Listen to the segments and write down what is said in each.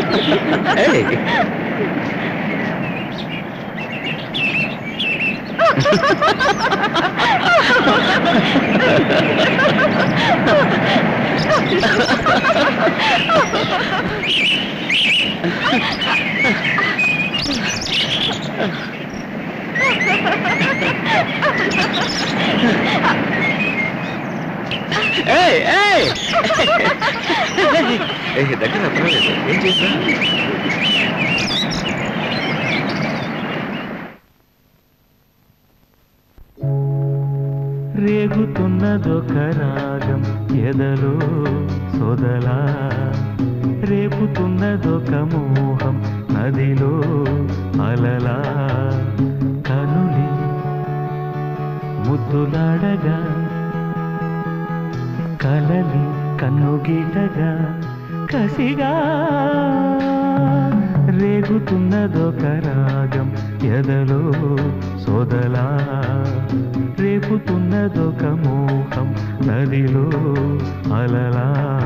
ఏయ్. ఏయ్, ఏయ్. ఏయ్, దగ్గర పర్వాలేదు ఏం చేసినా రేగుతున్నదొక రాగం ఎదలో సొదలా రేపుతున్నదొక మోహం నదిలో అలలా కనులి ముద్దులాడగా కలలి కన్నుగీటగా కసిగా రేగుతున్నదొక రాగం ఎదలో సోదలా రేపుతున్నదొక మోహం నదిలో అలలా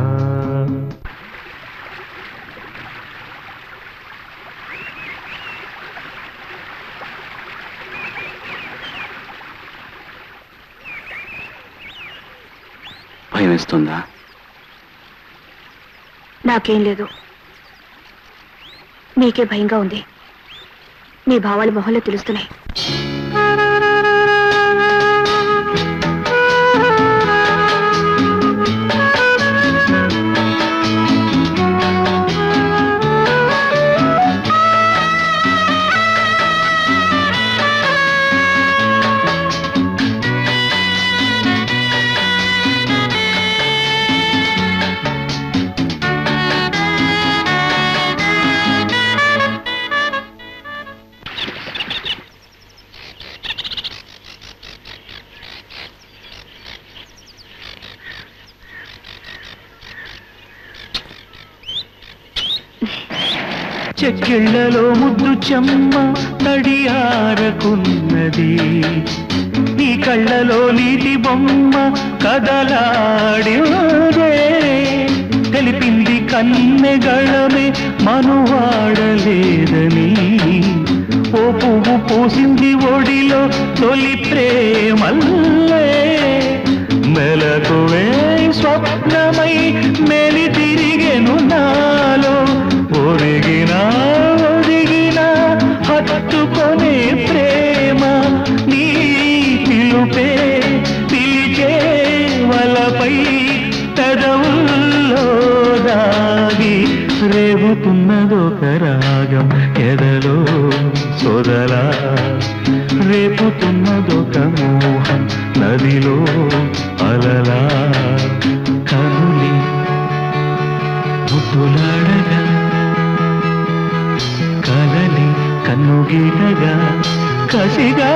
భయం వేస్తుందా నాకేం లేదు నీకే భయంగా ఉంది నీ భావాలు మొహంలో తెలుస్తున్నాయి చెక్కిళ్లలో ముద్దు చెమ్మ తడియారకున్నది నీ కళ్ళలో నీటి బొమ్మ కదలాడిదే తెలిపింది కన్నెగళమే మనువాడలేదని ఓ పువ్వు పూసింది ఒడిలో తొలి ప్రేమల్లే మెలకువే స్వప్నమై మెలి తిరిగెను నాలో ఒరిగిన ఒదిగిన హత్తుకొనే ప్రేమ నీ పిలుపే పిలిచే వలపై పెదవుల్లో దాగి రేగుతున్నదొక రాగం ఎదలో సొదలా రేపుతున్నదొక మోహం నదిలో అలలా కనులి ముద్దులాడగా కలలి కన్నుగీటగా కసిగా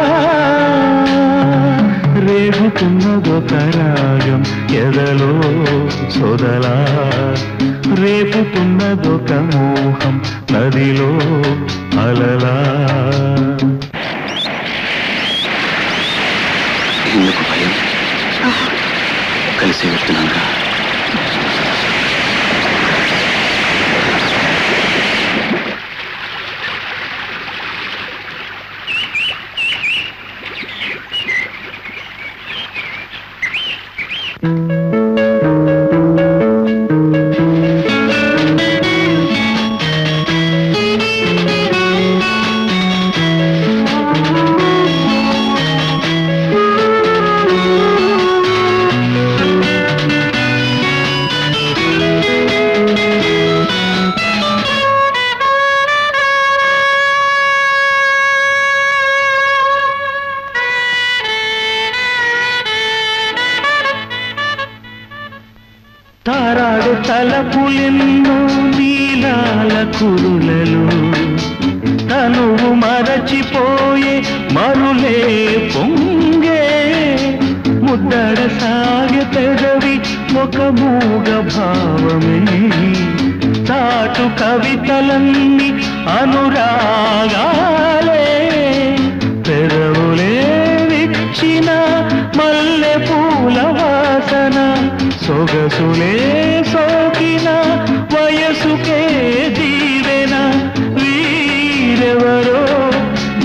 రేగుతున్నదొక రాగం ఎదలో సొదలా రేపుతున్నదొక మోహం నదిలో అలలా ఎందుకు భయం కలిసి వెళ్తున్నాగా తారాడు తలపులెన్నో నీలాల కురులలో తనువు మరచిపోయే మరులే పొంగే ముద్దడ సాగె పెదవి ఒక మూగ భావమే చాటు కవితలన్నీ అనురాగాలే పెదవులే విచ్చిన మల్లె పూల వాసన సొగసులే సోకిన వయసుకే దీవ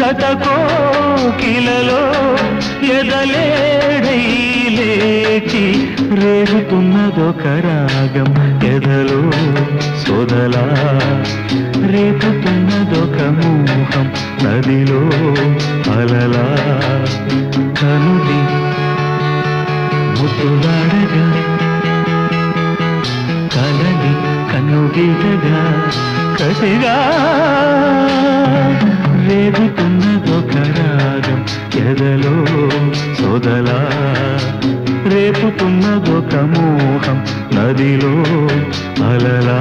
శతకో కిలలో ఎదలేడై లేచి రేగుతున్నదొక రాగం ఎదలో సొదలా రేపుతున్నదొక మోహం నదిలో అలలా కనులి ముద్దులాడగా కలని కన్నుగీటగా కసిగా రేగుతున్నదొక రాగం ఎదలో సొదలా రేపుతున్నదొక మోహం నదిలో అలలా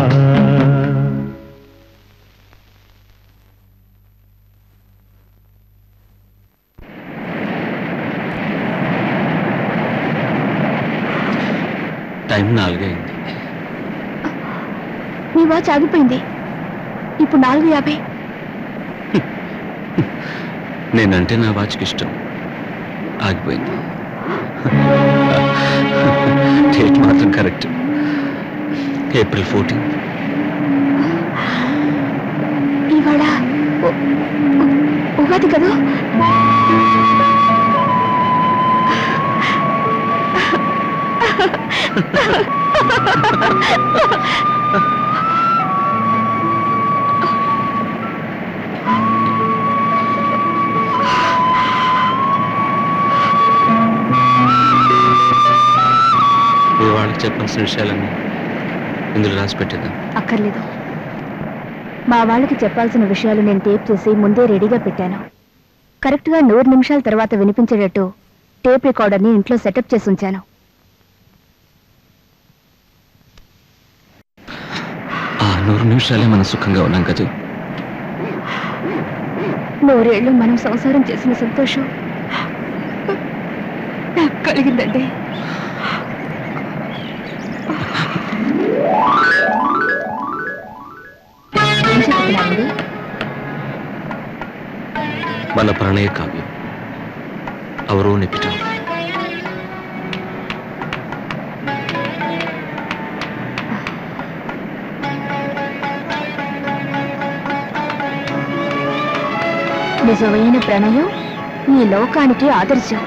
టైం నాలుగైంది మీ వాచ్ ఆగిపోయింది ఇప్పుడు నాలుగు యాభై నేనంటే నా వాచ్కి ఇష్టం ఆగిపోయింది డేట్ మాత్రం కరెక్ట్ ఏప్రిల్ ఫోర్టీన్ ఇవాళ ఉ- ఉ- ఉగాది కదా మీ వాళ్ళకి చెప్పాల్సిన విషయాలన్నీ ఇందులో రాసి పెట్టేద్దాం అక్కర్లేదు మా వాళ్ళకి చెప్పాల్సిన విషయాలు నేను టేప్ చేసి ముందే రెడీగా పెట్టాను కరెక్ట్గా నూరు నిమిషాల తర్వాత వినిపించేటట్టు టేప్ రికార్డర్ని ఇంట్లో సెటప్ చేసి ఉంచాను ఆ నూరు నిమిషాలే మనం సుఖంగా ఉన్నాం కదా నూరేళ్లు మనం సంసారం చేసిన సంతోషం నాకు కలిగిందండి ఏం చెప్తున్నారండి మన ప్రణయ కావ్యం అవరో నిపిటం నిజమైన ప్రణయం ఈ లోకానికి ఆదర్శం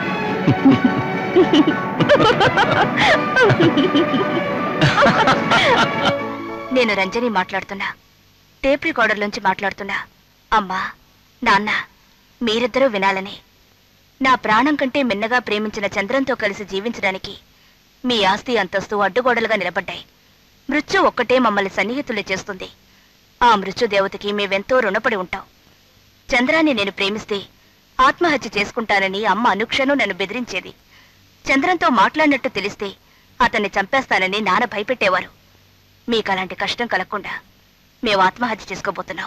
నేను రంజని మాట్లాడుతున్నా టేప్ రికార్డర్ నుంచి మాట్లాడుతున్నా అమ్మా నాన్న మీరిద్దరూ వినాలని నా ప్రాణం కంటే మిన్నగా ప్రేమించిన చంద్రంతో కలిసి జీవించడానికి మీ ఆస్తి అంతస్తు అడ్డుగోడలుగా నిలబడ్డాయి మృత్యు ఒక్కటే మమ్మల్ని సన్నిహితులు చేస్తుంది ఆ మృత్యు దేవతకి మేవెంతో రుణపడి ఉంటాం చంద్రాన్ని నేను ప్రేమిస్తే ఆత్మహత్య చేసుకుంటానని అమ్మ అనుక్షణం నన్ను బెదిరించేది చంద్రంతో మాట్లాడినట్టు తెలిస్తే అతన్ని చంపేస్తానని నాన్న భయపెట్టేవారు మీకు అలాంటి కష్టం కలగకుండా మేము ఆత్మహత్య చేసుకోబోతున్నాం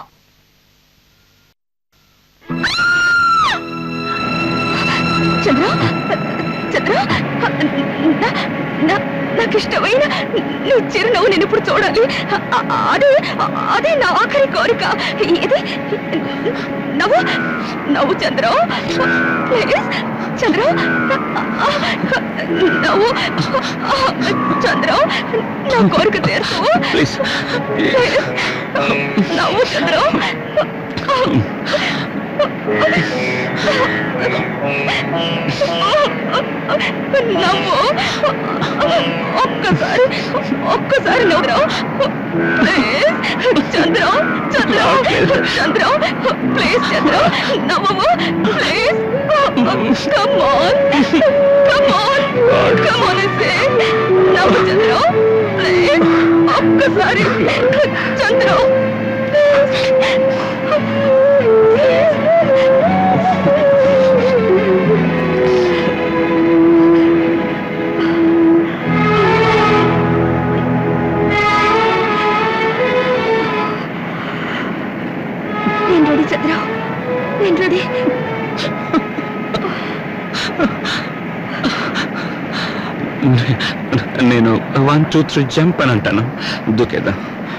చంద్ర చంద్ర నా- నా- నాకు ఇష్టమైన నీ చిరునవ్వు నేను ఇప్పుడు చూడాలి అ- అ- అదే అదే నా ఆఖరి కోరిక ఇది నవ్వు నవ్వు చంద్ర ప్లీజ్ చంద్ర నవ్వు చంద్ర నా కోరిక తీర్చు ప్లీజ్ ప్లీజ్ నవ్వు చంద్ర నవ్వు ఒక్కసారి ఒక్కసారి నవ్వురా please Chandra Chandra Chandra please Chandra నవ్వు please come on come on come on say నవ్వు చంద్ర ప్లీజ్ ఒక్కసారి చంద్ర నేను రెడీ చంద్ర నేను రెడీ నేను వన్ టూ త్రీ జంప్ అని అంటాను దూకేదా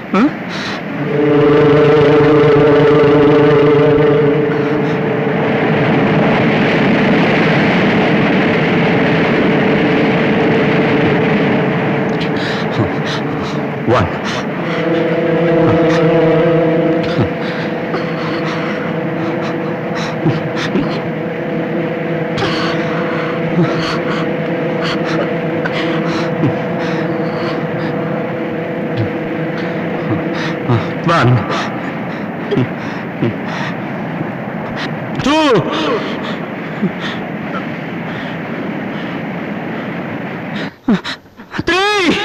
one One. Two. Three.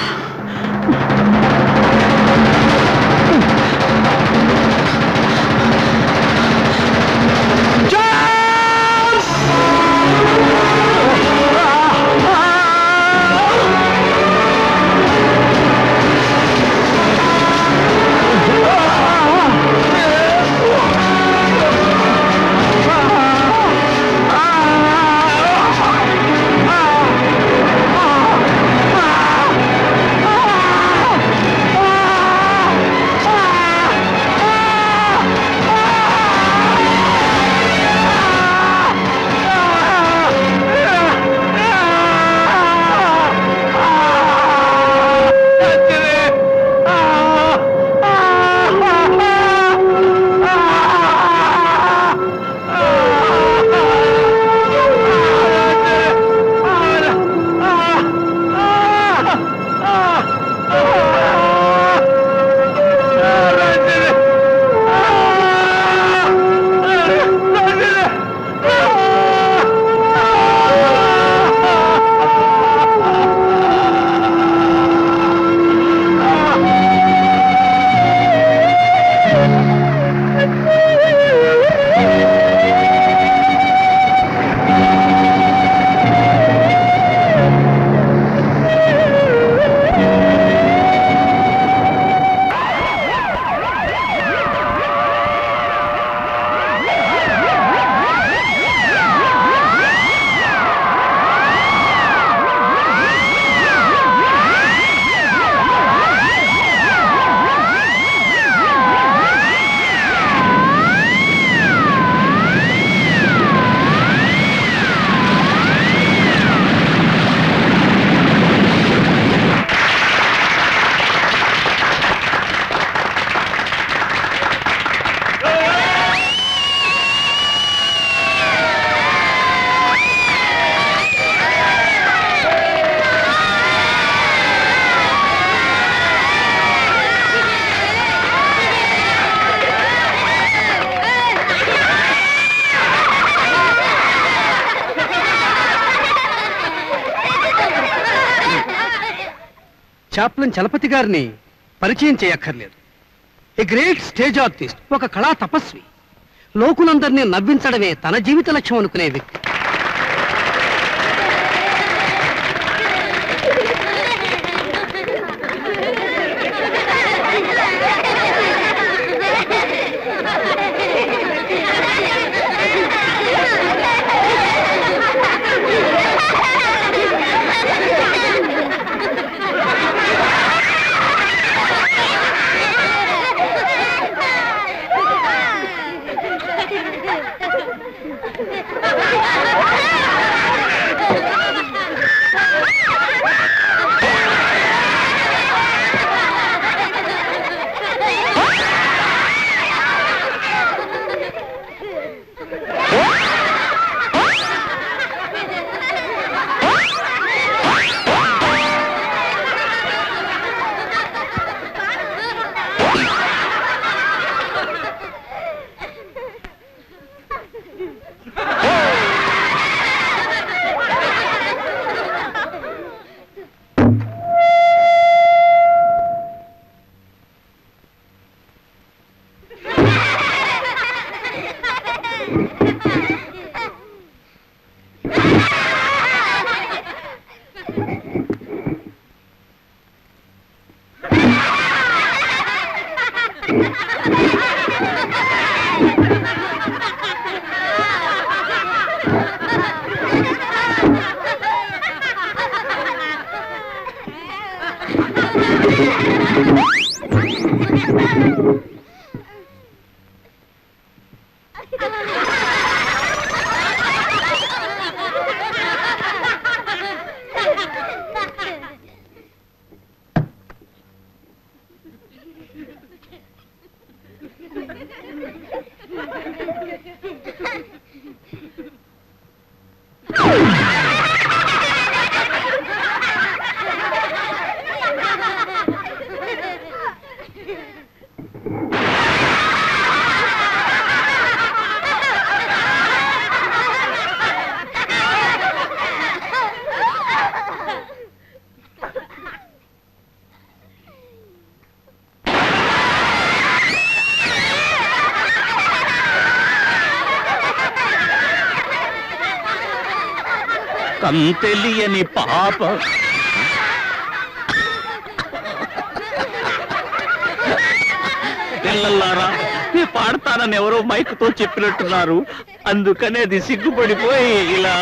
Chaplin Chalapathi గారిని పరిచయం చేయక్కర్లేదు ఏ గ్రేట్ స్టేజ్ ఆర్టిస్ట్ ఒక కళా తపస్వి లోకులందరినీ నవ్వించడమే తన జీవిత లక్ష్యం అనుకునే వ్యక్తి తంతెలియని పాప పిల్లలారా నేను పాడతానని ఎవరో మైకుతో చెప్పినట్టున్నారు అందుకనే అది సిగ్గుపడిపోయి ఇలా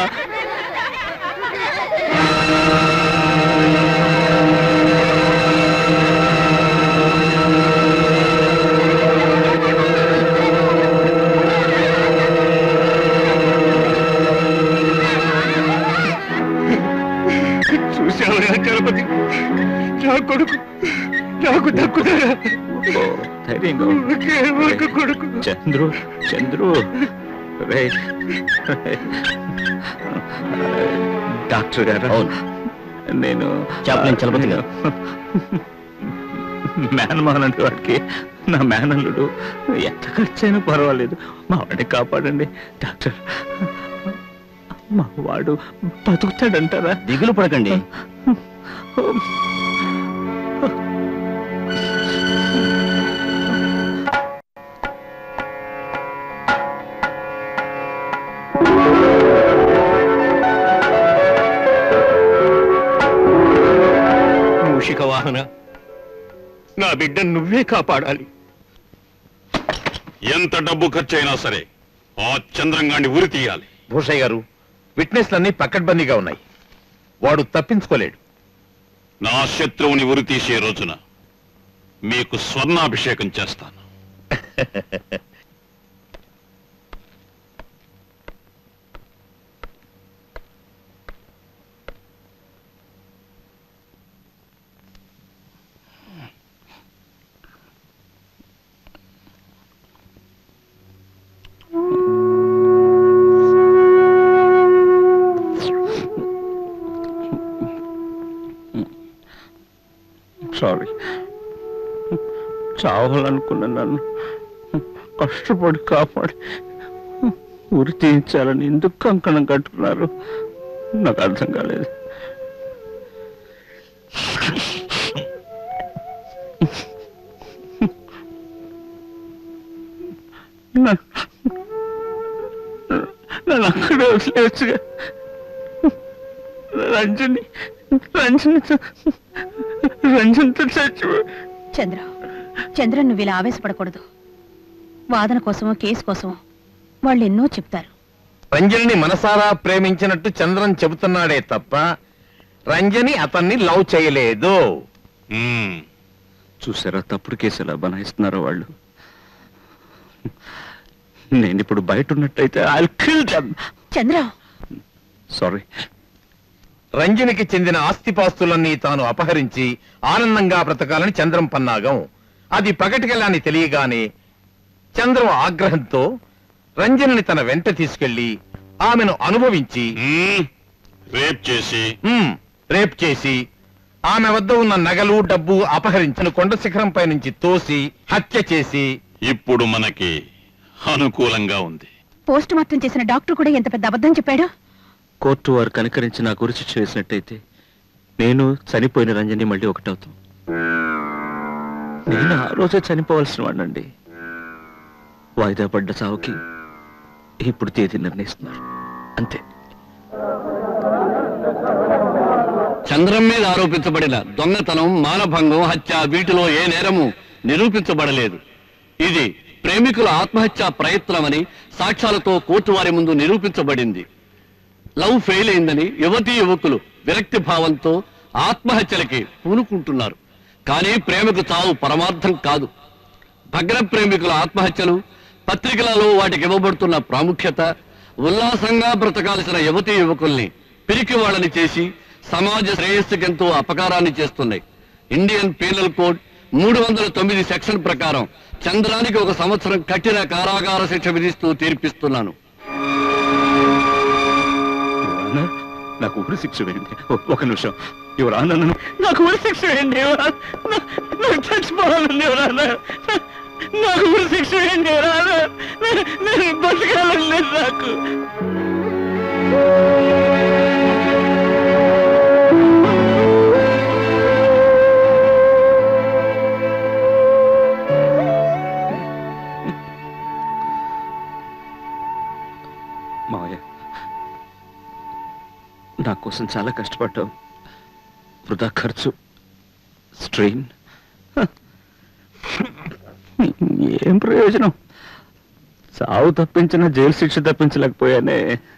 చూసావా గణపతి నా కొడుకు నాకు దక్కుతారా ఓ, ధైర్యంగా ఉండు. ఒకే ఒక కొడుకు చంద్రు చంద్రు రే డాక్టర్ గారు నేను చాప్లిన్ చలపతి గారు. మేనమాన్ అంటే వాడికి నా మేనల్లుడు ఎంత ఖర్చైనా పర్వాలేదు మా వాడిని కాపాడండి డాక్టర్ మా వాడు బతుకుతాడంటారా దిగులు పడకండి మూషిక వాహన నా బిడ్డను నువ్వే కాపాడాలి ఎంత డబ్బు ఖర్చైనా సరే ఆ చంద్రంగాన్ని ఉరి తీయాలి భూషయ్య గారు విట్నెస్లన్నీ పక్కడ్బందీగా ఉన్నాయి వాడు తప్పించుకోలేడు నా శత్రువుని ఉరి తీసే రోజున మీకు స్వర్ణాభిషేకం చేస్తాను సారీ చావాలనుకున్న నన్ను కష్టపడి కాపాడి ఉరి తీయించాలని ఎందుకు కంకణం కట్టుకున్నారు నాకు అర్థం కాలేదు నన్ను నన్ను అక్కడే వదిలేచ్చుగా రంజని రంజని రంజన్తో చచ్చిపో చంద్ర చంద్ర నువ్వు ఇలా ఆవేశపడకూడదు వాదన కోసమో కేసు కోసమో వాళ్ళు ఎన్నో చెప్తారు రంజనిని మనసారా ప్రేమించినట్టు చంద్రన్ చెబుతున్నాడే తప్ప రంజని అతన్ని లవ్ చేయలేదు మ్మ్. చూసారా తప్పుడు కేసు ఎలా బనాయిస్తున్నారో వాళ్ళు నేను ఇప్పుడు బయట ఉన్నట్టయితే I kill them Chandra sorry రంజనికి చెందిన ఆస్తిపాస్తులన్నీ తాను అపహరించి ఆనందంగా బ్రతకాలని చంద్రం పన్నాగం అది పగటికెళ్ళని తెలియగానే చంద్రం ఆగ్రహంతో రంజనిని తన వెంట తీసుకెళ్లి ఆమెను అనుభవించి మ్మ్. రేప్ చేసి మ్మ్, రేప్ చేసి ఆమె వద్ద ఉన్న నగలు డబ్బు అపహరించిన కొండ శిఖరంపై నుంచి తోసి హత్య చేసి ఇప్పుడు మనకి అనుకూలంగా ఉంది పోస్ట్ మార్టం చేసిన డాక్టర్ కూడా ఎంత పెద్ద అబద్ధం చెప్పాడు కోర్టు వారు కనికరించి నాకు గురి శిక్ష వేసినట్టయితే నేను చనిపోయిన రంజని మళ్ళీ ఒకటవుతాం నేను ఆ రోజే చనిపోవాల్సిన వాడినండి వాయిదా పడ్డ చావుకి ఇప్పుడు తేదీ నిర్ణయిస్తున్నారు అంతే చంద్రం మీద ఆరోపించబడిన దొంగతనం మానభంగం హత్య వీటిలో ఏ నేరము నిరూపించబడలేదు ఇది ప్రేమికుల ఆత్మహత్య ప్రయత్నమని సాక్ష్యాలతో కోర్టు వారి ముందు నిరూపించబడింది లవ్ ఫెయిల్ అయిందని యువతీ యువకులు విరక్తి భావంతో ఆత్మహత్యలకి పూనుకుంటున్నారు కానీ ప్రేమకు చావు పరమార్థం కాదు భగ్న ప్రేమికుల ఆత్మహత్యలు పత్రికలలో వాటికి ఇవ్వబడుతున్న ప్రాముఖ్యత ఉల్లాసంగా బ్రతకాల్సిన యువతీ యువకుల్ని పిరికి వాళ్ళని చేసి సమాజ శ్రేయస్సుకెంతో అపకారాన్ని చేస్తున్నాయి ఇండియన్ పీనల్ కోడ్ మూడు వందల తొమ్మిది సెక్షన్ ప్రకారం చంద్రానికి ఒక సంవత్సరం కఠిన కారాగార శిక్ష విధిస్తూ తీర్పిస్తున్నాను యువరానర్, నాకు ఉరి శిక్ష వేయండి ఒ- ఒక నిమిషం యువరాన నాకు ఉరి శిక్ష వేయండి యువరానర్. నా- నాకు చచ్చిపోవాలండి యువరానర్. నాకు ఉరి శిక్ష వేయండి యువరానర్. నేను- నేను బతకాలని లేదు నాకు మావయ్య నా కోసం చాలా కష్టపడ్డావు వృధా ఖర్చు స్ట్రెయిన్ ఏం ప్రయోజనం చావు తప్పించిన జైలు శిక్ష తప్పించలేకపోయానే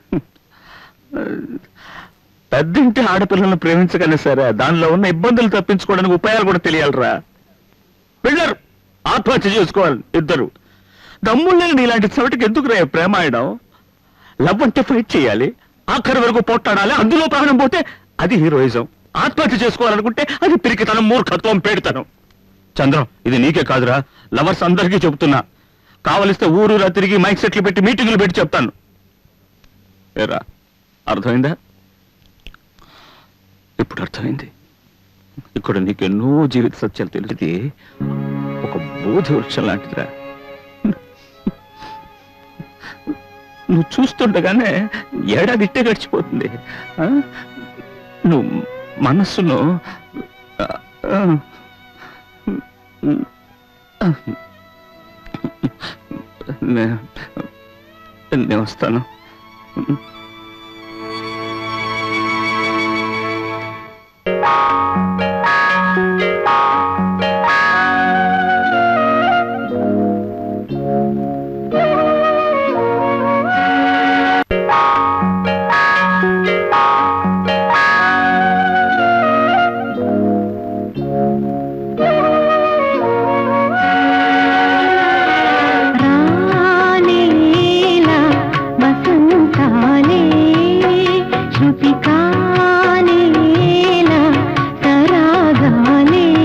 పెద్దింటి ఆడపిల్లలను ప్రేమించగానే సరే దానిలో ఉన్న ఇబ్బందులు తప్పించుకోవడానికి ఉపాయాలు కూడా తెలియాలిరా వెళ్ళారు ఆత్మహత్య చేసుకోవాలి ఇద్దరు దమ్ముళ్ళని ఇలాంటి చోటికి ఎందుకు రే ప్రేమాయడం లవ్ అంటే ఫైట్ చేయాలి ఆఖరి వరకు పోట్లాడాలి అందులో ప్రాణం పోతే అది హీరోయిజం ఆత్మహత్య చేసుకోవాలనుకుంటే అది పిరికితనం మూర్ఖత్వం పేడితనం చంద్రం ఇది నీకే కాదురా లవర్స్ అందరికీ చెబుతున్నా కావలిస్తే ఊరూరా తిరిగి మైక్ సెట్లు పెట్టి మీటింగులు పెట్టి చెప్తాను ఏరా అర్థమైందా ఇప్పుడు అర్థమైంది ఇక్కడ నీకు ఎన్నో జీవిత సత్యాలు తెలిసింది ఒక బోధ వృక్షం లాంటిదిరా నువ్వు చూస్తుండగానే ఏడాది ఇట్టే గడిచిపోతుంది ఆ? నువ్వు మనస్సును ఆ, ఆ, నే- నేను వస్తాను రానేలా వసంతాలే శృతి కానేలా తరాగాలే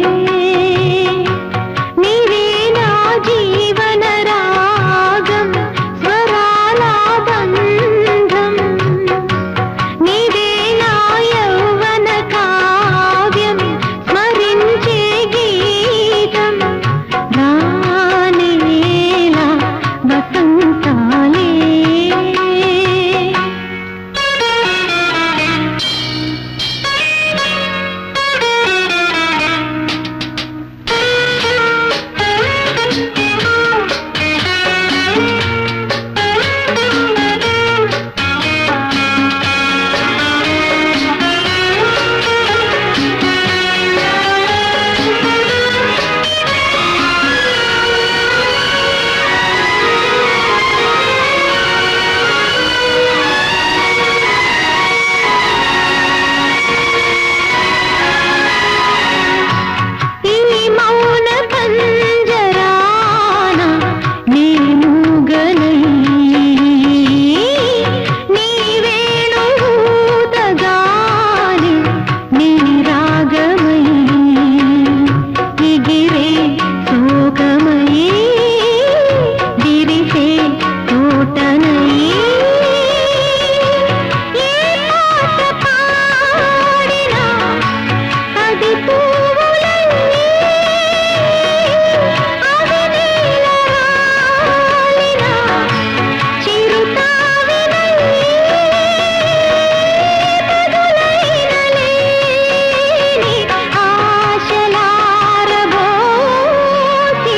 నీవే నా జీవన రాగం స్వరాల బంధం నీవే నా యౌవన కావ్యం స్మరించే గీతం రానేలా వసంతాలే ఈ మౌన పంజరాన నేను గనై నీ వేణుగాలి నీ రాగమై ఎగిరే శోకమై విరిసే తోటనై ఏ పాట పాడినా అది పువ్వులన్నీ అది నీలరాలిన చిరుతావినై బదులైన లేని ఆశలారబోసి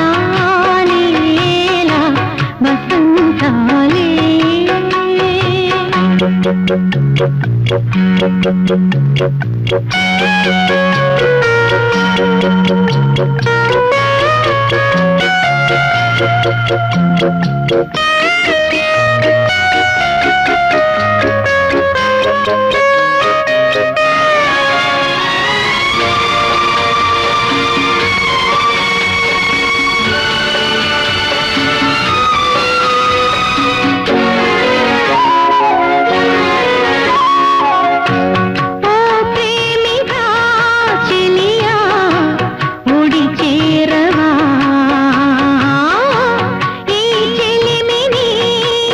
రానేలా వసంతాలే ఓ ప్రేమిగా చెలియా ముడి చేరవా ఈ చెలిమిని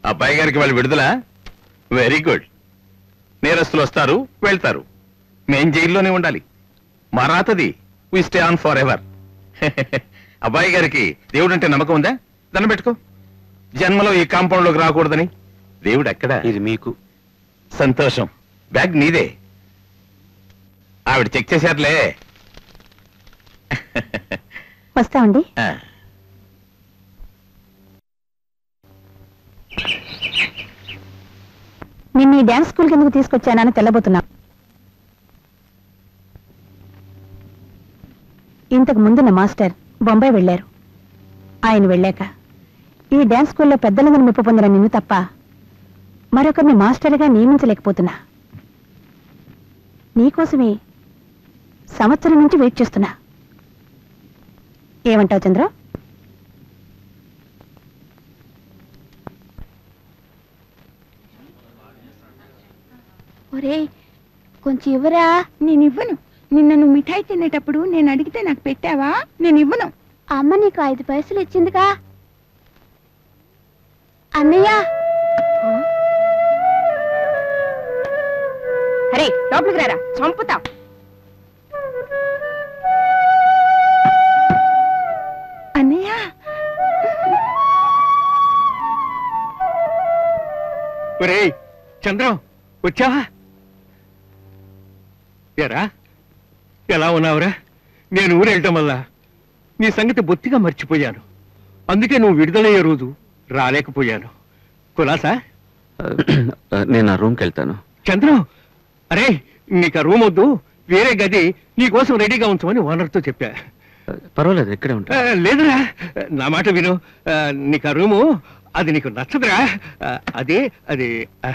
అబ్బాయి గారికి వాళ్ళు విడుదల వెరీ గుడ్ నేరస్తులు వస్తారు వెళ్తారు మేం జైల్లోనే ఉండాలి మరాతది we stay on forever అబ్బాయి గారికి దేవుడు అంటే నమ్మకం ఉందా దండం పెట్టుకో జన్మలో ఈ కాంపౌండ్ లోకి రాకూడదని దేవుడు ఎక్కడ ఇది మీకు సంతోషం బ్యాగ్ నీదే ఆవిడ చెక్ చేశారులే వస్తామండి ఆ. నిన్న ఈ డ్యాన్స్ స్కూల్ కిందకు తీసుకొచ్చానని తెల్లబోతున్నా ఇంతకు ముందున్న మాస్టర్ బొంబాయి వెళ్ళారు ఆయన వెళ్ళాక ఈ డ్యాన్స్ స్కూల్లో పెద్దలందరూ మెప్పు పొందిన నిన్ను తప్ప మరొకరిని మాస్టర్గా నియమించలేకపోతున్నా నీకోసమే సంవత్సరం నుంచి వెయిట్ చేస్తున్నా ఏమంటావు చంద్ర ఒరే కొంచెం ఇవ్వరా నేను ఇవ్వను నిన్న నువ్వు మిఠాయి తినేటప్పుడు నేను అడిగితే నాకు పెట్టావా నేను ఇవ్వను అమ్మ నీకు ఐదు పైసలు ఇచ్చిందిగా అన్నయ్య అరే లోపలికి రారా చంపుతా అన్నయ్య ఒరేయ్ చంద్రం వచ్చావా ఎరా ఎలా ఉన్నావురా నేను ఊరెళ్ళటం వల్ల నీ సంగతి బొత్తిగా మర్చిపోయాను అందుకే నువ్వు విడుదలయ్యే రోజు రాలేకపోయాను కులాసా నేను ఆ రూమ్కి వెళ్తాను చంద్రం అరే నీకు ఆ రూమ్ వద్దు వేరే గది నీ కోసం రెడీగా ఉంచమని ఓనర్తో చెప్పా పర్వాలేదు ఇక్కడే ఆ, ఉంటా లేదురా నా మాట విను ఆ, నీకు ఆ రూము అది నీకు నచ్చదురా ఆ, అదే అది ఆ,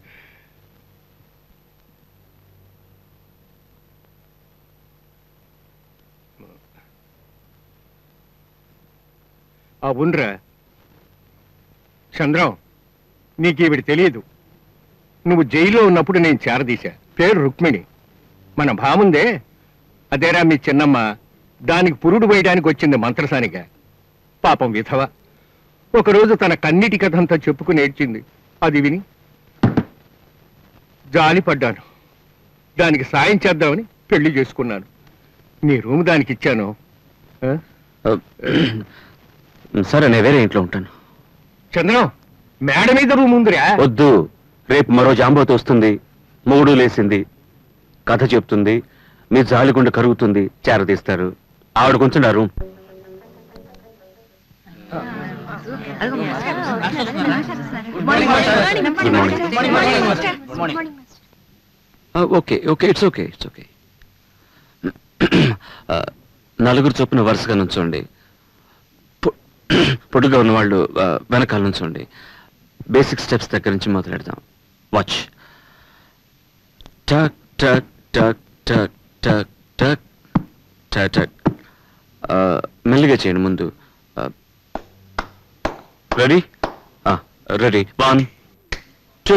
అవునరా చంద్రం నీకు ఈవిడ తెలియదు నువ్వు జైల్లో ఉన్నప్పుడు నేను చేరదీశా పేరు రుక్మిణి మన భాముందే అదేరా మీ చిన్నమ్మ దానికి పురుడు వేయడానికి వచ్చింది మంత్రసానిగా పాపం విధవ ఒకరోజు తన కన్నిటి కథంతా చెప్పుకుని ఏడ్చింది అది విని జాలి పడ్డాను దానికి సాయం చేద్దామని పెళ్లి చేసుకున్నాను నీ రూమ్ దానికి ఇచ్చాను ఆ? సరే నేను వేరే ఇంట్లో ఉంటాను చంద్రం మేడ మీద రూమ్ ఉందిరా వద్దు రేపు మరో జాంబోతు వస్తుంది మూడు లేసింది కథ చెప్తుంది మీ జాలిగుండ కరుగుతుంది చేరదీస్తారు ఆవిడ కొంచెం ఆ room good morning okay okay it's okay it's okay నలుగురు చొప్పున వరుసగా నుంచోండి పొ- పొడుగా ఉన్న వాళ్ళు ఆ, వెనకాల నుంచోండి బేసిక్ స్టెప్స్ దగ్గర నుంచి మొదలెడదాం వాచ్ టక్ టక్ టక్ టక్ టక్ టక్ టక్ టక్ ఆ, మెల్లిగా చేయండి ముందు ready ready one two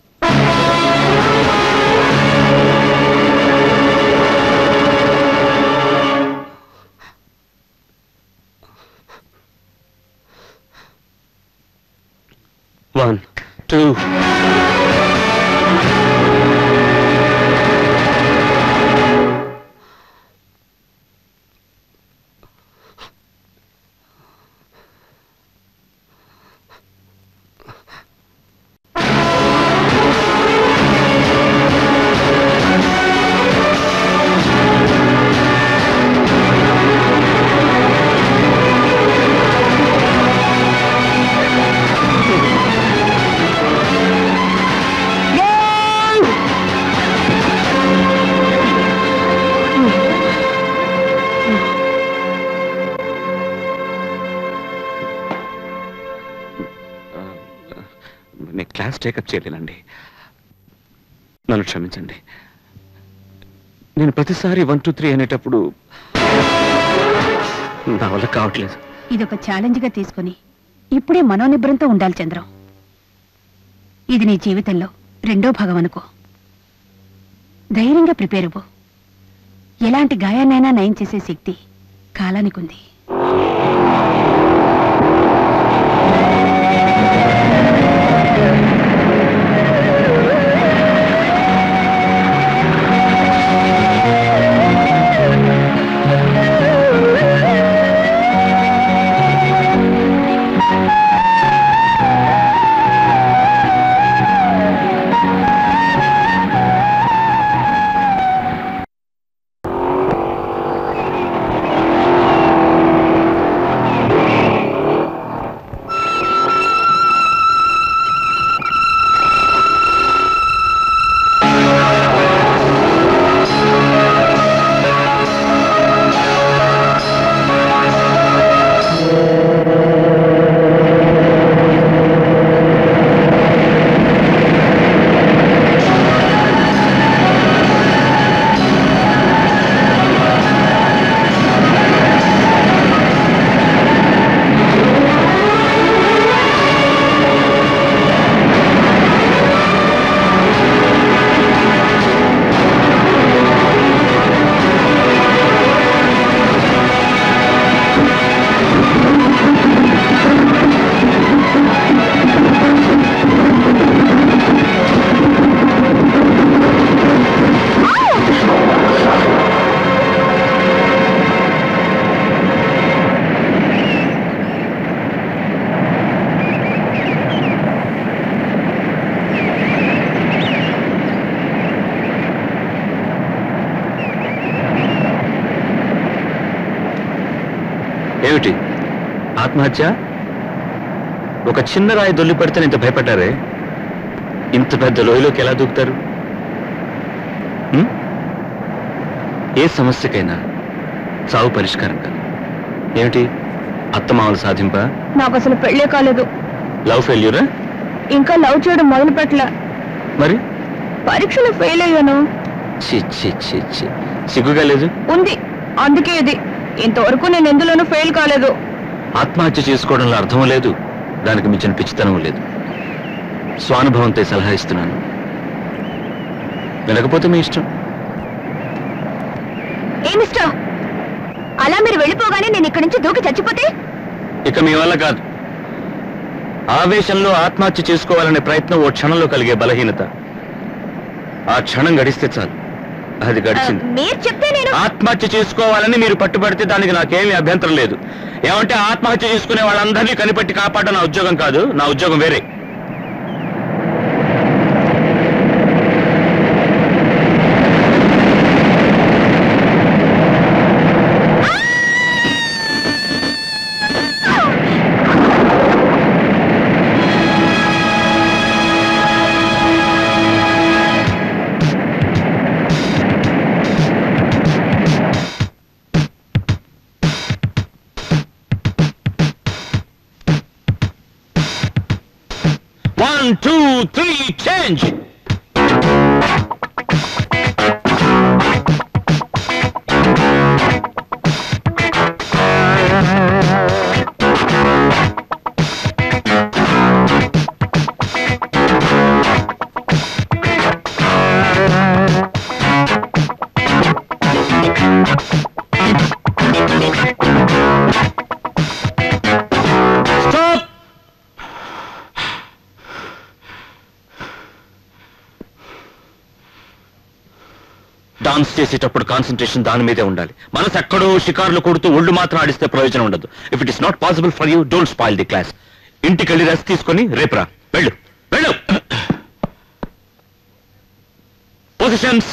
one two నేను క్లాస్ టేకప్ చేయలేనండి నన్ను క్షమించండి నేను ప్రతిసారి వన్ టూ త్రీ అనేటప్పుడు నా వల్ల కావట్లేదు ఇదొక ఛాలెంజ్ గా తీసుకుని ఇప్పుడే మనోనిబ్రంతో ఉండాలి చంద్రం ఇది నీ జీవితంలో రెండో భాగం అనుకో ధైర్యంగా ప్రిపేర్ అవ్వు ఎలాంటి గాయాన్నైనా నయం చేసే శక్తి కాలానికి ఉంది ఆత్మహత్య ఒక చిన్న రాయి దొల్లి పడితే ఇంత భయపడ్డారే ఇంత పెద్ద లోయలోకి ఎలా దూకుతారు హ్మ్? ఏ సమస్యకైనా చావు పరిష్కారం కాదు ఏమిటి అత్తమామలు సాధింప నాకు అసలు పెళ్ళే కాలేదు లవ్ ఫెయిల్యూరా ఇంకా లవ్ చేయడం మొదలు పెట్టలే మరి పరీక్షలో ఫెయిల్ అయ్యాను చి చి చి చి సిగ్గుగా లేదు ఉంది అందుకే ఇది ఇంతవరకు నేను ఎందులోనూ ఫెయిల్ కాలేదు ఆత్మహత్య చేసుకోవడంలో అర్థం లేదు దానికి మించిన పిచ్చితనం లేదు స్వానుభవంతో ఈ సలహా ఇస్తున్నాను వినకపోతే మీ ఇష్టం ఏమిష్టం అలా మీరు వెళ్ళిపోగానే నేను ఇక్కడి నుంచి దూకి చచ్చిపోతే ఇక మీ వల్ల కాదు ఆవేశంలో ఆత్మహత్య చేసుకోవాలనే ప్రయత్నం ఓ క్షణంలో కలిగే బలహీనత ఆ క్షణం గడిస్తే చాలు అది గడిచింది మీరు చెప్తే నేను ఆత్మహత్య చేసుకోవాలని మీరు పట్టుబడితే దానికి నాకేమీ అభ్యంతరం లేదు ఏమంటే ఆత్మహత్య చేసుకునే వాళ్ళందరినీ కనిపెట్టి కాపాడడం నా ఉద్యోగం కాదు నా ఉద్యోగం వేరే One, two, three, change! Stop! Dance చేసేటప్పుడు కాన్సన్ట్రేషన్ దాని మీదే ఉండాలి మనసు ఎక్కడో షికారులు కొడుతూ ఒళ్ళు మాత్రం ఆడిస్తే ప్రయోజనం ఉండదు if it is not possible for you don't spoil the class ఇంటికి వెళ్ళి రెస్ట్ తీసుకొని రేపు రా వెళ్ళు వెళ్ళు పొజిషన్స్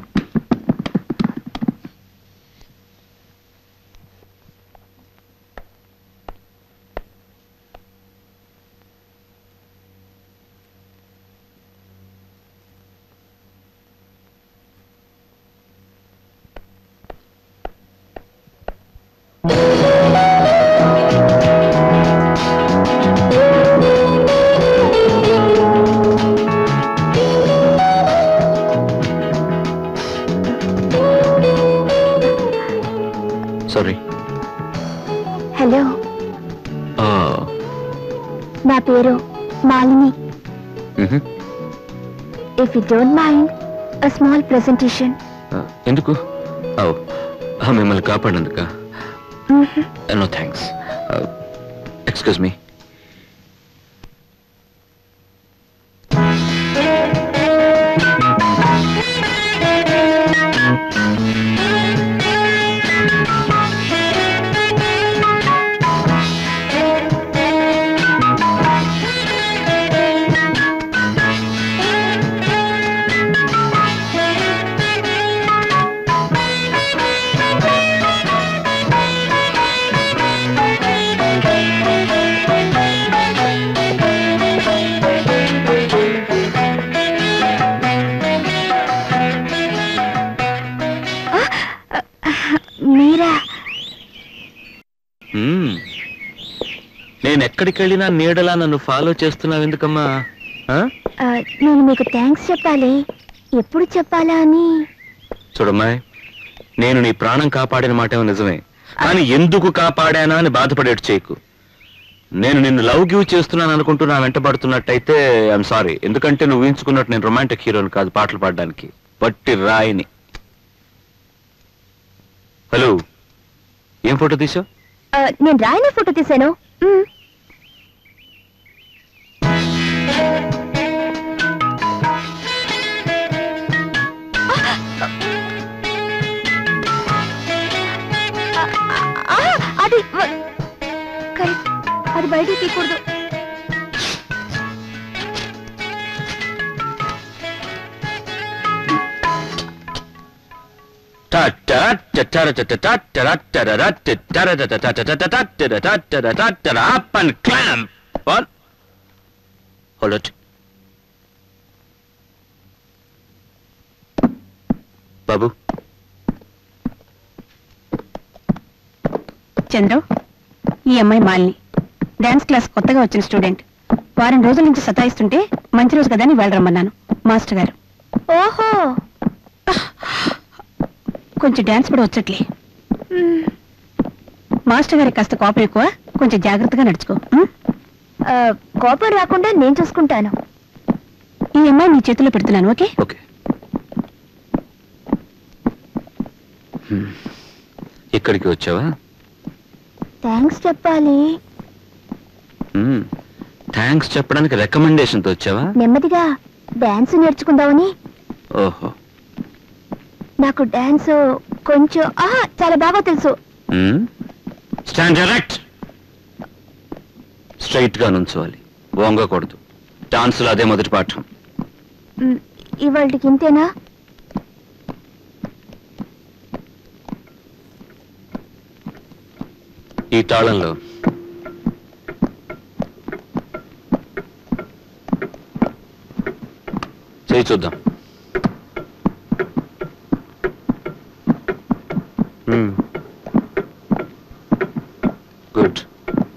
సారీ హలో నా పేరు Malini if you don't mind a small presentation ఎందుకు ఓ, ఆ, మిమ్మల్ని కాపాడినందుక నో థ్యాంక్స్ ఎక్స్క్యూజ్ మీ మీరా మ్మ్. నేను ఎక్కడికి వెళ్ళినా నీడలా నన్ను ఫాలో చేస్తున్నావు ఎందుకమ్మా ఆ? ఆ, నేను మీకు థ్యాంక్స్ చెప్పాలి ఎప్పుడు చెప్పాలా అని చూడమ్మాయ్ నేను నీ ప్రాణం కాపాడిన మాటేమో నిజమే కానీ ఎందుకు కాపాడానా అని బాధపడేట్టు చేయకు నేను నిన్ను లవ్ గివ్ చేస్తున్నాను అనుకుంటూ నా వెంట పడుతున్నట్టయితే ఐఎమ్ సారీ ఎందుకంటే నువ్వు ఊహించుకున్నట్టు నేను రొమాంటిక్ హీరోని కాదు పాటలు పాడడానికి పట్టి రాయిని హలో ఏం ఫోటో తీసావు ఆ, నేను రాయని ఫోటో తీశాను మ్. ఆ, అది వ- కరెక్ట్ అది బయటికి తీయకూడదు టట్ Up and clamp. What? Hold it. బాబు చంద్రు ఈ అమ్మాయి మాలిని డాన్స్ క్లాస్ కొత్తగా వచ్చిన స్టూడెంట్ వారం రోజుల నుంచి సతాయిస్తుంటే మంచి రోజు కదా అని వెళ్ళరమ్మన్నాను మాస్టర్ గారు ఓహో కొంచెం డాన్స్ కూడా వచ్చట్లే మాస్టర్ గారికి కాస్త కోపం ఎక్కువ కొంచెం జాగ్రత్తగా నడుచుకో ఉం? ఆ, కోపం రాకుండా నేను చూసుకుంటాను ఈ అమ్మాయి నీ చేతిలో పెడుతున్నాను ఓకే ఓకే ఇక్కడికి వచ్చావా థ్యాంక్స్ చెప్పాలి థ్యాంక్స్ చెప్పడానికి రికమెండేషన్తో వచ్చావా నెమ్మదిగా డాన్స్ నేర్చుకుందామని ఓహో నాకు డాన్స్ కొంచెం ఆహా చాలా బాగా తెలుసు స్టాండ్ డైరెక్ట్ స్ట్రైట్ గా నుంచోవాలి వంగకూడదు డాన్సులో అదే మొదటి పాఠం ఇవాళకి ఇంతేనా ఈ తాళంలో చేయి చూద్దాం good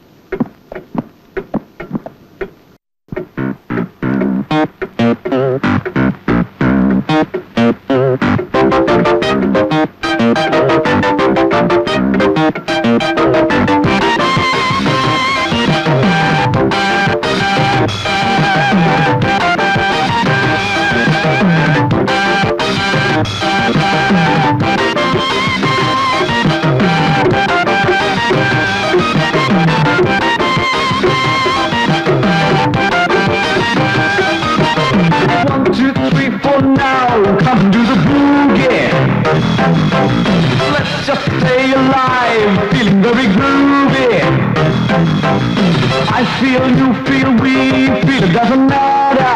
One, two, three, four now. Come to the boogie. Let's just stay alive, feeling very groovy. I feel, you feel, we feel, it doesn't matter.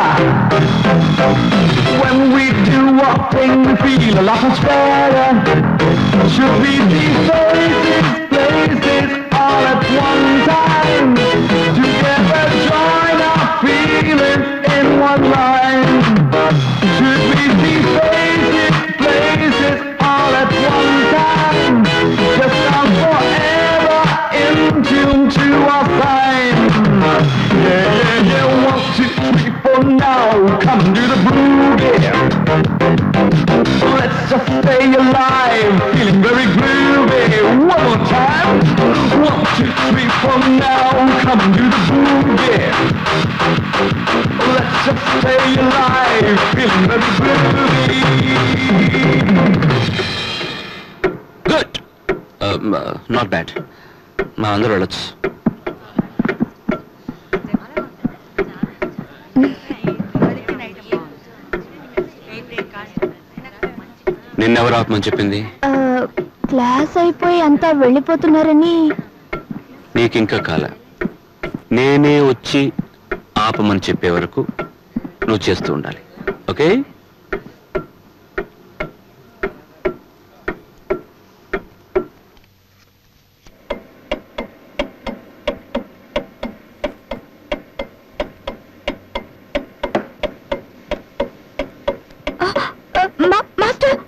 When we do our thing, we feel a lot much better. Should we be faces, places, all at one time? Together join our feelings in one line. Should we be faces, places, all at one time? Just sound forever in tune to our sign. Yeah, yeah, yeah, one, two, three, four, now. Come do the boogie. Let's just stay alive, feeling very groovy. One more time. One, two, three, four, now. Come do the boogie. Let's just stay alive, feeling very groovy. Good not bad మా అందరూ వెళ్ళొచ్చు నిన్నెవరు ఆపమని చెప్పింది ఆ, class అయిపోయి అంతా వెళ్ళిపోతున్నారని నీకింకా కాల నేనే వచ్చి ఆపమని చెప్పే వరకు నువ్వు చేస్తూ ఉండాలి ఓకే ఆ, మా- మాస్టర్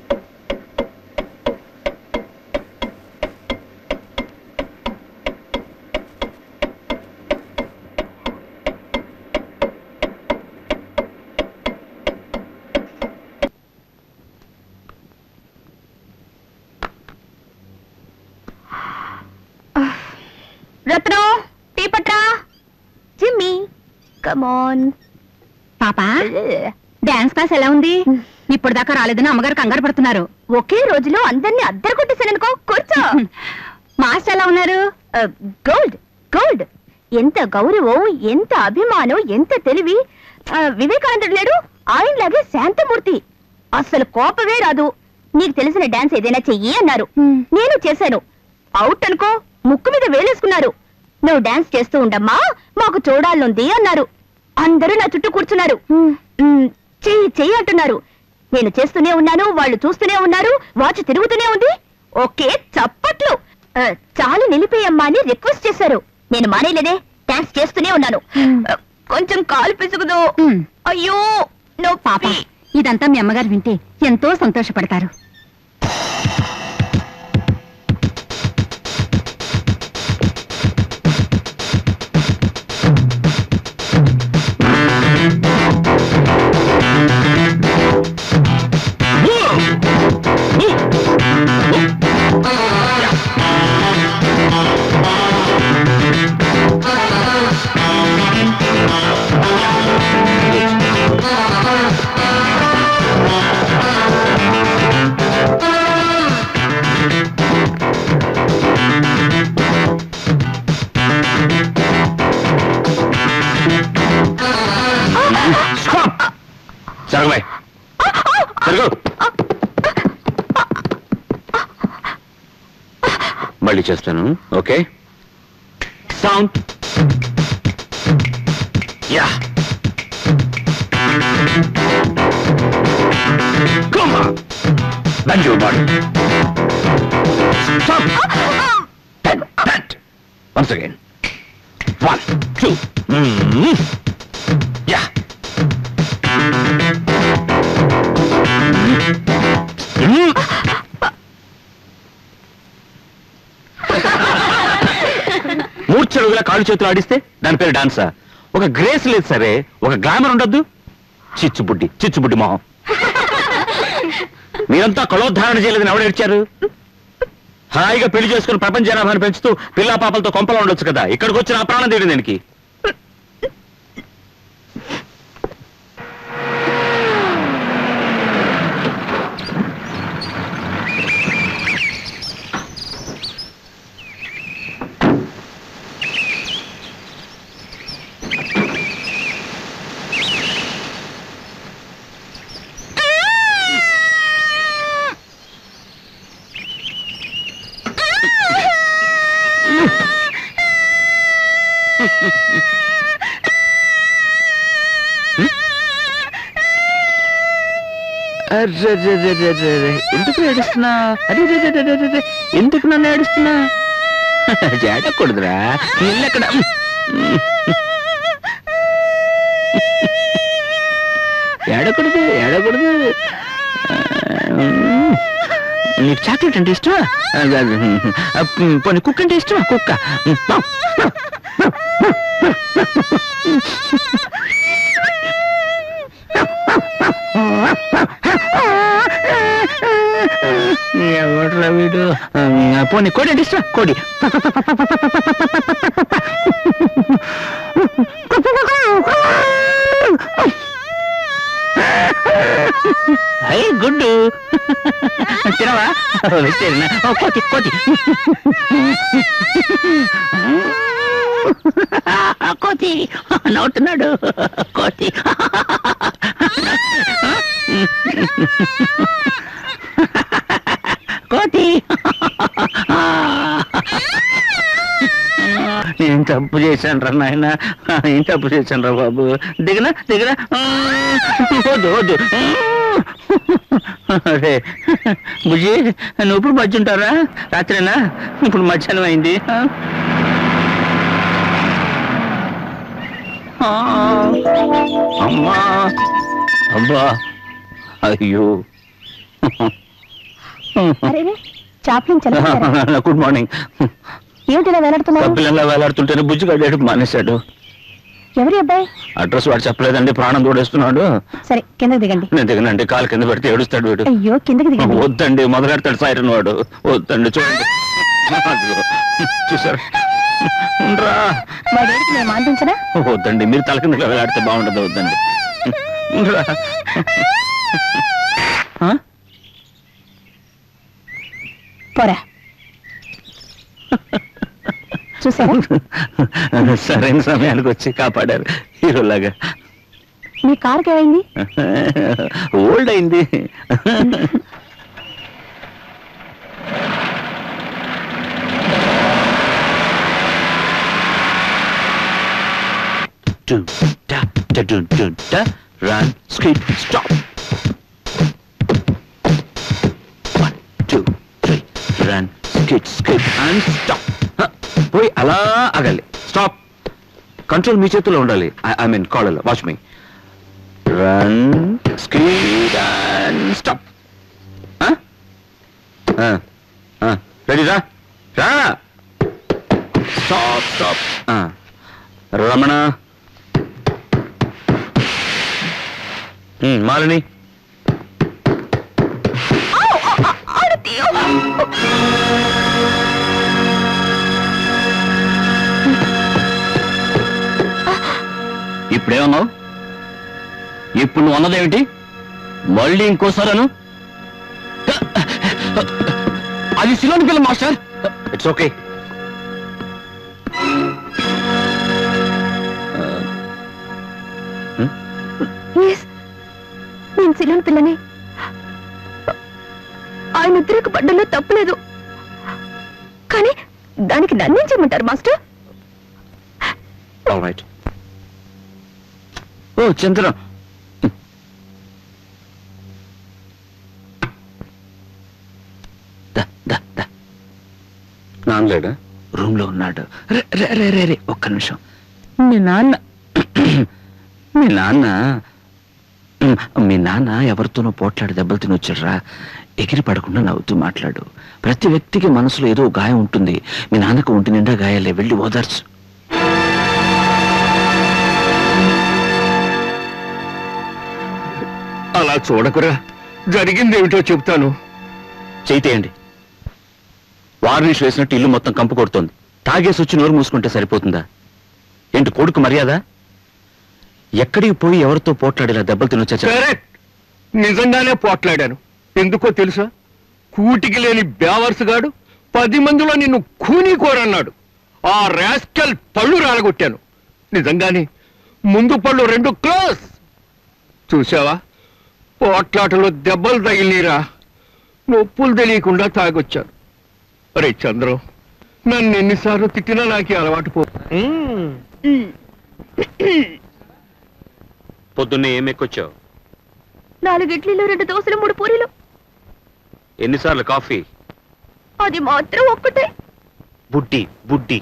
రత్నం టీ పట్రా జిమ్మి కమాన్ పాపా డాన్స్ క్లాస్ ఎలా ఉంది ఇప్పుడు దాకా రాలేదని అమ్మగారు కంగారు పడుతున్నారు ఒకే రోజులో అందరినీ అద్దరు కొట్టేశాననుకో కూర్చో మాస్టర్ ఎలా ఉన్నారు గోల్డ్ గోల్డ్ ఎంత గౌరవం ఎంత అభిమానం ఎంత తెలివి ఆ, వివేకానందుడు లేడు ఆయనలాగే శాంతమూర్తి అసలు కోపమే రాదు నీకు తెలిసిన డాన్స్ ఏదైనా చెయ్యి అన్నారు నేను చేశాను అవుట్ అనుకో ముక్కు మీద వేలేసుకున్నారు నువ్వు డాన్స్ చేస్తూ ఉండమ్మా మాకు చూడాలనుంది అన్నారు అందరూ నా చుట్టూ కూర్చున్నారు మ్, చెయ్యి చెయ్యి అంటున్నారు నేను చేస్తూనే ఉన్నాను వాళ్ళు చూస్తూనే ఉన్నారు వాచ్ తిరుగుతూనే ఉంది ఓకే చప్పట్లు ఆ, చాలు నిలిపేయమ్మా అని రిక్వెస్ట్ చేశారు నేను మానేలేదే డాన్స్ చేస్తూనే ఉన్నాను ఆ, కొంచెం కాలు పిసుకుదు అయ్యో నో పాప ఇదంతా మీ అమ్మగారు వింటే ఎంతో సంతోషపడతారు జరగబాయ్ జరగవు మళ్ళీ చేస్తాను okay sound yeah Come on. Bend your body. Stop. Bend, bend. Once again. One, two. Mm. Yeah. Mm. మూర్ఛలుగులా కాళ్ళు చేతులు ఆడిస్తే దాని పేరు డాన్సా ఒక గ్రేస్ లేదు సరే ఒక గ్లామర్ ఉండొద్దు చిచ్చుబుడ్డి చిచ్చుబుడ్డి మొహం మీరంతా కళోద్ధారణ చేయలేదని ఎవడు ఏడ్చారు హాయిగా పెళ్లి చేసుకుని ప్రపంచ జనాభాను పెంచుతూ పిల్లా పాపలతో కొంపలో ఉండొచ్చు కదా ఇక్కడికి వచ్చిన ఆ ప్రాణం తీయడం దీనికి అర్రర్రర్రర్రర్ర. ఎందుకు ఏడుస్తున్నా అరే రే రే రే రే రే రే. ఎందుకు నన్ను ఏడుస్తున్నా జాడకూడదురా ఇల్లెక్కడ ఏడకూడదు ఏడకూడదు నీకు చాక్లెట్ అంటే ఇష్టమా పోనీ కుక్క అంటే ఇష్టమా కుక్క ఎవడ్రా వీడు పోనీ కోడి అంటే ఇష్టమా కోడి అయ్యి గుడ్డు తినవా వెజిటేరియన్ ఓ, కోతి కోతి కోతి నవ్వుతున్నాడు కోతి కోతి నేను తప్పు చేశాను రా నాయన నేను తప్పు చేశాను రా బాబు దిగనా దిగనా వద్దు వద్దు అరే బుజి నువ్వు ఇప్పుడు మధ్య ఉంటారా రాత్రేనా ఇప్పుడు మధ్యాహ్నం అయింది ఆ, అమ్మా అబ్బా అయ్యో అరే చాప్లిన్ చదివారా? గుడ్ మార్నింగ్ ఏమిటి ఇలా వేలాడుతున్నారు పిల్లల్లా వేలాడుతుంటేనే బుజ్జి కట్టేటు మానేశాడు ఎవరి అబ్బాయి అడ్రస్ వాడు చెప్పలేదండి ప్రాణం తోడేస్తున్నాడు సరే కిందకి దిగండి నేను దిగనండి కాలు కింద పెడితే ఏడుస్తాడు వీడు అయ్యో కిందకి దిగండి వద్దండి మొదలెడతాడు సైరన్ వాడు వద్దండి చూడండి అదిగో. చూసారు ఉండరా వాడి ఏడికి నేను మాందించనా వద్దండి మీరు తల కింద వేలాడితే బాగుండదు వద్దండి ఉండరా ఆ? పోరా చూసారా సరైన సమయానికి వచ్చి కాపాడారు హీరోలాగా మీ కారుకి ఏమైంది ఓల్డ్ అయింది Dun, da, da, dun, dun, da. Run, skip, stop. Run skip skip and stop పోయి అలా ఆగాలి స్టాప్ కంట్రోల్ మీ చేతిలో ఉండాలి ఐ మీన్ కాళ్ళలో watch me run skip and stop ready రా రా stop stop Ramana Hmm, Malini ఇప్పుడేమన్నావు ఇప్పుడు నువ్వు అన్నదేమిటి మళ్ళీ ఇంకోసారను అది సిలోని పిల్ల మాస్టర్ ఇట్స్ ఓకే ఎస్ నేను సిలోన్ పిల్లని ఆయన ఉద్రేక పడ్డంలో తప్పులేదు కానీ దానికి నన్నేం చేయమంటారు మాస్టర్ ఆల్ రైట్ ఓ చంద్ర నాన్నలేడా రూమ్ లో ఉన్నాడు రే, రే, రే, రే, రే, ఒక్క నిమిషం మీ నాన్న మీ నాన్న మీ నాన్న ఎవరితోనో పోట్లాడి దెబ్బలు తిని వచ్చాడురా ఎగిరి పడకుండా నవ్వుతూ మాట్లాడు ప్రతి వ్యక్తికి మనసులో ఏదో గాయం ఉంటుంది మీ నాన్నకు ఒంటి నిండా గాయాలే వెళ్ళి ఓదార్చు అలా చూడకురా జరిగిందేమిటో చెప్తాను చేయితేయండి వార్నిష్ వేసినట్టు ఇల్లు మొత్తం కంపు కొడుతోంది తాగేసి వచ్చి నోరు మూసుకుంటే సరిపోతుందా ఏంటి కొడుకు మర్యాద ఎక్కడికి పోయి ఎవరితో పోట్లాడేలా దెబ్బలు తినొచ్చా చెప్పు. కరెక్ట్ నిజంగానే పోట్లాడాను ఎందుకో తెలుసా కూటికి లేని బేవర్స్ గాడు పది మందిలో నిన్ను కూనీ కోరన్నాడు ఆ రాస్కల్ పళ్ళు రాలగొట్టాను నిజంగానే ముందు పళ్ళు రెండు క్లోజ్ చూసావా పోట్లాటలో దెబ్బలు తగిలిరా నొప్పులు తెలియకుండా తాగొచ్చాను అరే చంద్రం నన్ను ఎన్నిసార్లు తిట్టినా నాకు ఈ అలవాటు పో పొద్దున్నే ఏం ఎక్కొచ్చావు నాలుగు ఇడ్లీలు రెండు దోశలు మూడు పూరీలు ఎన్నిసార్లు కాఫీ అది మాత్రం ఒక్కటే బుడ్డి బుడ్డి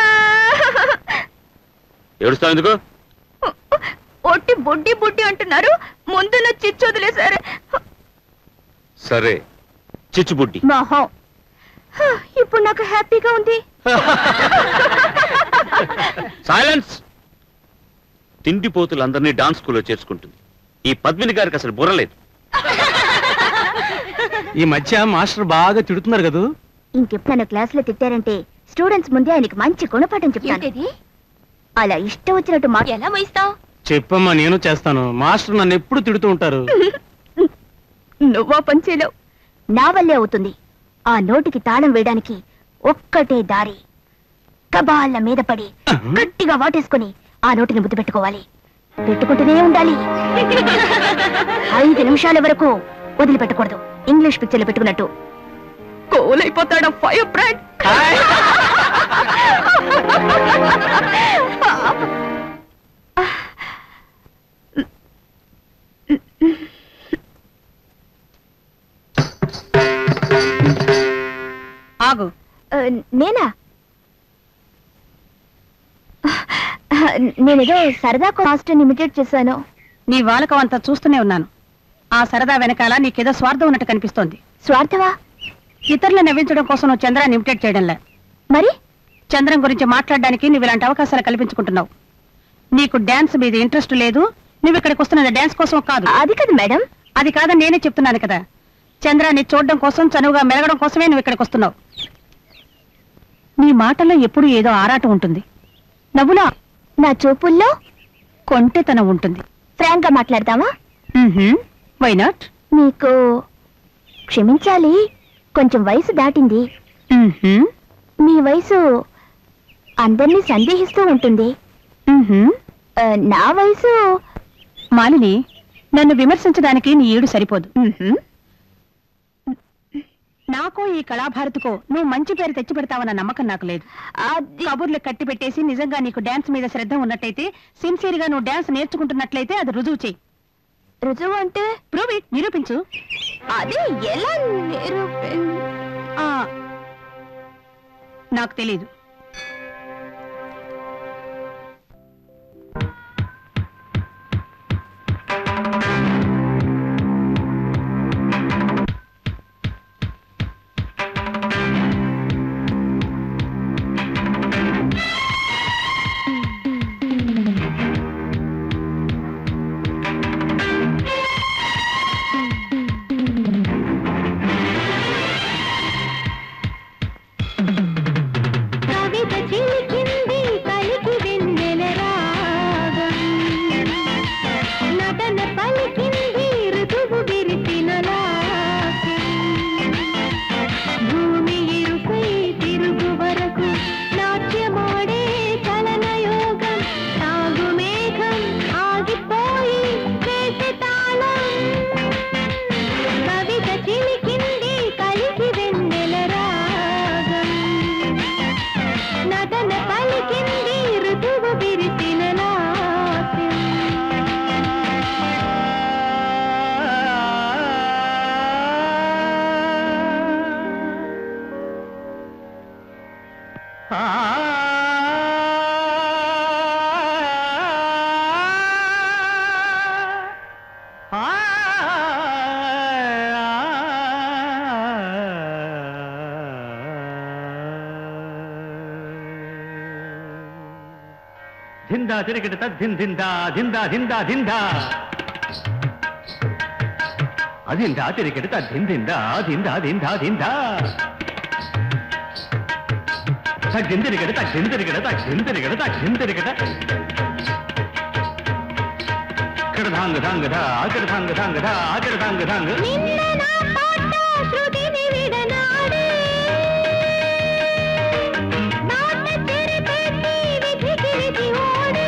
ఏడుస్తావు ఎందుకు ఒట్టి బుడ్డి బుడ్డి అంటున్నారు ముందున్న చిచ్చు వదిలేశారు సరే చిచ్చు బుడ్డి మహం హ, ఇప్పుడు నాకు హ్యాపీగా ఉంది సైలెన్స్ తిండిపోతులందరినీ డాన్స్ స్కూల్లో చేర్చుకుంటుంది ఈ పద్మిని గారికి అసలు బుర్రలేదు ఈ మధ్య మాస్టర్ బాగా తిడుతున్నారు కదా ఇంకెప్పుడు నన్ను క్లాసులో తిట్టారంటే స్టూడెంట్స్ ముందే ఆయనకి మంచి గుణపాఠం చెప్తాను అలా ఇష్టం వచ్చినట్టు మాట ఎలా వహిస్తావు చెప్పమ్మా నేను చేస్తాను మాస్టర్ నన్ను ఎప్పుడు తిడుతూ ఉంటారు నువ్వా పంచేలో నా వల్లే అవుతుంది ఆ నోటికి తాళం వేయడానికి ఒక్కటే దారి కబాళ్ళ మీద పడి గట్టిగా వాటేసుకుని ఆ నోటిని ముద్దు పెట్టుకోవాలి పెట్టుకుంటూనే ఉండాలి ఐదు నిమిషాల వరకు వదిలిపెట్టకూడదు ఇంగ్లీష్ పిక్చర్లు పెట్టుకున్నట్టు కోలైపోతాడు ఫైవ్ బ్రాండ్ ఆగు నేనా నేనేదో సరదా మాస్టర్ని ఇమిటేట్ చేశాను నీ వాలకం అంతా చూస్తూనే ఉన్నాను ఆ సరదా వెనకాల నీకేదో స్వార్థం ఉన్నట్టు కనిపిస్తోంది స్వార్థవా ఇతరులను నవ్వించడం కోసం నువ్వు చంద్రాన్ని ఇమిటేట్ చేయడంలే మరి చంద్రం గురించి మాట్లాడడానికి నువ్వు ఇలాంటి అవకాశాలు కల్పించుకుంటున్నావు నీకు డాన్స్ మీద ఇంట్రెస్ట్ లేదు నువ్వు ఇక్కడికి వస్తున్నది డాన్స్ కోసం కాదు అది కదా మేడం అది కాదని నేనే చెప్తున్నాను కదా చంద్రాన్ని చూడడం కోసం చనువుగా మెలగడం కోసమే నువ్వు ఇక్కడికి వస్తున్నావు నీ మాటల్లో ఎప్పుడూ ఏదో ఆరాటం ఉంటుంది నవ్వులా నా చూపుల్లో కొంటెతనం ఉంటుంది ఫ్రాంక్ గా మాట్లాడతావా వై నాట్ మీకు క్షమించాలి కొంచెం వయసు దాటింది మీ వయసు అందరినీ సందేహిస్తూ ఉంటుంది ఆ, నా వయసు మాలిని నన్ను విమర్శించడానికి నీ ఏడు సరిపోదు నాకో ఈ కళాభారతికో నువ్వు మంచి పేరు తెచ్చి పెడతావన్న నమ్మకం నాకు లేదు కబుర్లు కట్టి పెట్టేసి నిజంగా నీకు డాన్స్ మీద శ్రద్ధ ఉన్నట్టయితే సిన్సియర్ గా నువ్వు డాన్స్ నేర్చుకుంటున్నట్లయితే అది రుజువు చేయి రుజువు అంటే ప్రూవ్ ఇట్ నిరూపించు అది ఎలా నిరూపి ఆ, నాకు తెలీదు కవిత చిలికింది కలికి వెన్నెల రాగం నటన పలికింది ఋతువు విరిసిన లాస్యం భూమి ఇరుకై తిరుగు వరకు నాట్యమాడే చలన యోగం సాగు మేఘం ఆగిపోయి వేసే తాళం కవిత చిలికింది కలికి వెన్నెల రాగం నటన పలికింది ఋతువు విరిసిన నాట్యం ధిందా తిరిగిట తద్ధిం ధిందా ధిందా ధిందా ధిందా అధిందా తిరిగిట తద్ధిం ధిందా ధిందా ధిందా ధిందా తగ్గిం తిరిగడ తగ్గిం తిరిగడ తగ్గిం తిరిగడ తగ్గిం తిరిగడ ఇక్కడ ధాంగ ధాంగ ధా అక్కడ ధాంగ ధాంగ ధా అక్కడ ధాంగ ధాంగ నిన్న నా పాట శృతిని విడనాడే మాట చెరిపెట్టి విధికి విధి ఓడే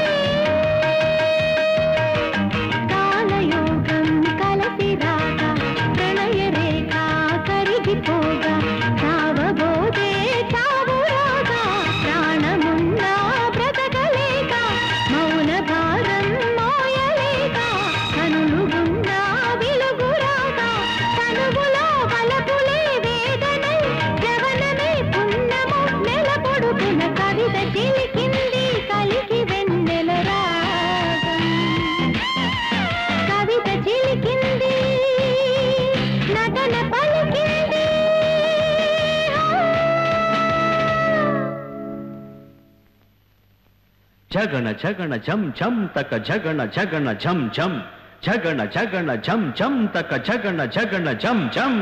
కాలయోగం కలసి రాగా ప్రణయ రేఖ కరిగిపోగా చావబోదే చావు రాగా ప్రాణమున్నా బ్రతకలేక మౌన భారం మోయలేక కనులు ఉన్నా వెలుగు రాగా కనుగులో బలపులే వేదనై జవనమే పున్నము నెలపొడుకున కవిత చిలికింది కలికి వెన్నెల రాగం కవిత చిలికింది నటన పలికింది జగణ జగణ జం జం తక జగణ జగణ జం జం జగణ జగణ జం జం తక జగణ జగణ జం జం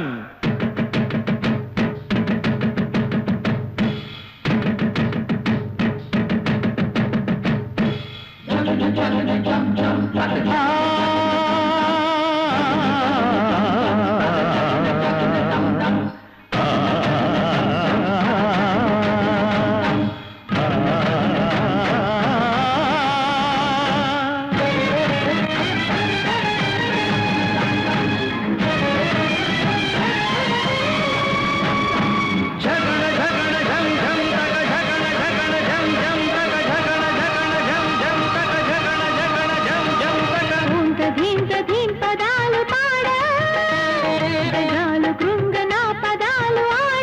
ఊంత ధీంత ధీం పదాలు పాడ గజాలు కృంగ నా పదాలు ఆడ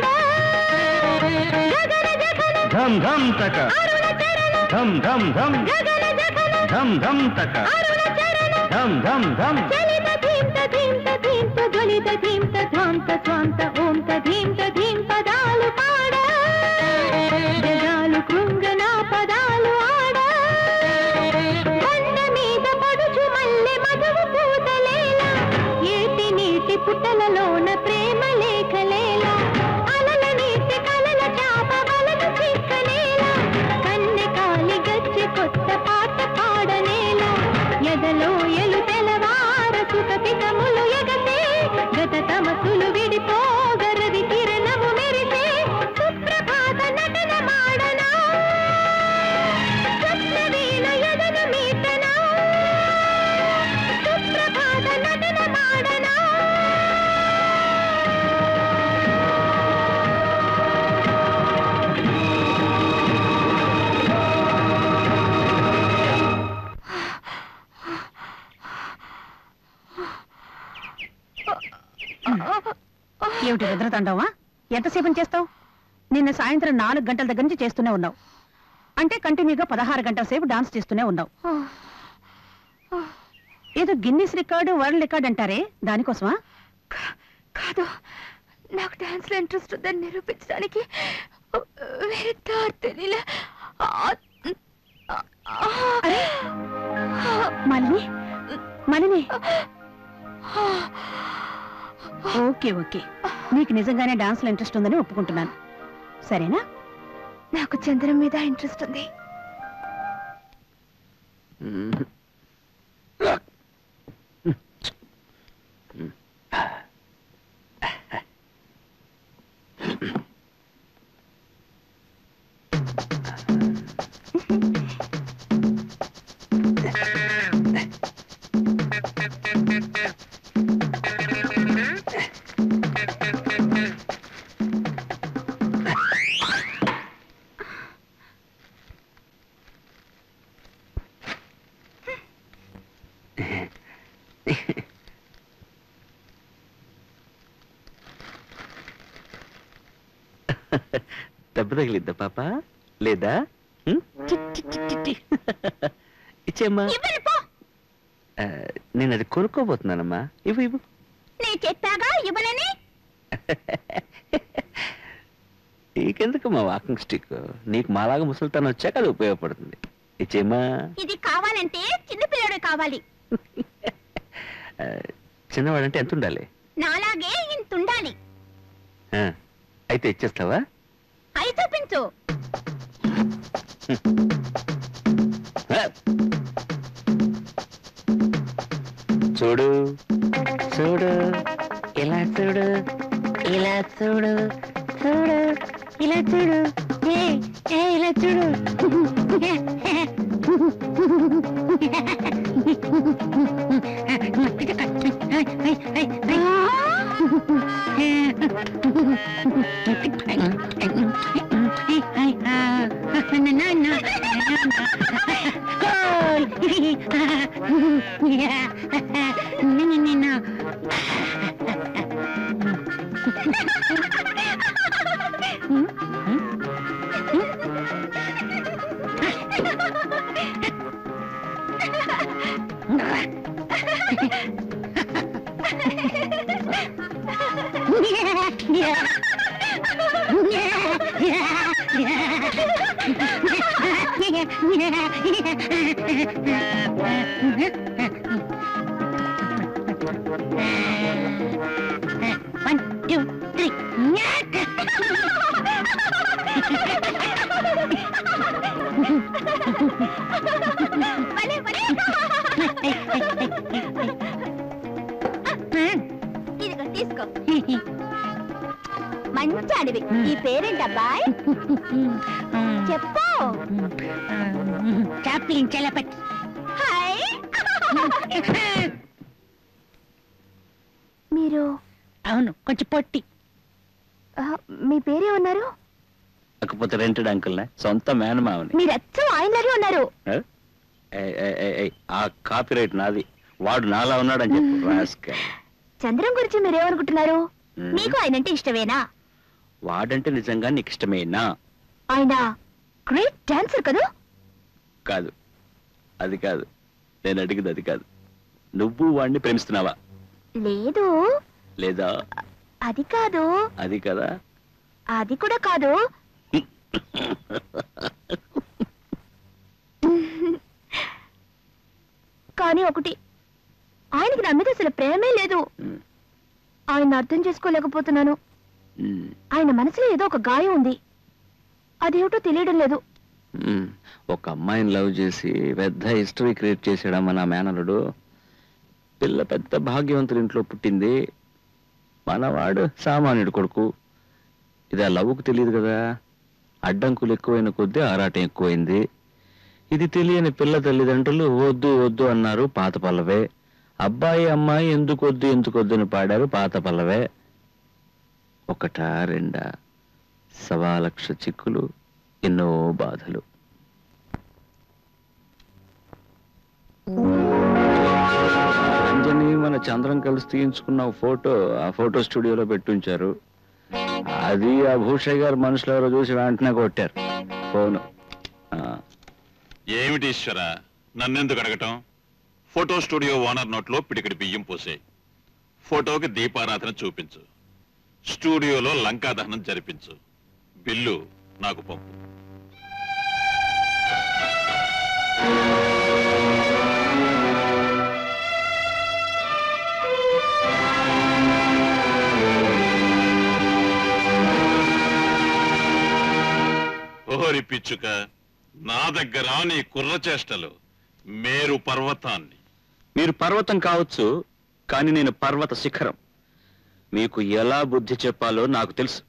గగన జగన ధం ధం తక అరుణ చరణ ధం ధం ధం గగన జగన ధం ధం తక అరుణ చరణ ధం ధం ధం చలిత ధీంత ధీంత ధీంత జ్వలిత ధీంత ధ్వాంత స్వాంత ఓంత ధీంత ధీం పదాలు పాడ గజాలు కృంగ నా పదాలు ఆడ కొండ మీద పడుచు మల్లె మధువు పూతలేలా ఏటి నీటి పుట్టలలోన ప్రేమ లేఖలేలా అలల నీటి కలల చాప వలను చిక్కనేలా కన్నె కాలి గచ్చి కొత్త పాట పాడనేలా ఎదలో ఎలు తెలవార సుఖపితములు ఎగసే గత తమసులు విడిపోగరవి కిరణము మెరిసే సుప్రభాత నటన మాడనా స్వప్నవీణ యదన మీటనా సుప్రభాత నటన మాడనా ఏమిటి రుద్రతాండవా ఎంతసేపు చేస్తావు నిన్న సాయంత్రం నాలుగు గంటల దగ్గర నుంచి చేస్తూనే ఉన్నావు అంటే కంటిన్యూగా పదహారు గంటల సేపు డాన్స్ చేస్తూనే ఉన్నావు ఏదో గిన్నిస్ రికార్డు వరల్డ్ రికార్డ్ అంటారే దానికోసమా కాదు నాకు డాన్స్ లో ఇంట్రెస్ట్ ఉందని నిరూపించడానికి వేరే దారి తెలియలే మళ్ళీ మళ్ళీ ఓకే ఓకే నీకు నిజంగానే డాన్స్ లో ఇంట్రెస్ట్ ఉందని ఒప్పుకుంటున్నాను సరేనా నాకు చంద్రం మీద ఇంట్రెస్ట్ ఉంది దెబ్బ తగిలిద్దా పాప లేదా ఉం? ఇచ్చేమ్మా ఆ, నేను అది కొనుక్కోబోతున్నానమ్మా ఇవ్వు ఇవ్వు నేను చెప్పాగా ఇవ్వనని నీకెందుకు మా వాకింగ్ స్టిక్ నీకు మాలాగా ముసలితనం వచ్చాక అది ఉపయోగపడుతుంది ఇచ్చేమ్మా ఇది కావాలంటే చిన్న పిల్లడు కావాలి ఆ, చిన్నవాడంటే ఎంత ఉండాలి నాలాగే ఇంత ఉండాలి ఆ, అయితే ఇచ్చేస్తావా అయి చూపించు ఆ. చూడు చూడు ఇలా చూడు ఇలా చూడు చూడు ఇలా చూడు ఏ ఏ ఇలా చూడు One, two, three. భలే, భలే. ఇదిగో తీసుకో మంచి అడవి ఈ పేరేంటబ్బాయ్ చెప్పు చాప్లిన్ చెలపట్ హాయ్ మీరు అవును కొంచెం పొట్టి ఆ, మీ పేరే ఉన్నారు కాకపోతే రెంటెడ్ అంకుల్నే సొంత మేనమావని మీరు అచ్చం ఆయనలాగే ఉన్నారు ఏ? ఏయ్, ఏయ్, ఏయ్, ఏయ్, ఆ కాపీ రైట్ నాది వాడు నాలా ఉన్నాడని చెప్పు రాస్కెల్. చంద్రం గురించి మీరేమనుకుంటున్నారు మ్మ్. మీకు ఆయనంటే ఇష్టమేనా వాడంటే నిజంగా నీకు ఇష్టమేనా ఆయన గ్రేట్ డాన్సర్ కదా కాదు అది కాదు నేను అడిగింది అది కాదు నువ్వు వాడిని ప్రేమిస్తున్నావా లేదు లేదా అది కాదు అది కదా అది కూడా కాదు కానీ ఒకటి ఆయనకి నా మీద అసలు ప్రేమే లేదు మ్మ్. ఆయన అర్థం చేసుకోలేకపోతున్నాను మ్మ్. ఆయన మనసులో ఏదో ఒక గాయం ఉంది అదేమిటో తెలియడం లేదు మ్మ్. ఒక అమ్మాయిని లవ్ చేసి పెద్ద హిస్టరీ క్రియేట్ చేసాడమ్మా నా మేనలుడు పిల్ల పెద్ద భాగ్యవంతుడి ఇంట్లో పుట్టింది మనవాడు సామాన్యుడు కొడుకు ఇది ఆ లవ్కు తెలియదు కదా అడ్డంకులు ఎక్కువైన కొద్దీ ఆరాటం ఎక్కువైంది ఇది తెలియని పిల్ల తల్లిదండ్రులు వద్దు వద్దు అన్నారు పాత పల్లవే అబ్బాయి అమ్మాయి ఎందుకు వద్దు ఎందుకు వద్దు అని పాడారు పాత పల్లవే ఒకటా రెండా సవా లక్ష చిక్కులు ఎన్నో బాధలు అంజని మన చంద్రం కలిసి తీయించుకున్న ఫోటో ఆ ఫోటో స్టూడియోలో పెట్టుంచారు అది ఆ భూషయ్య గారు మనుషులు ఎవరో చూసి వెంటనే కొట్టారు ఫోను ఆ, ఏమిటి ఈశ్వర నన్నెందుకు అడగటం ఫోటో స్టూడియో ఓనర్ నోట్లో పిడికిడి బియ్యం పోసే ఫోటోకి దీపారాధన చూపించు స్టూడియోలో లంకా దహనం జరిపించు బిల్లు నాకు పంపు ఓరి పిచ్చుక నా దగ్గర నీ కుర్ర చేష్టలు మేరు పర్వతాన్ని మీరు పర్వతం కావచ్చు కానీ నేను పర్వత శిఖరం మీకు ఎలా బుద్ధి చెప్పాలో నాకు తెలుసు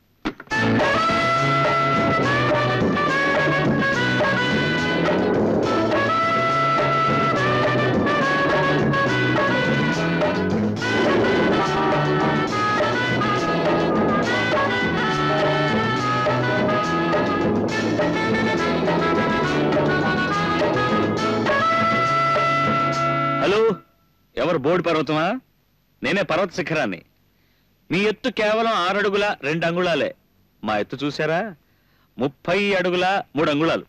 హలో ఎవరు బోర్డు పర్వతమా నేనే పర్వత శిఖరాన్ని మీ ఎత్తు కేవలం ఆరు అడుగుల రెండు అంగుళాలే మా ఎత్తు చూసారా ముప్పై అడుగుల మూడు అంగుళాలు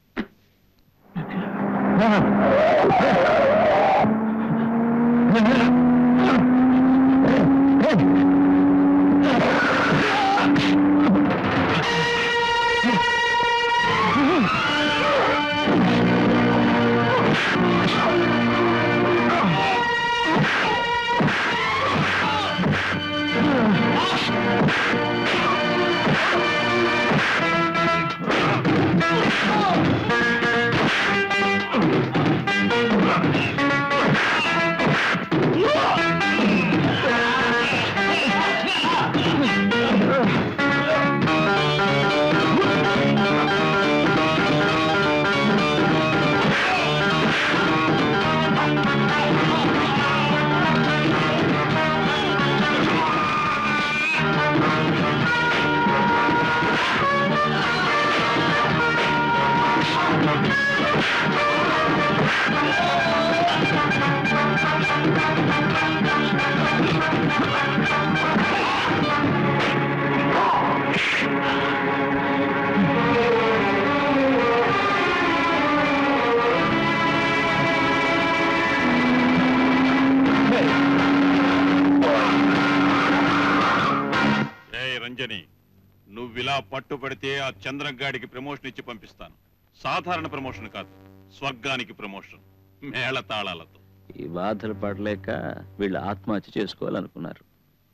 ఏ రంజని నువ్విలా పట్టుబడితే ఆ చంద్రగాడికి ప్రమోషన్ ఇచ్చి పంపిస్తాను సాధారణ ప్రమోషన్ కాదు స్వర్గానికి ప్రమోషన్ మేళ తాళాలతో ఈ బాధలు పడలేక వీళ్ళు ఆత్మహత్య చేసుకోవాలనుకున్నారు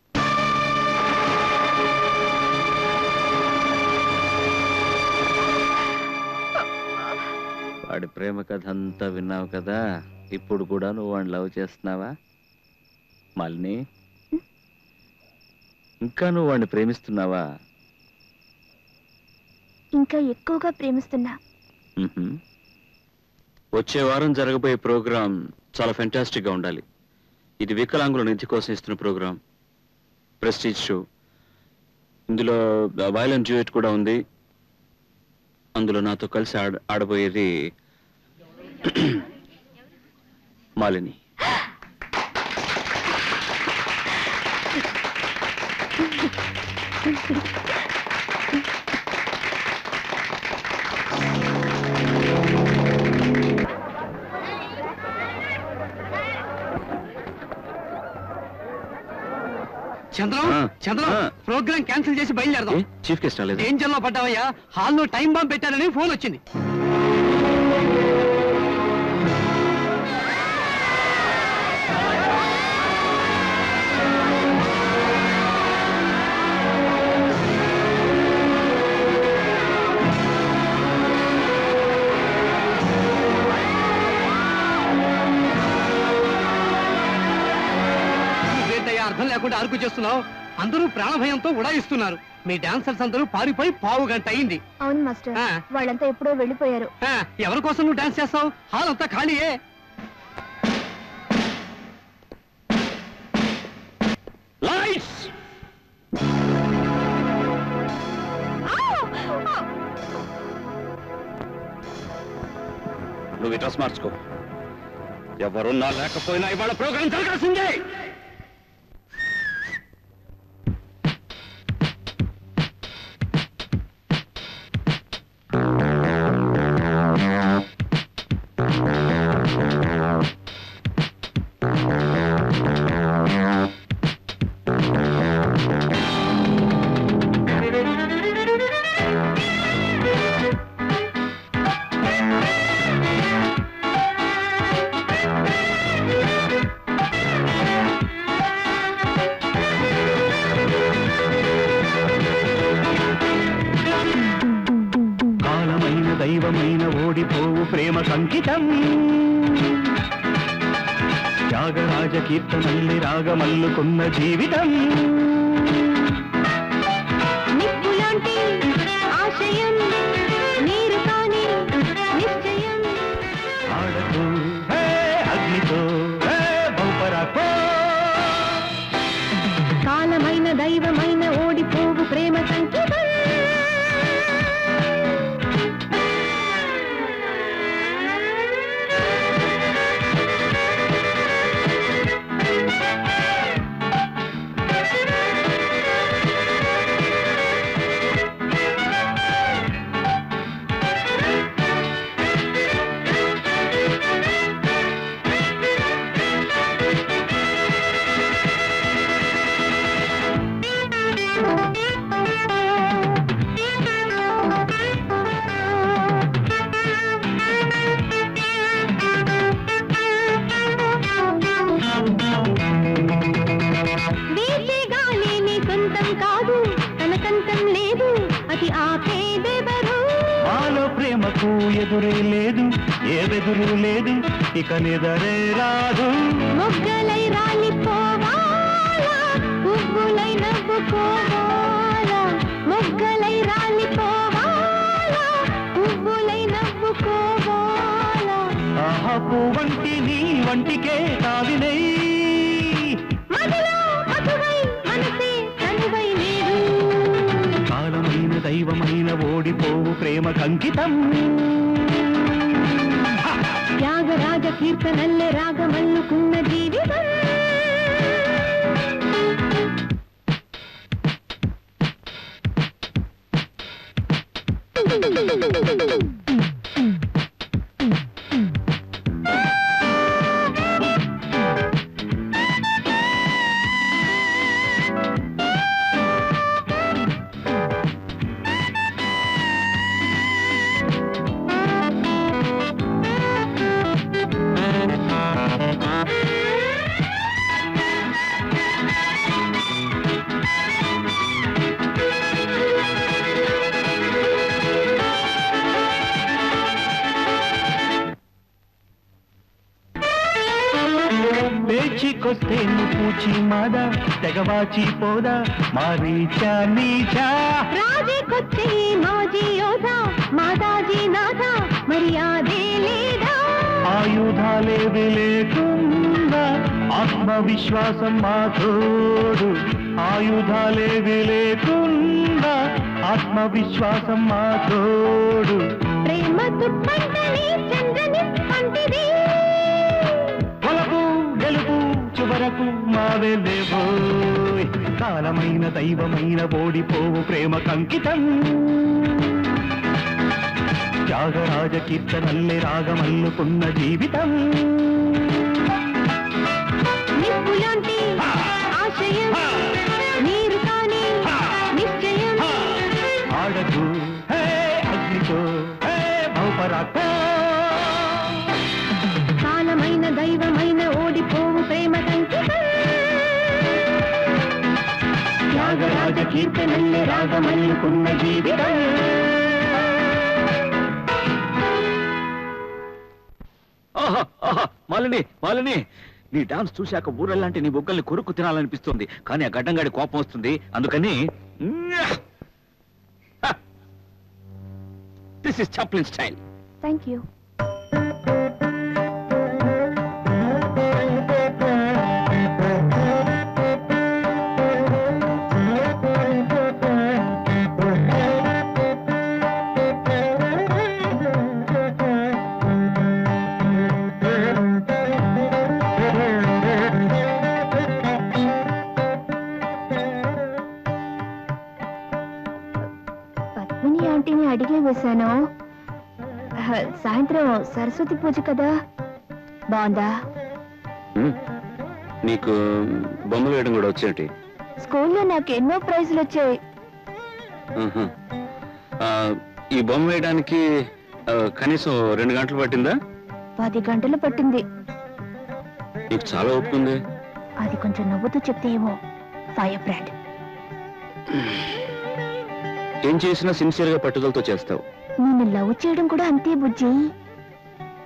వాడి ప్రేమ కథ అంతా విన్నావు కదా ఇప్పుడు కూడా నువ్వు వాడిని లవ్ చేస్తున్నావా మాలిని ఇంకా నువ్వు వాడిని ప్రేమిస్తున్నావా ఇంకా ఎక్కువగా ప్రేమిస్తున్నా మ్మ్హ్మ్. వచ్చే వారం జరగబోయే ప్రోగ్రాం చాలా ఫెంటాస్టిక్ గా ఉండాలి ఇది వికలాంగుల నిధి కోసం ఇస్తున్న ప్రోగ్రాం ప్రెస్టీజ్ షో ఇందులో వైలెంట్ డ్యూయట్ కూడా ఉంది అందులో నాతో కలిసి ఆడ ఆడబోయేది మాలిని చంద్రం ఆ, చంద్రం ఆ. ప్రోగ్రామ్ క్యాన్సిల్ చేసి బయలుదేరదాం చీఫ్ గెస్ట్ రాలేదు డేంజర్ లో పడ్డావయ్యా హాల్లో టైం బాంబ్ పెట్టారని ఫోన్ వచ్చింది నువ్వేంటయ్యా అర్థం లేకుండా అరుపు చేస్తున్నావు అందరూ ప్రాణభయంతో ఉడాయిస్తున్నారు మీ డాన్సర్స్ అందరూ పారిపోయి పావు గంట అయింది అవును మాస్టర్ ఆ. వాళ్ళంతా ఎప్పుడో వెళ్ళిపోయారు ఆ, ఎవరి కోసం నువ్వు డాన్స్ చేస్తావు హాల్ అంతా ఖాళీయే లైట్స్ నువ్వు ఈ డ్రెస్ మార్చుకో ఎవరున్నా లేకపోయినా ఇవాళ ప్రోగ్రాం జరగాల్సిందే ಪ್ರೇಮಕಂಕಿತಂ ತ್ಯಾಗರಾಜ ಕೀರ್ತನಲ್ಲಿ ರಾಗಮಲ್ಲುకున్న జీవితం నిప్పులాంటి ఆశయం నీరు కాని నిశ్చయం ఆడతూ హే అగ్నితో హే బహుపరాకో కాలమైన దైవమైన ఓడిపోవు ప్రేమ సంకేతం వీచే గాలి నీ సొంతం కాదు తన కంతం లేదు అది ఆపేదెవరు మాలో ప్రేమకు ఎదురే లేదు ఏ బెదురు లేదు ఇక నిదరే రాదు మొగ్గలై రాలిపోవాలా పువ్వులై నవ్వుకోవాలా మొగ్గలై రాలిపోవాలా పువ్వులై నవ్వుకోవాలా ఆహపు వంటి నీ వంటికే తావినై మదిలో మధువై మనసే తనువై నీరు కాలమైన దైవమైన ఓడిపోవు ప్రేమకంకితం త్యాగరాజ కీర్తనల్లే రాగమల్లుకున్న జీవితం పేచికొస్తే పూచి మాద తెగవాచి పోదా మారీచా నీచా రాజీకొచ్చే మాజీ యోధ మాతాజీ నాథ మర్యాదే లేదా ఆయుధాలేవి లేకుండా ఆత్మవిశ్వాసం మా తోడు ఆయుధాలేవి లేకుండా ఆత్మవిశ్వాసం మా తోడు ప్రేమ తుప్పంటని చంద్రని పంటిది పొలకు గెలుపు చివరకు మావే లేవోయ్ కాలమైన దైవమైన ఓడిపోవు ప్రేమ కంకితం త్యాగరాజ కీర్తనల్లే రాగమల్లుకున్న జీవితం నిప్పులాంటి ఆశయం నీరు కాని నిశ్చయం ఆడకు హే అగ్నితో హే బహుపరాకో కాలమైన దైవమైన ఓడిపోవు ప్రేమ కంకితం త్యాగరాజ కీర్తనల్లే రాగమల్లుకున్న జీవితం ఆహా, ఆహా, మాలిని మాలిని నీ డాన్స్ చూశాక ఊరల్లాంటి నీ బొగ్గల్ని కొరుక్కు తినాలనిపిస్తుంది కానీ ఆ గడ్డంగాడి కోపం వస్తుంది అందుకని this is Chaplin style thank you Padmini ఆంటీని అడిగే వేశాను ఆ, సాయంత్రం సరస్వతి పూజ కదా బాగుందా నీకు బొమ్మలు వేయడం కూడా వచ్చేటి స్కూల్లో నాకు ఎన్నో ప్రైజులు వచ్చాయి ఆహా. ఆ, ఈ బొమ్మ వేయడానికి ఆ, కనీసం రెండు గంటలు పట్టిందా పది గంటలు పట్టింది నీకు చాలా ఓపిక ఉంది అది కొంచెం నవ్వుతూ చెప్తే ఏమో ఫైర్ బ్రాండ్ ఏం చేసినా సిన్సియర్ గా పట్టుదలతో చేస్తావు నిన్ను లవ్ చేయడం కూడా అంతే బుజ్జి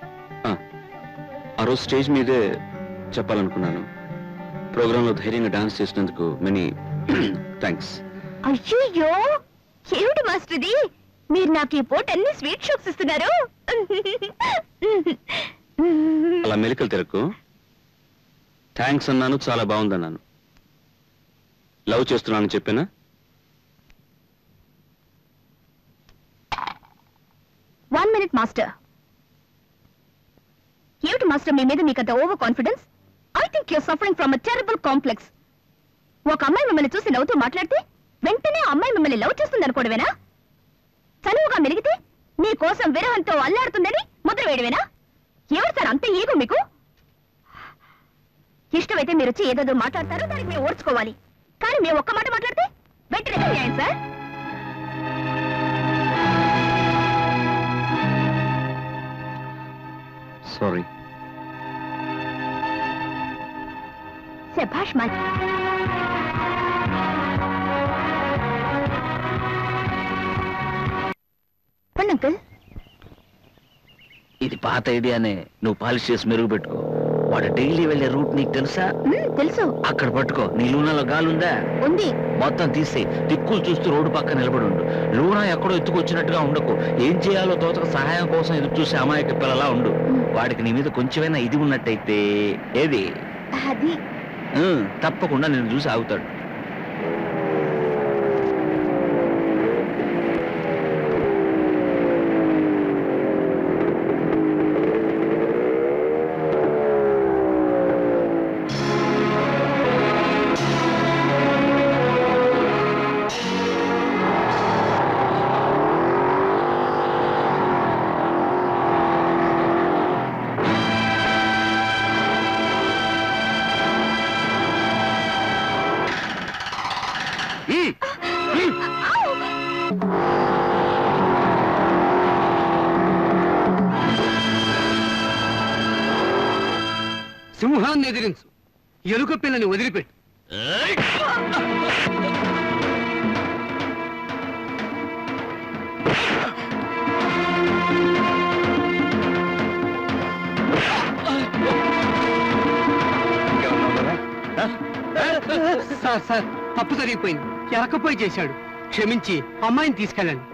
ఆ రోజు స్టేజ్ మీదే చెప్పాలనుకున్నాను ప్రోగ్రాంలో ధైర్యంగా డాన్స్ చేసినందుకు మెనీ థ్యాంక్స్ అయ్యో ఏమిటి మాస్టర్ ఇది మీరు నాకు ఈ పూట అన్ని స్వీట్ షాప్స్ ఇస్తున్నారు అలా మెలికలు తిరగకు థ్యాంక్స్ అన్నాను చాలా బాగుందన్నాను లవ్ చేస్తున్నాను చెప్పానా వన్ మినిట్ మాస్టర్ ఏమిటి మాస్టర్ మీ మీద మీకంత over confidence I think you're suffering from a terrible complex ఒక అమ్మాయి మిమ్మల్ని చూసి నవ్వుతూ మాట్లాడితే వెంటనే ఆ అమ్మాయి మిమ్మల్ని లవ్ చేస్తుంది అనుకోవడమేనా చనువుగా మెలిగితే నీ కోసం విరహంతో అల్లాడుతుందని ముద్ర వేయడమేనా ఎవరు సార్ అంత ఈగో మీకు ఇష్టమైతే మీరు వచ్చి ఏదో మాట్లాడతారో దానికి మేము ఓర్చుకోవాలి కానీ మేము ఒక్క మాట మాట్లాడితే వెంటనే చేయండి సార్ సారీ శభాష్ మన్ చెప్పండి అంకుల్ ఇది పాత ఐడియానే నువ్వు పాలిష్ చేసి మెరుగు పెట్టుకో వాడు డైలీ వెళ్ళే రూట్ నీకు తెలుసా మ్మ్, తెలుసు అక్కడ పట్టుకో నీ లూనాలో గాలుందా ఉంది మొత్తం తీసి దిక్కులు చూస్తూ రోడ్డు పక్కన నిలబడి ఉండు లూనా ఎక్కడో ఎత్తుకొచ్చినట్టుగా ఉండకు ఏం చేయాలో తోచక సహాయం కోసం ఎదురు చూసే అమాయక పిల్లలా ఉండు వాడికి నీ మీద కొంచెమైనా ఇది ఉన్నట్టయితే ఏది అది ఉమ్, తప్పకుండా నేను చూసి ఆగుతాడు సింహాన్ని ఎదిరించు ఎలుక పిల్లని వదిలిపెట్టు సార్ సార్ తప్పు జరిగిపోయింది ఎరకపోయి చేశాడు క్షమించి అమ్మాయిని తీసుకెళ్ళండి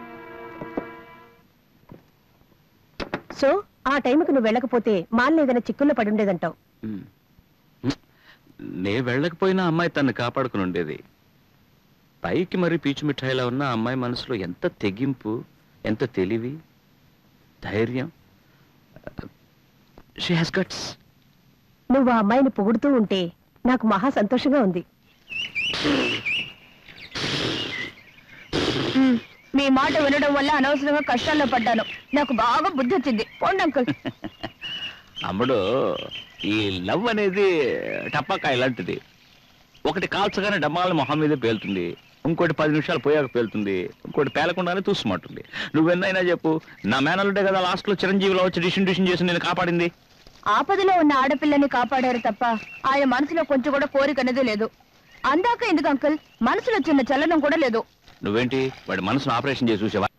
సో ఆ టైంకి నువ్వు వెళ్ళకపోతే మాల్లో ఏదైనా చిక్కుల్లో పడి ఉండేదంటావు ఉమ్. నే వెళ్ళకపోయినా అమ్మాయి తన్ని కాపాడుకుని ఉండేది పైకి మరి పీచు మిఠాయిలా ఉన్న ఆ అమ్మాయి మనసులో ఎంత తెగింపు ఎంత తెలివి ధైర్యం షీ హాస్ గట్స్ నువ్వు ఆ అమ్మాయిని పొగుడుతూ ఉంటే నాకు మహా సంతోషంగా ఉంది మీ మాట వినడం వల్ల అనవసరంగా కష్టాల్లో పడ్డాను నాకు బాగా బుద్ధి వచ్చింది పోండి అంకుల్ అమ్ముడు ఈ లవ్ అనేది టపాకాయ లాంటిది ఒకటి కాల్చగానే డమ్మాల మొహం మీదే పేలుతుంది ఇంకోటి పది నిమిషాలు పోయాక పేలుతుంది ఇంకోటి పేలకుండానే చూసుమంటుంది నువ్వెన్నైనా చెప్పు నా మేనలుంటే కదా లాస్ట్ లో చిరంజీవిలో వచ్చి డిషన్ డిషన్ చేసి నేను కాపాడింది ఆపదలో ఉన్న ఆడపిల్లని కాపాడారు తప్ప ఆయన మనసులో కొంచెం కూడా కోరిక అనేది లేదు అందాక ఎందుకు అంకుల్ మనసులో చిన్న చలనం కూడా లేదు నువ్వేంటి వాడి మనసును ఆపరేషన్ చేసి చూసావా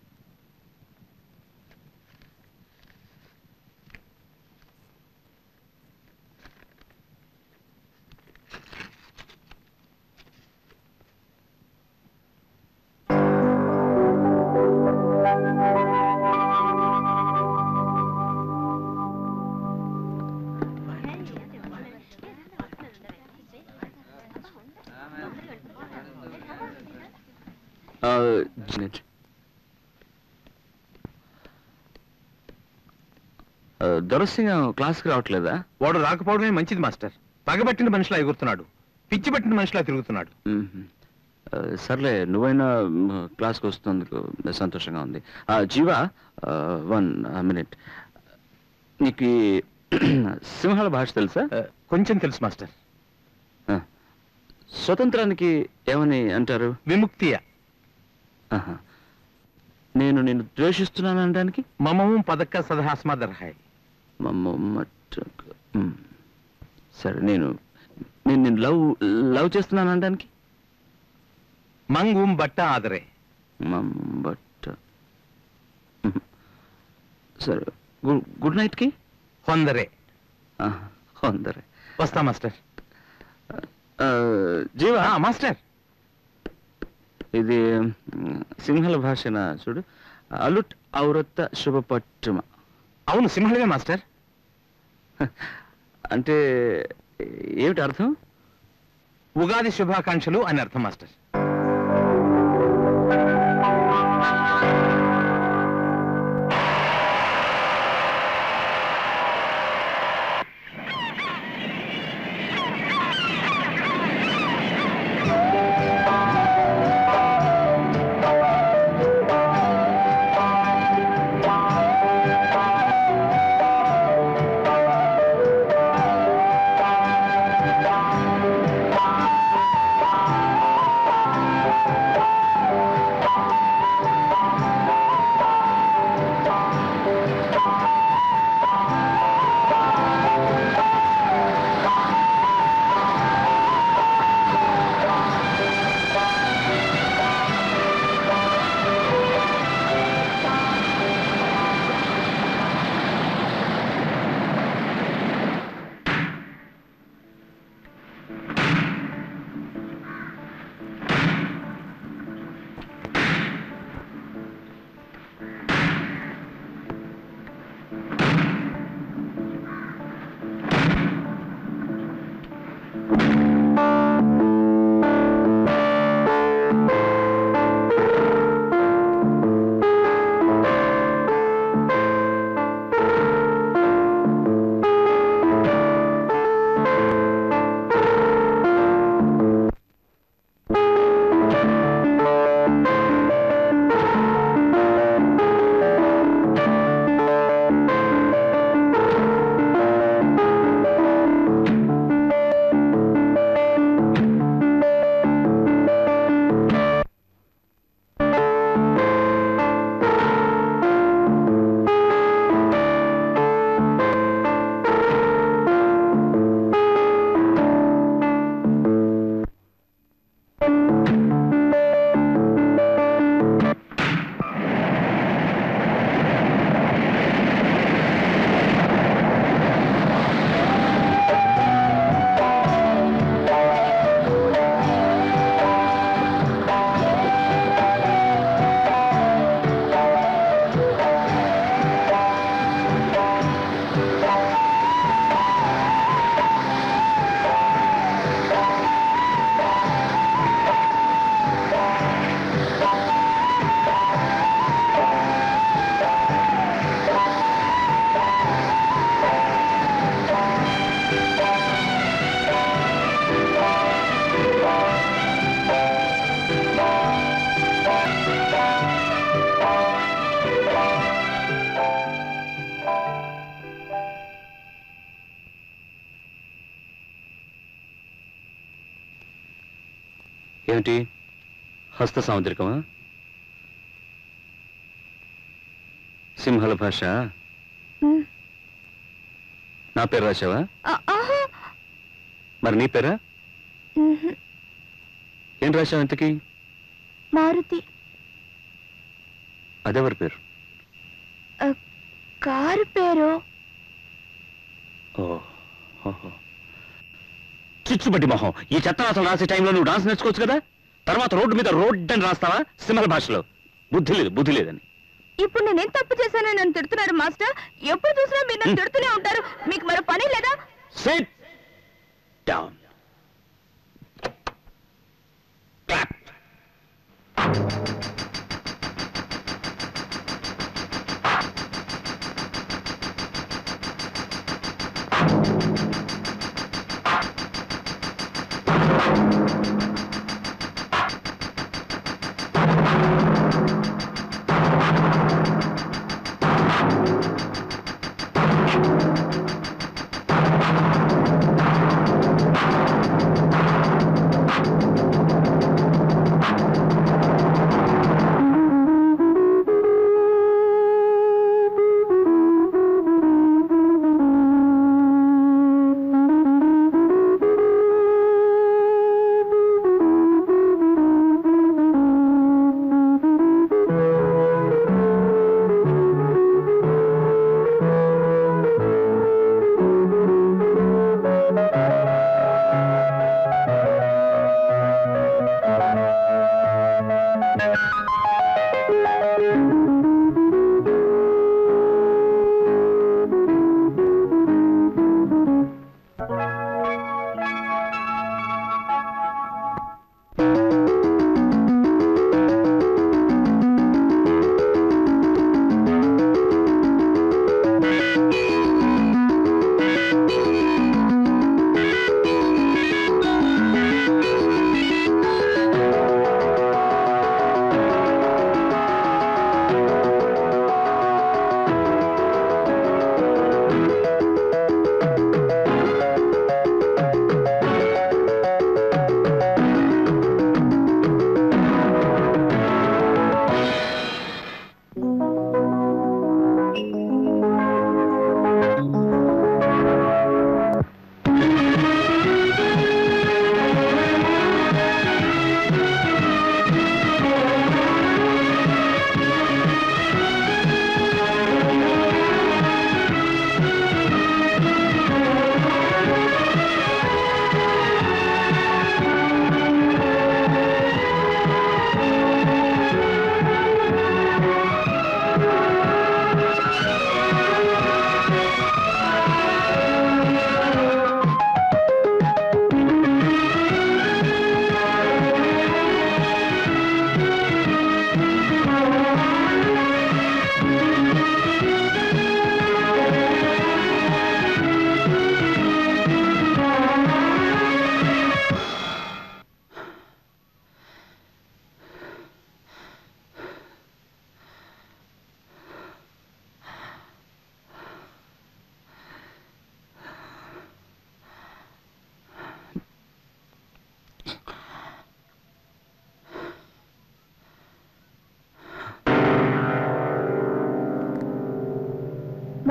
ఆ, జనెట్. ఆ, దొరసింగం క్లాస్కి రావట్లేదా వాడు రాకపోవడమే మంచిది మాస్టర్ పగబట్టిన మనిషిలా ఎగురుతున్నాడు పిచ్చి పట్టిన మనిషిలా తిరుగుతున్నాడు మ్మ్. ఆ, సర్లే నువ్వైనా మ్, క్లాస్కి వస్తున్నందుకు సంతోషంగా ఉంది ఆ, జీవా ఆ, వన్ మినిట్ నీకు ఈ సింహాల భాష తెలుసా ఆ, కొంచెం తెలుసు మాస్టర్ ఆ. స్వతంత్రానికి ఏమని అంటారు విముక్తియ ఆహా. నేను నిన్ను ద్వేషిస్తున్నాను అనడానికి మమము పదక్క సదహాస్మాదర్హాయ్ మమ్మ మట్ట- మ్. సరే నేను నేను నిన్ను లవ్ లవ్ చేస్తున్నాను అనడానికి మంగుం బట్ట ఆదరే మమ్మ బట్ట మ్. సరే గు- గుడ్ నైట్కి ಹೊಂದರೆ అందరే వస్తా మాస్టర్ జీవా మాస్టర్ ఇది మ్, సింహల భాషన చూడు అలుట్ ఔరత్త శుభపట్టుమ అవును సింహళమే మాస్టర్ అంటే ఏమిటి అర్థం ఉగాది శుభాకాంక్షలు అని అర్థం మాస్టర్ ఏమిటి హస్త సాముద్రికమా సింహల భాష మ్. నా పేరు రాశావా ఆ- ఆహా. మరి నీ పేరా మ్హూ. ఏం రాశావు ఇంతకీ మారుతి అదెవరి పేరు ఆ, కారు పేరు ఓ ఓహో. చిచ్చుబట్టి మొహం ఈ చెత్తరాసలు రాసే టైంలో నువ్వు డాన్స్ నేర్చుకోవచ్చు కదా తర్వాత రోడ్డు మీద రోడ్ అని రాస్తావా సింహల భాషలో బుద్ధి లేదు బుద్ధి లేదని ఇప్పుడు నేనేం తప్పు చేశానని నన్ను తిడుతున్నారు మాస్టర్ ఎప్పుడు చూసినా మీరు నన్ను తిడుతూనే ఉంటారు మీకు మరో పని లేదా సిట్ డౌన్ Thank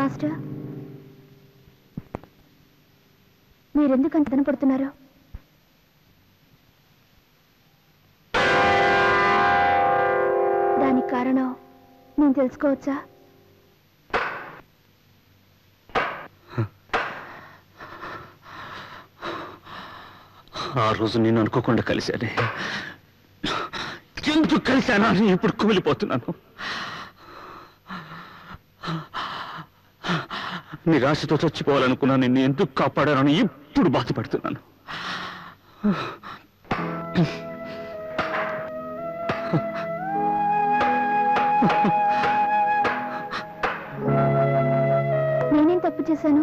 మాస్టర్ మీరెందుకు అంత పడుతున్నారు దానికి కారణం నేను తెలుసుకోవచ్చా ఆ రోజు నేను అనుకోకుండా కలిశానే ఎందుకు కలిశానా అని ఇప్పుడు కుమిలిపోతున్నాను నిరాశతో చచ్చిపోవాలనుకున్నా నిన్ను ఎందుకు కాపాడానని ఇప్పుడు బాధపడుతున్నాను నేనేం తప్పు చేశాను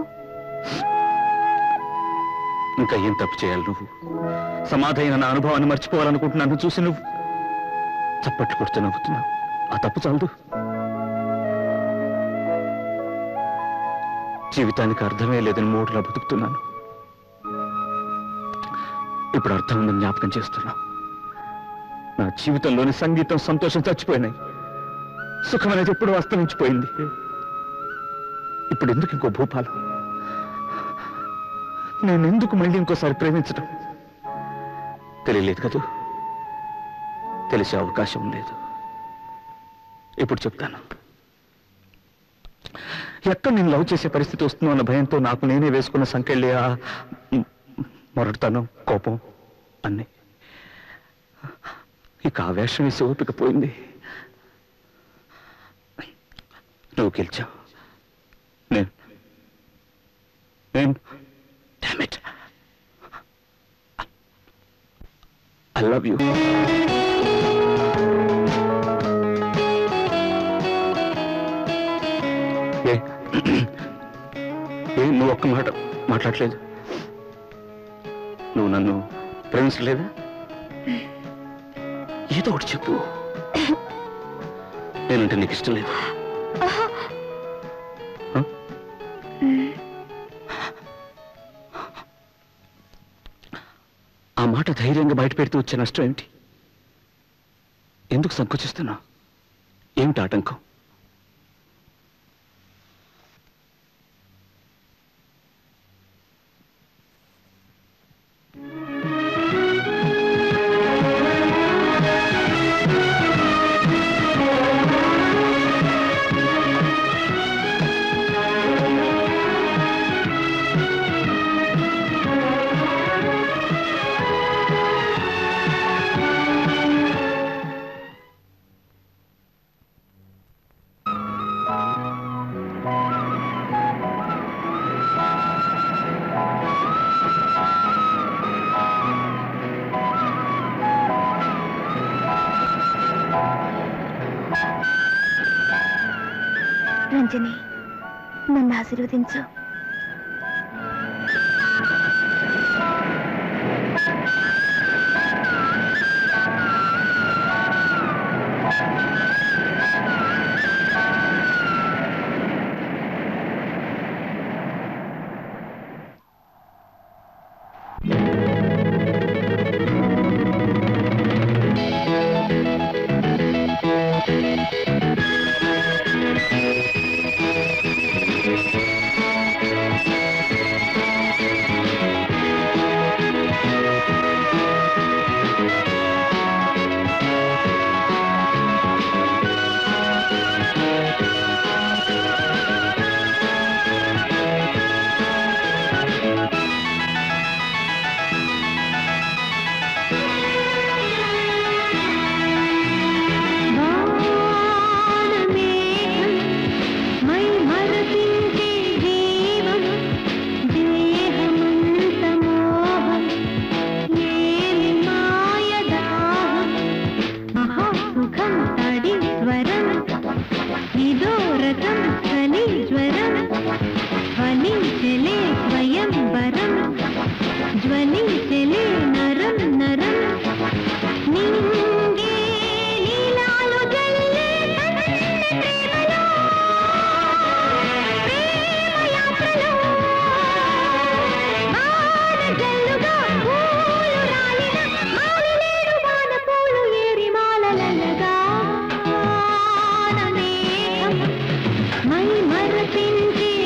ఇంకా ఏం తప్పు చేయాలి నువ్వు సమాధైన నా అనుభవాన్ని మర్చిపోవాలనుకుంటున్నాను చూసి నువ్వు చప్పట్లు కొడుతూ నవ్వుతున్నావు ఆ తప్పు చాలదు జీవితానికి అర్థమే లేదని మూడులా బతుకుతున్నాను ఇప్పుడు అర్థం ఉందని జ్ఞాపకం చేస్తున్నావు నా జీవితంలోని సంగీతం సంతోషం చచ్చిపోయినాయి సుఖం అనేది ఎప్పుడు అస్తమించిపోయింది ఇప్పుడు ఎందుకు ఇంకో భూపాలం నేను ఎందుకు మళ్ళీ ఇంకోసారి ప్రేమించడం తెలియలేదు కదూ తెలిసే అవకాశం లేదు ఇప్పుడు చెప్తాను ఎక్కడ నేను లవ్ చేసే పరిస్థితి వస్తుందో అన్న భయంతో నాకు నేనే వేసుకున్న సంకెళ్ళి ఆ మొరటుతనం కోపం అన్ని ఇక ఆ వేషం వేసి ఓపిక పోయింది నువ్వు గెలిచావు నేను నేను Damn it. I love you. ఏ ఏ నువ్వు ఒక్క మాట మాట్లాడలేదు నువ్వు నన్ను ప్రేమించలేదా ఏదో ఒకటి చెప్పు నేనంటే నీకు ఇష్టం లేదు ఆ మాట ధైర్యంగా బయట పెడితే వచ్చే నష్టం ఏమిటి ఎందుకు సంకోచిస్తున్నా ఏమిటి ఆటంకం రంజని నన్ను ఆశీర్వదించు మై మరపించే జీవం దేహమంత మోహం ఏమి మాయదాహం మహా సుఖం తడి స్వరం ఇదో రకం చలి జ్వరం ఫలించలే స్వయం వరం జ్వలించలే నరం నరం నింగే నీలాలు జల్లే ప్రేమలో ప్రేమయాత్రలో వానజల్లుగా పూలు రాలిన మాలినేడు వాన పూలు ఏరి మాలలనగా ఆనమేఘం మై మరపించే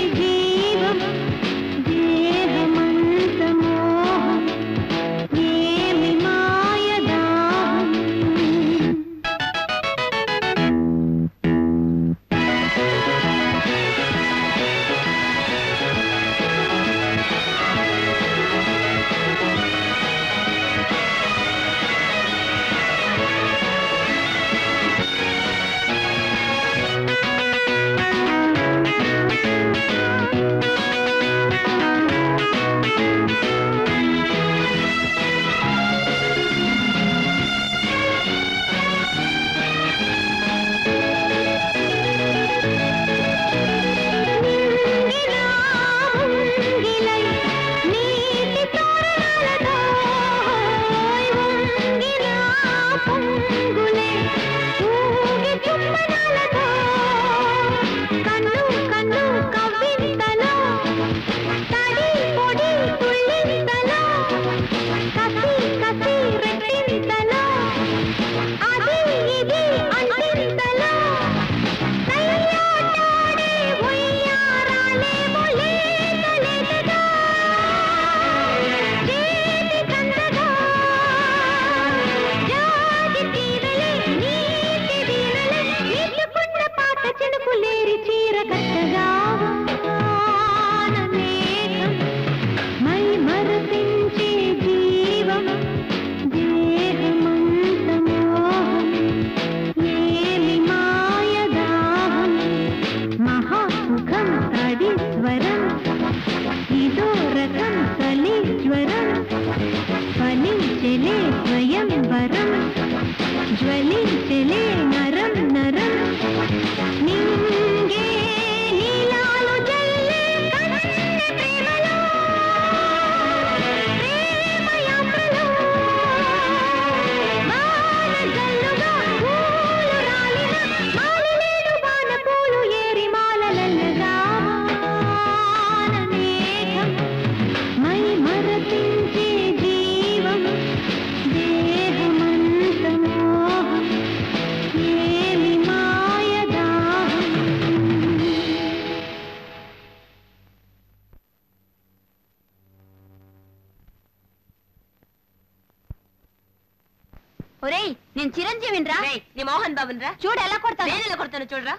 ఒరేయ్ నేను చిరంజీవిని రా నీ మోహన్ బాబుని రా చూడు ఎలా కొడతాను నేను ఎలా కొడతాను చూడరా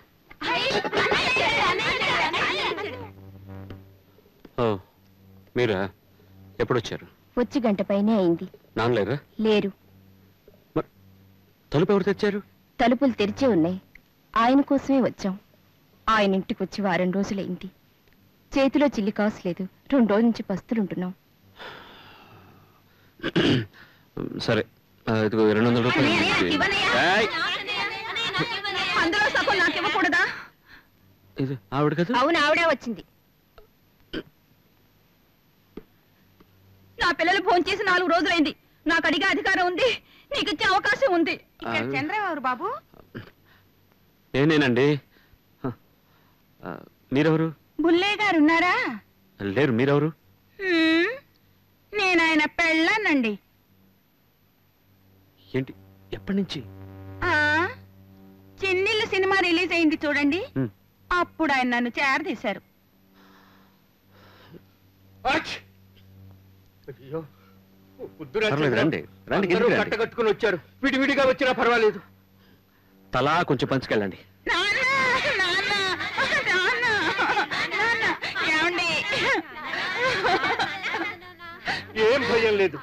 ఓ మీరా ఎప్పుడు వచ్చారు వచ్చి గంట పైనే అయింది నాన్నలేరా లేరు తలుపు ఎవరు తెచ్చారు తలుపులు తెరిచే ఉన్నాయి ఆయన కోసమే వచ్చాం ఆయన ఇంటికి వచ్చి వారం రోజులైంది చేతిలో చిల్లి కాసు లేదు రెండు రోజుల నుంచి పస్తులుంటున్నాం సరే ఆ, ఇదిగో రెండు వందల రూపాయలు ఏయ్, అందులో సగం నాకు ఇవ్వకూడదా ఇది ఆవిడ కదా అవును ఆవిడే వచ్చింది నా పిల్లలు ఫోన్ చేసి నాలుగు రోజులైంది నాకు అడిగే అధికారం ఉంది నీకు ఇచ్చే అవకాశం ఉంది ఇక్కడ చంద్రబాబు బాబు నేనేనండి హ. ఆ, మీరెవరు బుల్లే గారు ఉన్నారా లేరు మీరెవరు హ్మ్, నేను ఆయన పెళ్ళానండి ఏంటి ఎప్పటి నుంచి ఆ చిన్నిల్లు సినిమా రిలీజ్ అయింది చూడండి హ్మ్. అప్పుడు ఆయన నన్ను చేరదీశారు అయ్యో వద్దురా పర్లేదు, చంద్రం. రండి. రండి, అందరూ కిందికి రండి. కట్టకట్టుకుని వచ్చారు విడివిడిగా వచ్చినా పర్వాలేదు తలా కొంచెం పంచుకెళ్ళండి నాన్న నాన్న నాన్న నాన్న ఏమండి ఏం భయం లేదు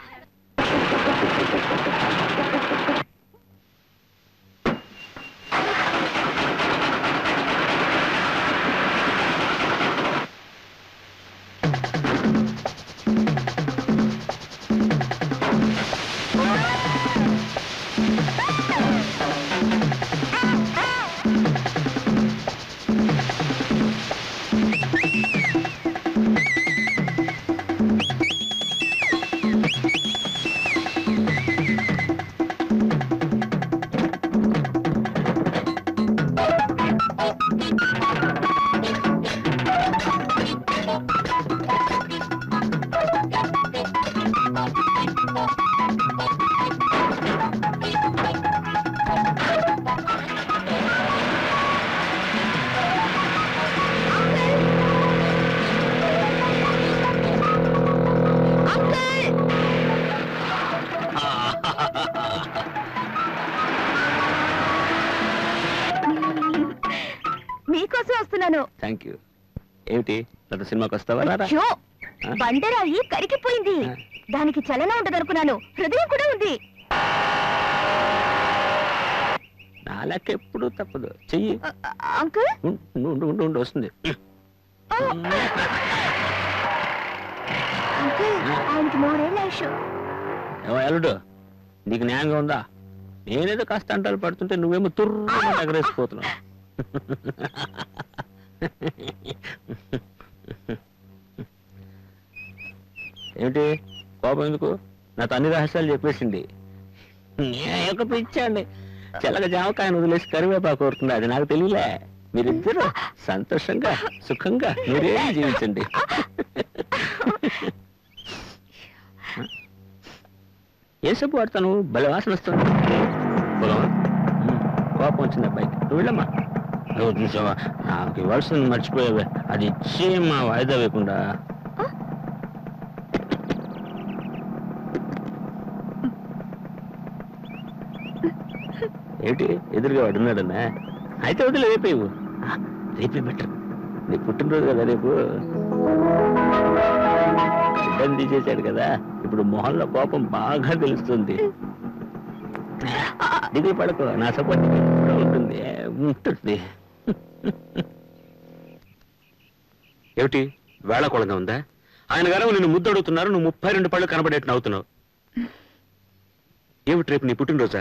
మీకోసం వస్తున్నాను థ్యాంక్ యూ ఏమిటి నాతో సినిమాకి వస్తావా రారా? అయ్యో ఆ? బండరాయి కరిగిపోయింది ఆ. దానికి చలనం ఉండదనుకున్నాను హృదయం కూడా ఉంది నా లెక్క ఎప్పుడు తప్పదు చెయ్యి అ- అ- అంకుల్ ఉండు ఉండు ఉండు ఉండు వస్తుంది ఓ! అంకుల్ ఆయనకి మూడేళ్ళ ఆయుష్ ఏమో అల్లుడు నీకు న్యాయంగా ఉందా నేనేదో కాస్త అంటాలు పడుతుంటే నువ్వేమో తుర్రు ఎగరేసిపోతున్నావు ఏమిటి కోపం ఎందుకు నాతో అన్ని రహస్యాలు చెప్పేసింది ఏ యొక్క పిచ్చండి చెల్లక జామకాయను వదిలేసి కరివేపాకు కోరుతుంది అది నాకు తెలియలే మీరిద్దరు సంతోషంగా సుఖంగా మీరేం జీవించండి ఏ సబ్బు వాడతాను భలే వాసన వస్తుంది పోదామా? ఉమ్, కోపం వచ్చింది అబ్బాయికి నువ్వు వెళ్ళమ్మా నువ్వు చూసావా నాకు ఇవ్వాల్సింది మర్చిపోయావే అది ఇచ్చి మా వాయిదా వేయకుండా ఏంటి ఎదురుగా వాడున్నాడన్నా అయితే వదిలే రేపేవు రేపే బెటర్ నీ పుట్టినరోజు కదా రేపు ఇబ్బంది తీసేశాడు కదా ఇప్పుడు మొహంలో కోపం బాగా తెలుస్తుంది దిగులు పడకు నా సపోర్ట్ నీకు ఎప్పుడూ ఉంటుంది ఉంటుంది ఏమిటి వేళకోళంగా ఉందా ఆయన గారు నిన్ను ముద్దు అడుగుతున్నారు నువ్వు ముప్పై రెండు పళ్ళు కనబడేట్టు నవ్వుతున్నావు ఏమిటి రేపు నీ పుట్టినరోజా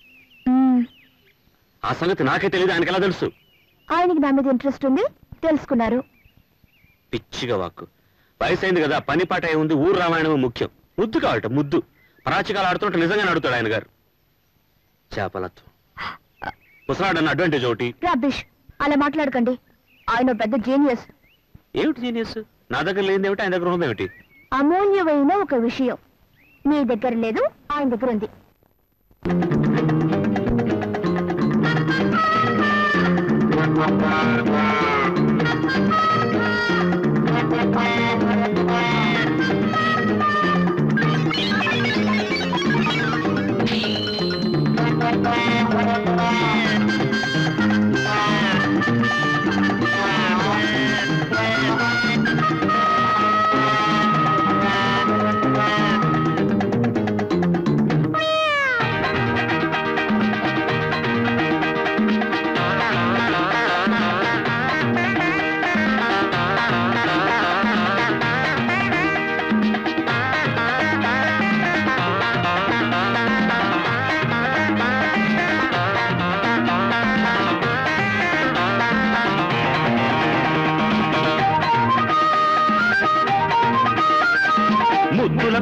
ఆ సంగతి నాకే తెలియదు ఆయనకి ఎలా తెలుసు ఆయనకి నా మీద ఇంట్రెస్ట్ ఉంది తెలుసుకున్నారు పిచ్చిగా వాక్కు వయసు అయింది కదా పని పాట ఏముంది ఊరు రామాయణమే ముఖ్యం ముద్దు కావాలట ముద్దు పరాచికాలు ఆడుతుంటే నిజంగానే అడుగుతాడు ఆయన గారు చేపలత్వం ముసలాడన్న అడ్వాంటేజ్ ఒకటి రబ్బిష్ అలా మాట్లాడకండి ఆయన పెద్ద జీనియస్ ఏమిటి జీనియస్ నా దగ్గర లేనిది ఏమిటి ఆయన దగ్గర ఉంది ఏమిటి అమూల్యమైన ఒక విషయం మీ దగ్గర లేదు ఆయన దగ్గర ఉంది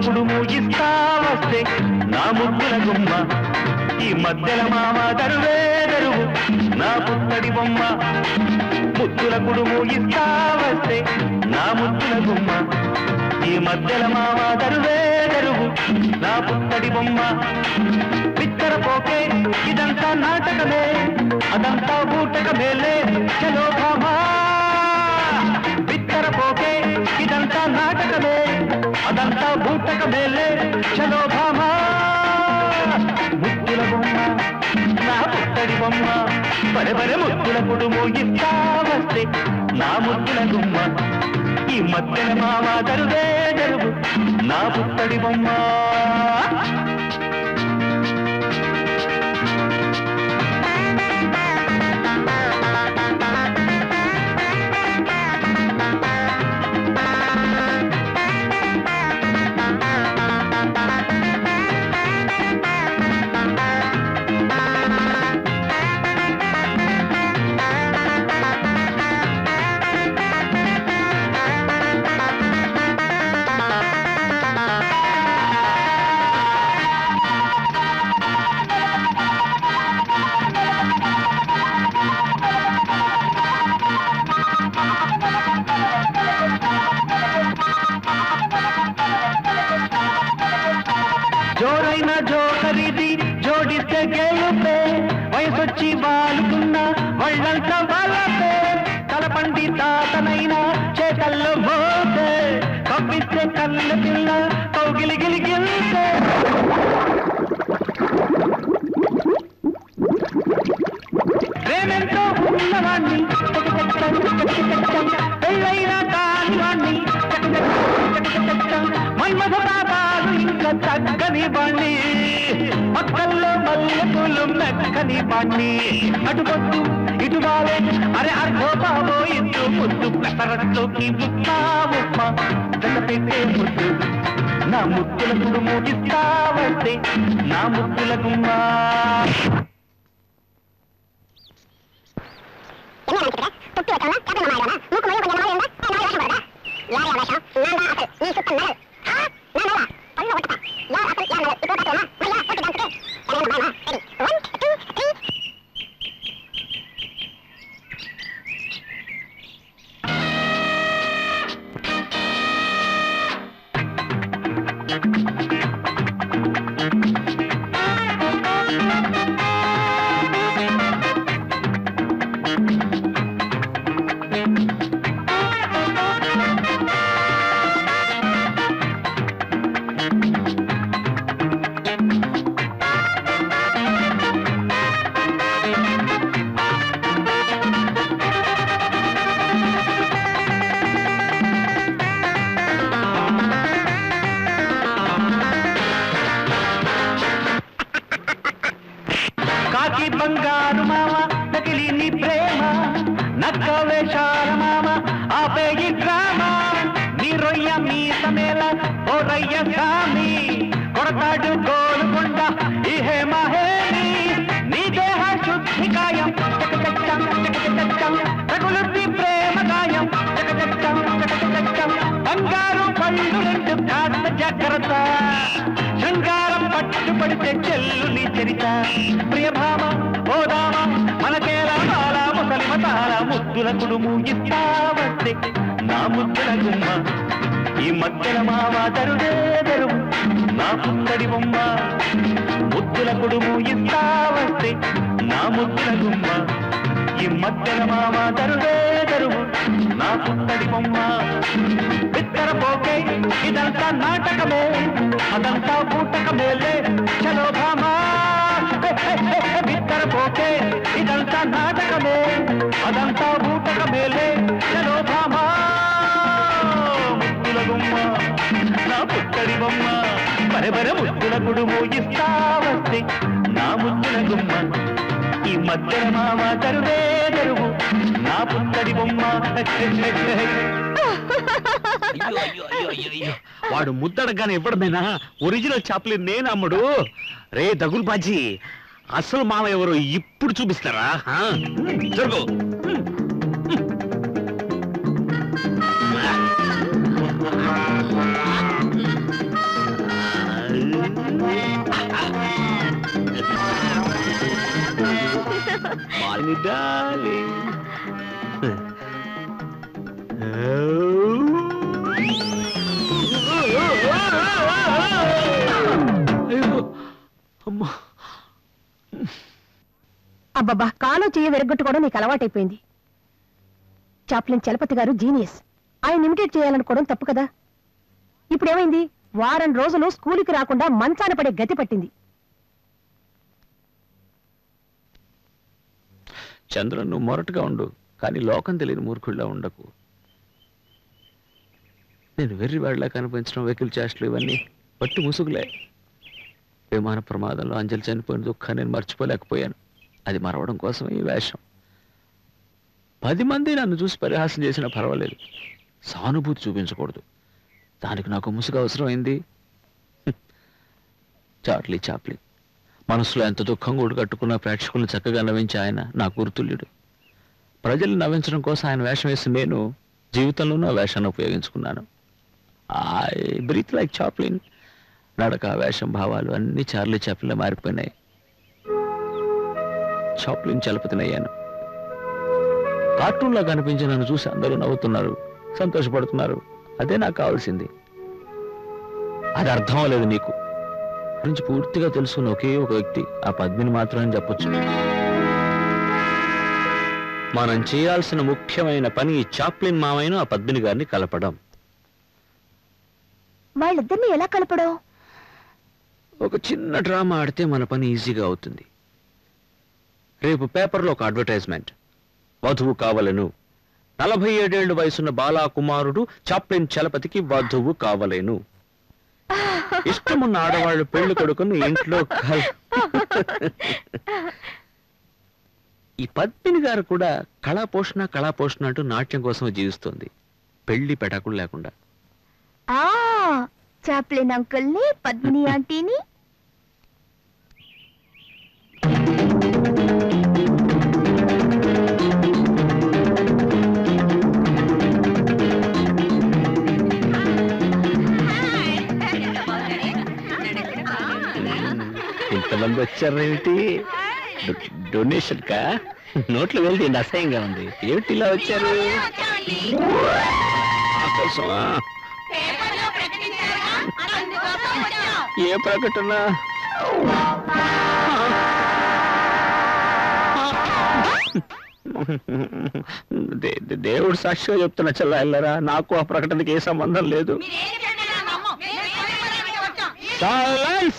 కుడుము ఇస్తా వస్తే నా ముద్దుల గుమ్మ ఈ మధ్యల మామ దరువే దరువు నా పుత్తడి బొమ్మ ముద్దుల కుడుము ఇస్తా వస్తే నా ముద్దుల గుమ్మ ఈ మధ్యల మామ దరువే దరువు నా పుత్తడి బొమ్మ పిత్తర పోకే ఇదంతా నాటకమే అదంతా బూటకమేలే చలో భామా బిత్తర పోకే ఇదంతా నాటకమే అదంతా బూటకమేలే చలో భామా ముద్దుల బొమ్మ నా పుత్తడి బొమ్మ బరె బరె ముద్దుల కుడుము ఇస్తా వస్తే నా ముద్దుల గుమ్మ ఈ మధ్యన మామ దరువే దరువు నా పుత్తడి బొమ్మ జోరైన జోకరిది జోడిస్తే గెలుపే వయసొచ్చి వాలుకున్న వాళ్ళంతా వాళ్ళపే కలపండి తాతనైనా చేతల్లో మోతే కప్పిస్తే కళ్ళ పిల్ల కౌగిలి గిలి గిలితే ప్రేమెంతో ఉన్నవాణ్ణి పెళ్ళైనా కాని వాణ్ణి మన్మథ బాబాలు ఇంకా తగ్గని బాణి పక్కల్లో మల్లెపూలు మెక్కని బాణి అటుపొద్దు ఇటు బాలే అరే అర్ధో బాబో ఇద్దు ముద్దు పెసరట్లోకి ముక్కా ఉప్ప జత పెట్టే ముద్దు నా ముద్దుల గుడు మూడిస్తా వస్తే నా ముద్దుల గుమ్మా కాకి బంగారు మామ నకిలి నీ ప్రేమ నక్క వేషాల మామ ఆపే ఈ డ్రామా నీ రొయ్య మీ సమేల ఓ రయ్య సామి కొరతాడు గోలుకొండ ఈ హేమహేమి నీ దేహ శుద్ధి కాయం చకచక్కం, చకచక్కం, రగులుద్ది ప్రేమ గాయం చకచక్కం, చకచక్కం, బంగారు పళ్ళు రెండు కాస్త జాగ్రత్త శృంగారం పట్టుపడితే చెల్లు నీ చరిత ప్రియభామ ఓదామ మనకేలా బాల ముసలి మతాల ముద్దుల కుడుము ఇస్తా వస్తే నా ముద్దుల గుమ్మ ఈ మధ్యల మావ దరుడే దరువు నా పుత్తడి బొమ్మ ముద్దుల కుడుము ఇస్తా వస్తే నా ముద్దుల గుమ్మ ఈ మధ్యల మావ దరుడే దరువు నా పుత్తడి బొమ్మ బిత్తర పోకే ఇదంతా నాటకమే అదంతా బూటకమేలే చలో భామా బిత్తర పోకే ఇదంతా నాటకమే అదంతా బూటకమేలే చలో భామా ముద్దుల గుమ్మ నా పుత్తడి బొమ్మ బరె బరె ముద్దుల గుడుము ఇస్తా వస్తే నా ముద్దుల గుమ్మ ఈ మధ్యన మామ తరువే తెరువు నా పుత్తడి బొమ్మ వాడు ముద్దడగానే ఇవ్వడమేనా ఒరిజినల్ చాప్లిన్ నేను అమ్ముడు రే దగులు బాజీ అసలు మామ ఎవరు ఇప్పుడు చూపిస్తారా ఆ? జరుగు My darling. అయ్యో అమ్మా అబ్బబ్బా కాలో చెయ్యి విరగొట్టుకోవడం నీకు అలవాటైపోయింది చాప్లిన్ చలపతి గారు జీనియస్ ఆయన ఇమిటేట్ చేయాలనుకోవడం తప్పు కదా ఇప్పుడేమైంది వారం రోజులు స్కూలుకి రాకుండా మంచాన పడే గతి పట్టింది చంద్ర నువ్వు మొరటుగా ఉండు కానీ లోకం తెలియని మూర్ఖుడిలా ఉండకు నేను వెర్రివాడిలా కనిపించడం వెకిల్ చేష్టలు ఇవన్నీ పట్టు ముసుగులే విమాన ప్రమాదంలో అంజలి చనిపోయిన దుఃఖాన్ని నేను మర్చిపోలేకపోయాను అది మరవడం కోసం ఈ వేషం పది మంది నన్ను చూసి పరిహాసం చేసినా పర్వాలేదు సానుభూతి చూపించకూడదు దానికి నాకు ముసుగు అవసరమైంది హ్మ్. చార్లీ చాప్లీ మనసులో ఎంత దుఃఖం కూడా కట్టుకున్న ప్రేక్షకులను చక్కగా నవ్వించి ఆయన నా గుర్తుల్యుడు ప్రజలు నవ్వించడం కోసం ఆయన వేషం వేసి నేను జీవితంలోనూ ఆ వేషాన్ని ఉపయోగించుకున్నాను ఐ బ్రీత్ లైక్ చాప్లిన్ నడక వేషం భావాలు అన్ని చార్లీ చాప్లిన్లో మారిపోయినాయి చాప్లిన్ చలపతినయ్యాను కార్టూన్లో కనిపించి నన్ను చూసి అందరూ నవ్వుతున్నారు సంతోషపడుతున్నారు అదే నాకు కావాల్సింది అది అర్థం అవ్వలేదు నీకు గురించి పూర్తిగా తెలుసుకున్న ఒకే ఒక వ్యక్తి ఆ పద్మిని మాత్రమే చెప్పొచ్చు మనం చేయాల్సిన ముఖ్యమైన పని ఈ చాప్లిన్ మామయ్యను ఆ పద్మిని గారిని కలపడం వాళ్ళిద్దరిని ఎలా కలపడం ఒక చిన్న డ్రామా ఆడితే మన పని ఈజీగా అవుతుంది రేపు పేపర్లో ఒక అడ్వర్టైజ్మెంట్ వధువు కావలను నలభై ఏడేళ్లు వయసున్న బాలా కుమారుడు చాప్లిన్ చలపతికి వధువు కావలేను ఇష్టమున్న ఆడవాళ్ళు పెళ్లి కొడుకుని ఇంట్లో కల్ ఈ పద్మిని గారు కూడా కళాపోషణ కళాపోషణ అంటూ నాట్యం కోసం జీవిస్తోంది పెళ్లి పెటాకులు లేకుండా ఆ చాప్లిన్ అంకుల్ని పద్మిని ఆంటీని ఇంతమంది వచ్చారేమిటి డొ- డొనేషన్ కా నోట్లు వెళ్తే అసహ్యంగా ఉంది ఏమిటి ఇలా వచ్చారు ఆకాశమా? ఏ ప్రకటన దే- దే- దేవుడు సాక్షిగా చెప్తున్నా చల్లా వెళ్ళరా నాకు ఆ ప్రకటనకి ఏ సంబంధం లేదు Silence!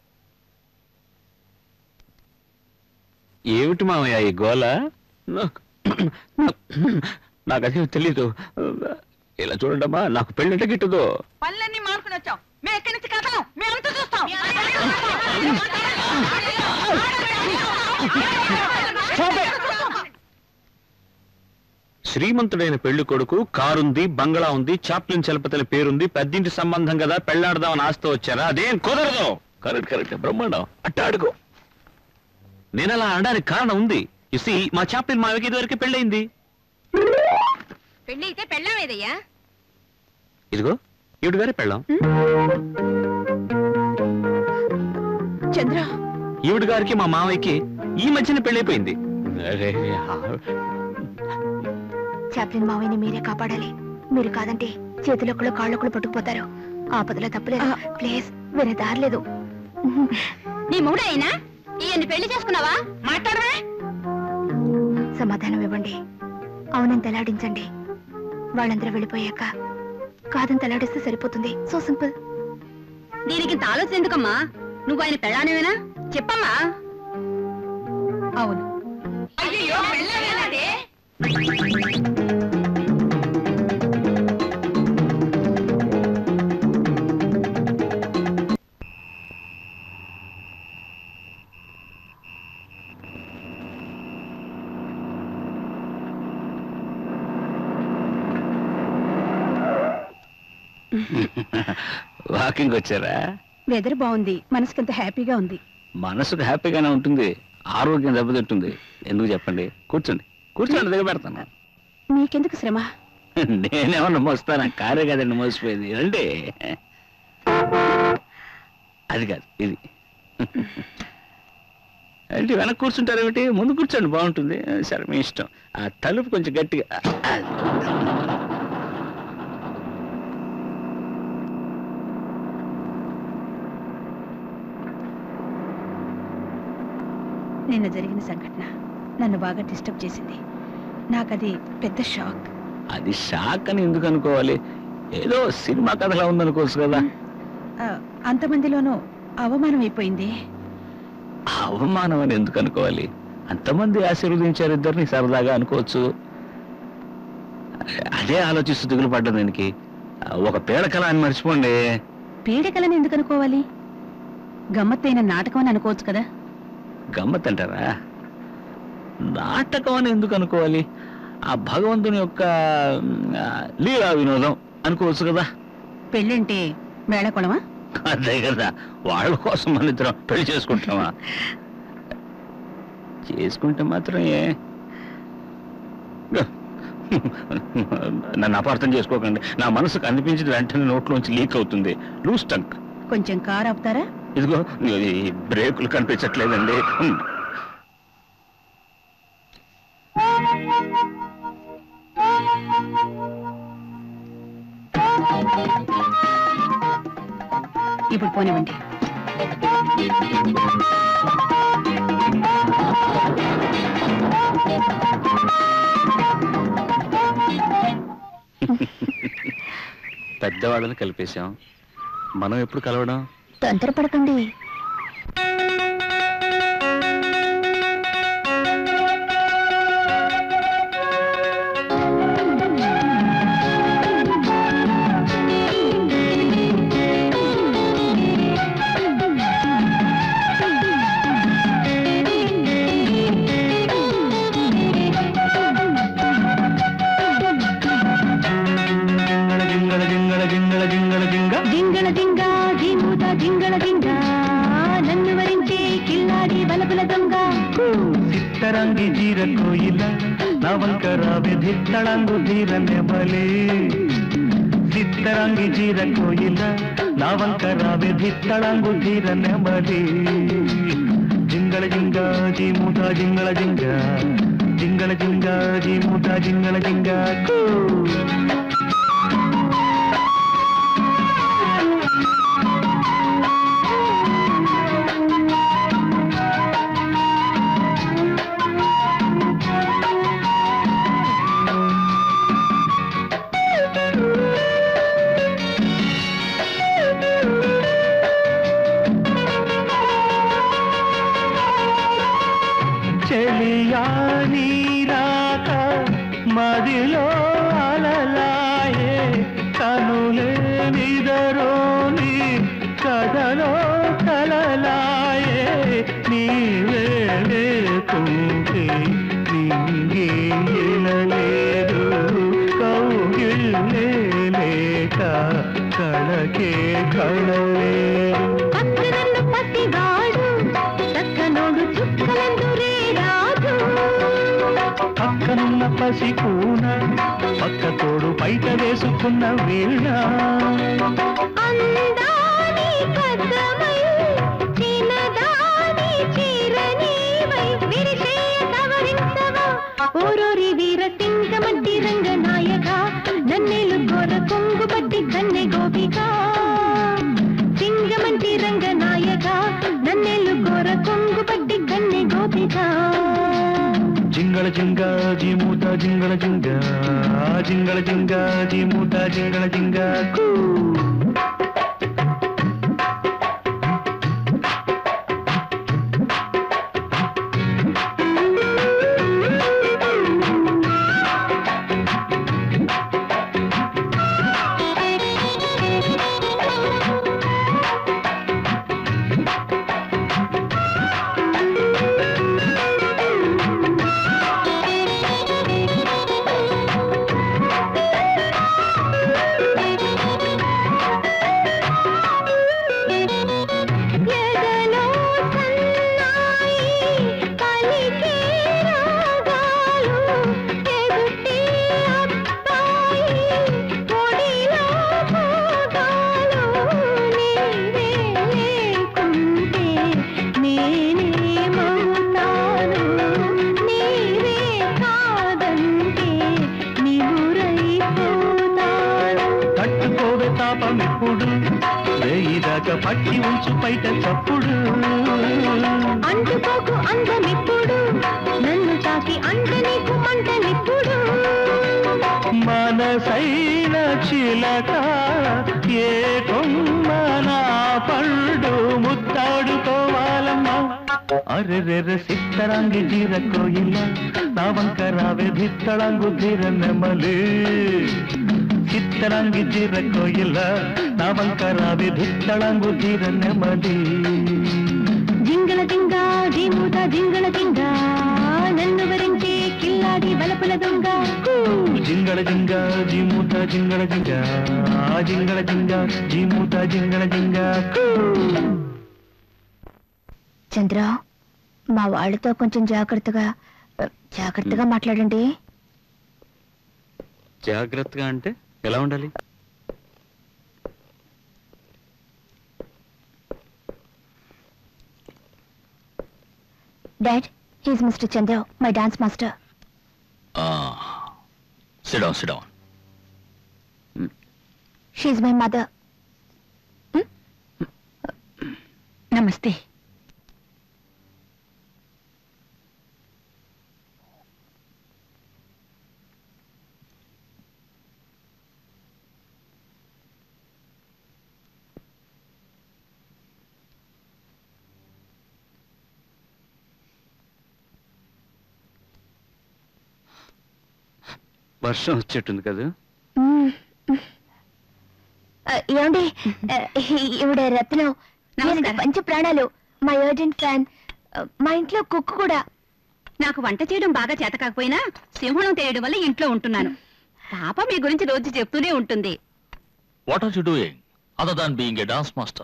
ఏమిటి మామయ్య ఈ గోల నాకు నాకు అదే తెలీదు ఇలా చూడండమ్మా నాకు పెళ్ళంటే గిట్టదు పనులన్నీ మానుకుని వచ్చాం మేము ఎక్కడి నుంచి కదలం మేమంతా చూస్తాం శ్రీమంతుడైన పెళ్లి కొడుకు కారుంది బంగ్లా ఉంది చాప్లిన్ చలపతిల పేరుంది పెద్దింటి సంబంధం కదా పెళ్లాడదామని ఆస్తి వచ్చారా అదేం కుదరదు కరెక్ట్ కరెక్ట్ బ్రహ్మాండం అట్ట అడుగు నేను అలా అనడానికి కారణం ఉంది ఇసి మా చాప్లిన్ మావికి ఇదివరకు పెళ్ళయింది పెళ్లి అయితే పెళ్ళామేదయ్యా ఇదిగో ఈవిడ గారే పెళ్ళాం చంద్ర ఈవిడ గారికి మా మావయ్యకి ఈ మధ్యన పెళ్ళైపోయింది అరే, చాప్లిన్ మావయ్యని మీరే కాపాడాలి మీరు కాదంటే చేతులొక్కలు కాళ్ళొక్కలు పట్టుకుపోతారు ఆపదలో తప్పులేదు ప్లీజ్ వేరే దారి లేదు నీ మూడైనా ఈయన్ని పెళ్లి చేసుకున్నావా మాట్లాడవే సమాధానం ఇవ్వండి అవునని తెలాడించండి వాళ్ళందరూ వెళ్ళిపోయాక కాదని తెలాడిస్తే సరిపోతుంది సో సింపుల్ దీనికి ఇంత ఆలోచన ఎందుకమ్మా నువ్వు ఆయన పెళ్ళానేవేనా చెప్పమ్మా అవును అయ్యో పెళ్ళానేనాదే వాకింగ్ వచ్చారా వెదర్ బాగుంది మనసుకంత హ్యాపీగా ఉంది మనసుకు హ్యాపీగానే ఉంటుంది ఆరోగ్యం దెబ్బతింటుంది ఎందుకు చెప్పండి కూర్చోండి కూర్చోండి దిగ పెడతాను నీకెందుకు శ్రమ నేనేమన్నా మోస్తానా కారే కదండి మోసిపోయింది రండి అది కాదు ఇది అంటే వెనక్కి కూర్చుంటారేమిటి ముందు కూర్చోండి బాగుంటుంది సరే మీ ఇష్టం ఆ తలుపు కొంచెం గట్టిగా ఆ, నిన్న జరిగిన సంఘటన నన్ను బాగా డిస్టర్బ్ చేసింది నాకది పెద్ద షాక్ అది షాక్ అని ఎందుకు అనుకోవాలి ఏదో సినిమా కథలా ఉందనుకోవచ్చు కదా ఆ, అంతమందిలోనూ అవమానం అయిపోయింది అవమానం అని ఎందుకు అనుకోవాలి అంతమంది ఆశీర్వదించారు ఇద్దరిని సరదాగా అనుకోవచ్చు అదే ఆలోచిస్తూ దిగులు పడ్డ దానికి ఒక పీడకల అని మర్చిపోండి పీడకలని ఎందుకు అనుకోవాలి గమ్మత్తైన నాటకం అని అనుకోవచ్చు కదా గమ్మత్ అంటారా నాటకం అని ఎందుకు అనుకోవాలి ఆ భగవంతుని యొక్క ఆ, లీలా వినోదం అనుకోవచ్చు కదా పెళ్ళంటే మేళకొళమా అదే కదా వాళ్ళ కోసం మన ఇద్దరం పెళ్లి చేసుకుంటామా చేసుకుంటే మాత్రం ఏ నన్ను అపార్థం చేసుకోకండి నా మనసుకు అనిపించింది వెంటనే నోట్లోంచి లీక్ అవుతుంది లూస్ టంక్ కొంచెం కారు ఆపుతారా ఇదిగో ఈ బ్రేకులు కనిపించట్లేదండి ఇప్పుడు పోనివ్వండి పెద్దవాళ్ళని కలిపేశాం మనం ఎప్పుడు కలవడం తొందరపడకండి జింగళ జింగ జీమూత జింగళ జింగ నన్ను వరించే కిల్లాడి బలబల దొంగ ಸಿತ್ತರಂಗಿ ಜೀರ ಕೊಯಿಲ ನವಂಕರ ಬೆಧಿತ್ತಳಂಗು ಧೀರ ನೆಬಲೆ ಸಿತ್ತರಂಗಿ ಜೀರ ಕೊಯಿಲ ನವಂಕರ ಬೆಧಿತ್ತಳಂಗು ಧೀರ ನೆಬಲೆ ಜಿಂಗಳ ಜಿಂಗ ಜಿ ಮೂತ ಜಿಂಗಳ ಜಿಂಗ ಜಿಂಗಳ ಜಿಂಗ ಜಿ ಮೂತ ಜಿಂಗಳ ಜಿಂಗ ಕೂ చెలియా నీరాక మదిలో అలలాయే కనులే నిదరోని కథలో కలలాయే నీవే లేకుంటే నింగే ఎనలేదు కౌగిల్లే లేక కళకే కళలేదు పక్కనన్ను పసివాడు చక్కనోడు చుక్కలందురే రాజు పక్కనున్న పసి కూన పక్క తోడు బయట వేసుకున్న వీళ్ళ అందాని పదమై చిన్నదాని చీరనీవై విరిసేయ సవరించవా ఓరోరి వీర సింగమట్టి రంగ నాయక నన్నెలు కోర కొంగు పట్టి కన్నె గోపిక సింగమంటి రంగ నాయక నన్నెలు కోర కొంగు పట్టి కన్నె గోపిక జింగళ జింగ జీ మూట జింగళ జింగ జింగళ జింగ జీ మూట జింగళ జింగ కూ ఆ పట్టి ఉంచు బయట చప్పుడు అంటుకోకు అందమిప్పుడు నన్ను తాకి అంట నీకు మంటలిప్పుడు మనసైన చిలక ఏ కొమ్మ నా పండు ముత్తాడుకోవాలమ్మా అరెరెర సిత్తరాంగి జీర కోయిల నా వంక రావే భిత్తళంగు ధీర నెమలి చిత్తరంగి జీర కోయిల నా వంక రావే భిత్తళంగు ధీర నెమలి జింగల జింగా జీమూత జింగల జింగా నన్ను వరించే కిల్లాడి బలపుల దొంగ జింగళ జింగ జీమూత జింగళ జింగ జింగళ జింగ జీమూత జింగళ జింగ చంద్ర మా వాళ్ళతో కొంచెం జాగ్రత్తగా జాగ్రత్తగా మాట్లాడండి జాగ్రత్తగా అంటే ఎలా ఉండాలి dad he's mister Chandra my dance master sit down sit down she's my mother namaste వర్షం వచ్చేట్టుంది కదా ఏమండి ఇవిడ రత్నం ఈయనకి పంచ ప్రాణాలు మై అర్జెంట్ ఫ్యాన్ మా ఇంట్లో కుక్ కూడా నాకు వంట చేయడం బాగా చేత కాకపోయినా సింహణం తెలియడం వల్ల ఇంట్లో ఉంటున్నాను పాప మీ గురించి రోజు చెప్తూనే ఉంటుంది What are you doing other than being a dance master?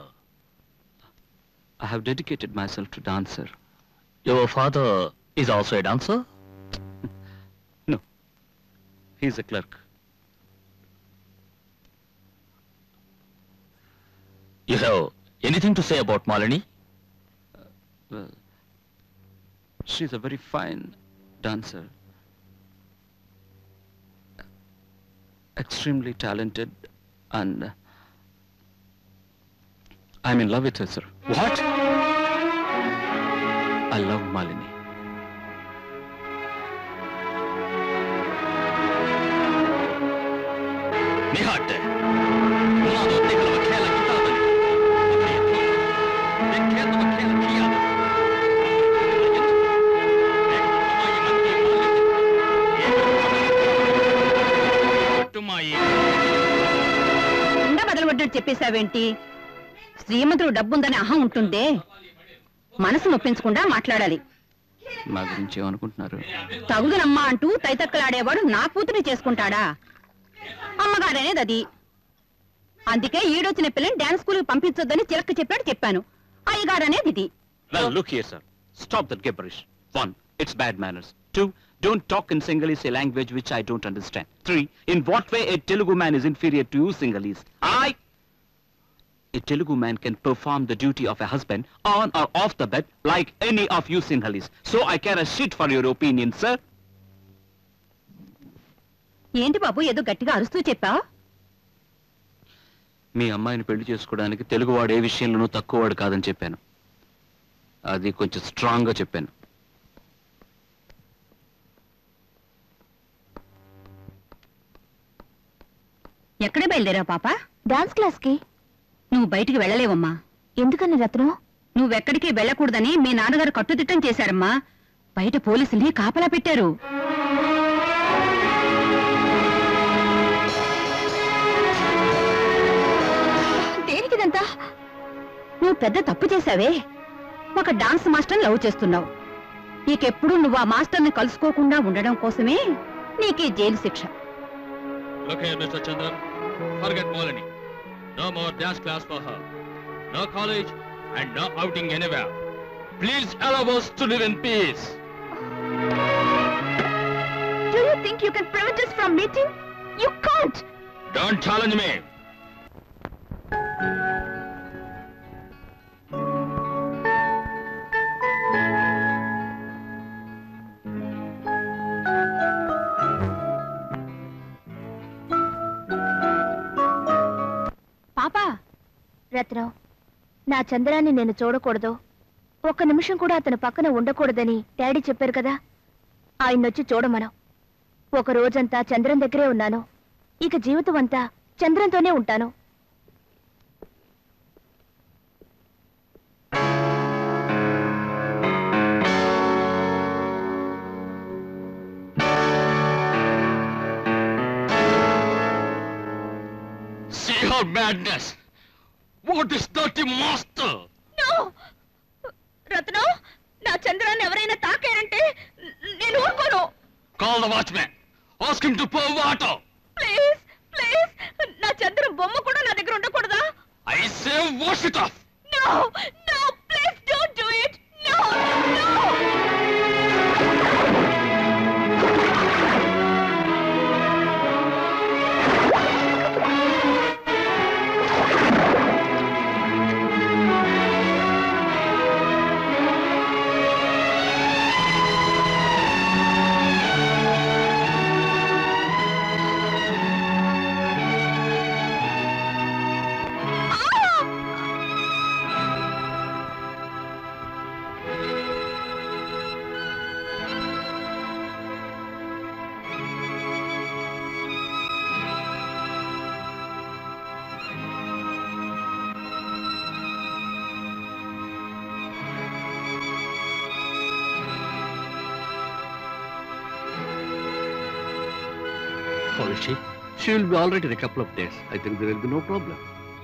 I have dedicated myself to dancer. Your father is also a dancer? No. He's a clerk. You have anything to say about Malini? Well, she's a very fine dancer. Extremely talented and I'm in love with her, sir. What? I love Malini. निहट मुला दो देख लो खेल किताब देख खेल तो खेल किया ఉండ బదలబడ్డట్టు చెప్పేశావేంటి శ్రీమంతుడు డబ్బుందని అహం ఉంటుందే మనసు నొప్పించకుండా మాట్లాడాలి మా గురించి ఏమనుకుంటున్నారు తగుదనమ్మా అంటూ తైతక్కలాడేవాడు నా కూతురి చేసుకుంటాడా అమ్మగారనేది అది అందుకే ఈడొచ్చిన పిల్లని డాన్స్ స్కూల్కి పంపించొద్దని చిలక చెప్పాడు చెప్పాను అయ్యగారనేది ఇది Well, look here, sir. Stop that gibberish. One, it's bad manners. Two, don't talk in Sinhalese, a language which I don't understand. Three, in what way a Telugu man is inferior to you Sinhalese? I... A Telugu man can perform the duty of a husband on or off the bed like any of you Sinhalese. So I care a shit for your opinion, sir. ఏంటి బాబు ఏదో గట్టిగా అరుస్తూ చెప్పా మీ అమ్మాయిని పెళ్లి చేసుకోవడానికి తెలుగువాడు ఏ విషయంలోనూ తక్కువవాడు కాదని చెప్పాను అది కొంచెం స్ట్రాంగ్ గా చెప్పాను ఎక్కడే బయలుదేరావు పాప డాన్స్ క్లాస్ కి నువ్వు బయటికి వెళ్ళలేవమ్మా ఎందుకని రత్నం నువ్వెక్కడికి వెళ్ళకూడదని మీ నాన్నగారు కట్టుదిట్టం చేశారమ్మా బయట పోలీసుల్ని కాపలా పెట్టారు దేనికిదంతా నువ్వు పెద్ద తప్పు చేశావే ఒక డాన్స్ మాస్టర్ లవ్ చేస్తున్నావు నీకెప్పుడు నువ్వు ఆ మాస్టర్ని కలుసుకోకుండా ఉండడం కోసమే నీకే జైలు శిక్ష Look here, Mr. Chandran. Forget Malini. No more dance class for her. No college and no outing anywhere. Please allow us to live in peace. Do you think you can prevent us from meeting? You can't! Don't challenge me. పాపా రత్నం నా చంద్రాన్ని నేను చూడకూడదు ఒక్క నిమిషం కూడా అతని పక్కన ఉండకూడదని డాడీ చెప్పారు కదా ఆయన్నొచ్చి చూడమను ఒక రోజంతా చంద్రం దగ్గరే ఉన్నాను ఇక జీవితం అంతా చంద్రంతోనే ఉంటాను See her madness! What is dirty master? రత్నం నా చంద్రాన్ని ఎవరైనా తాకారంటే నేను ఊరుకోను Call the watchman. Ask him to pour water. Please please నా చంద్రం బొమ్మ కూడా నా దగ్గర ఉండకూడదా I say wash it off. No no please don't do it no no How is she? She will be all right in a couple of days. I think there will be no problem.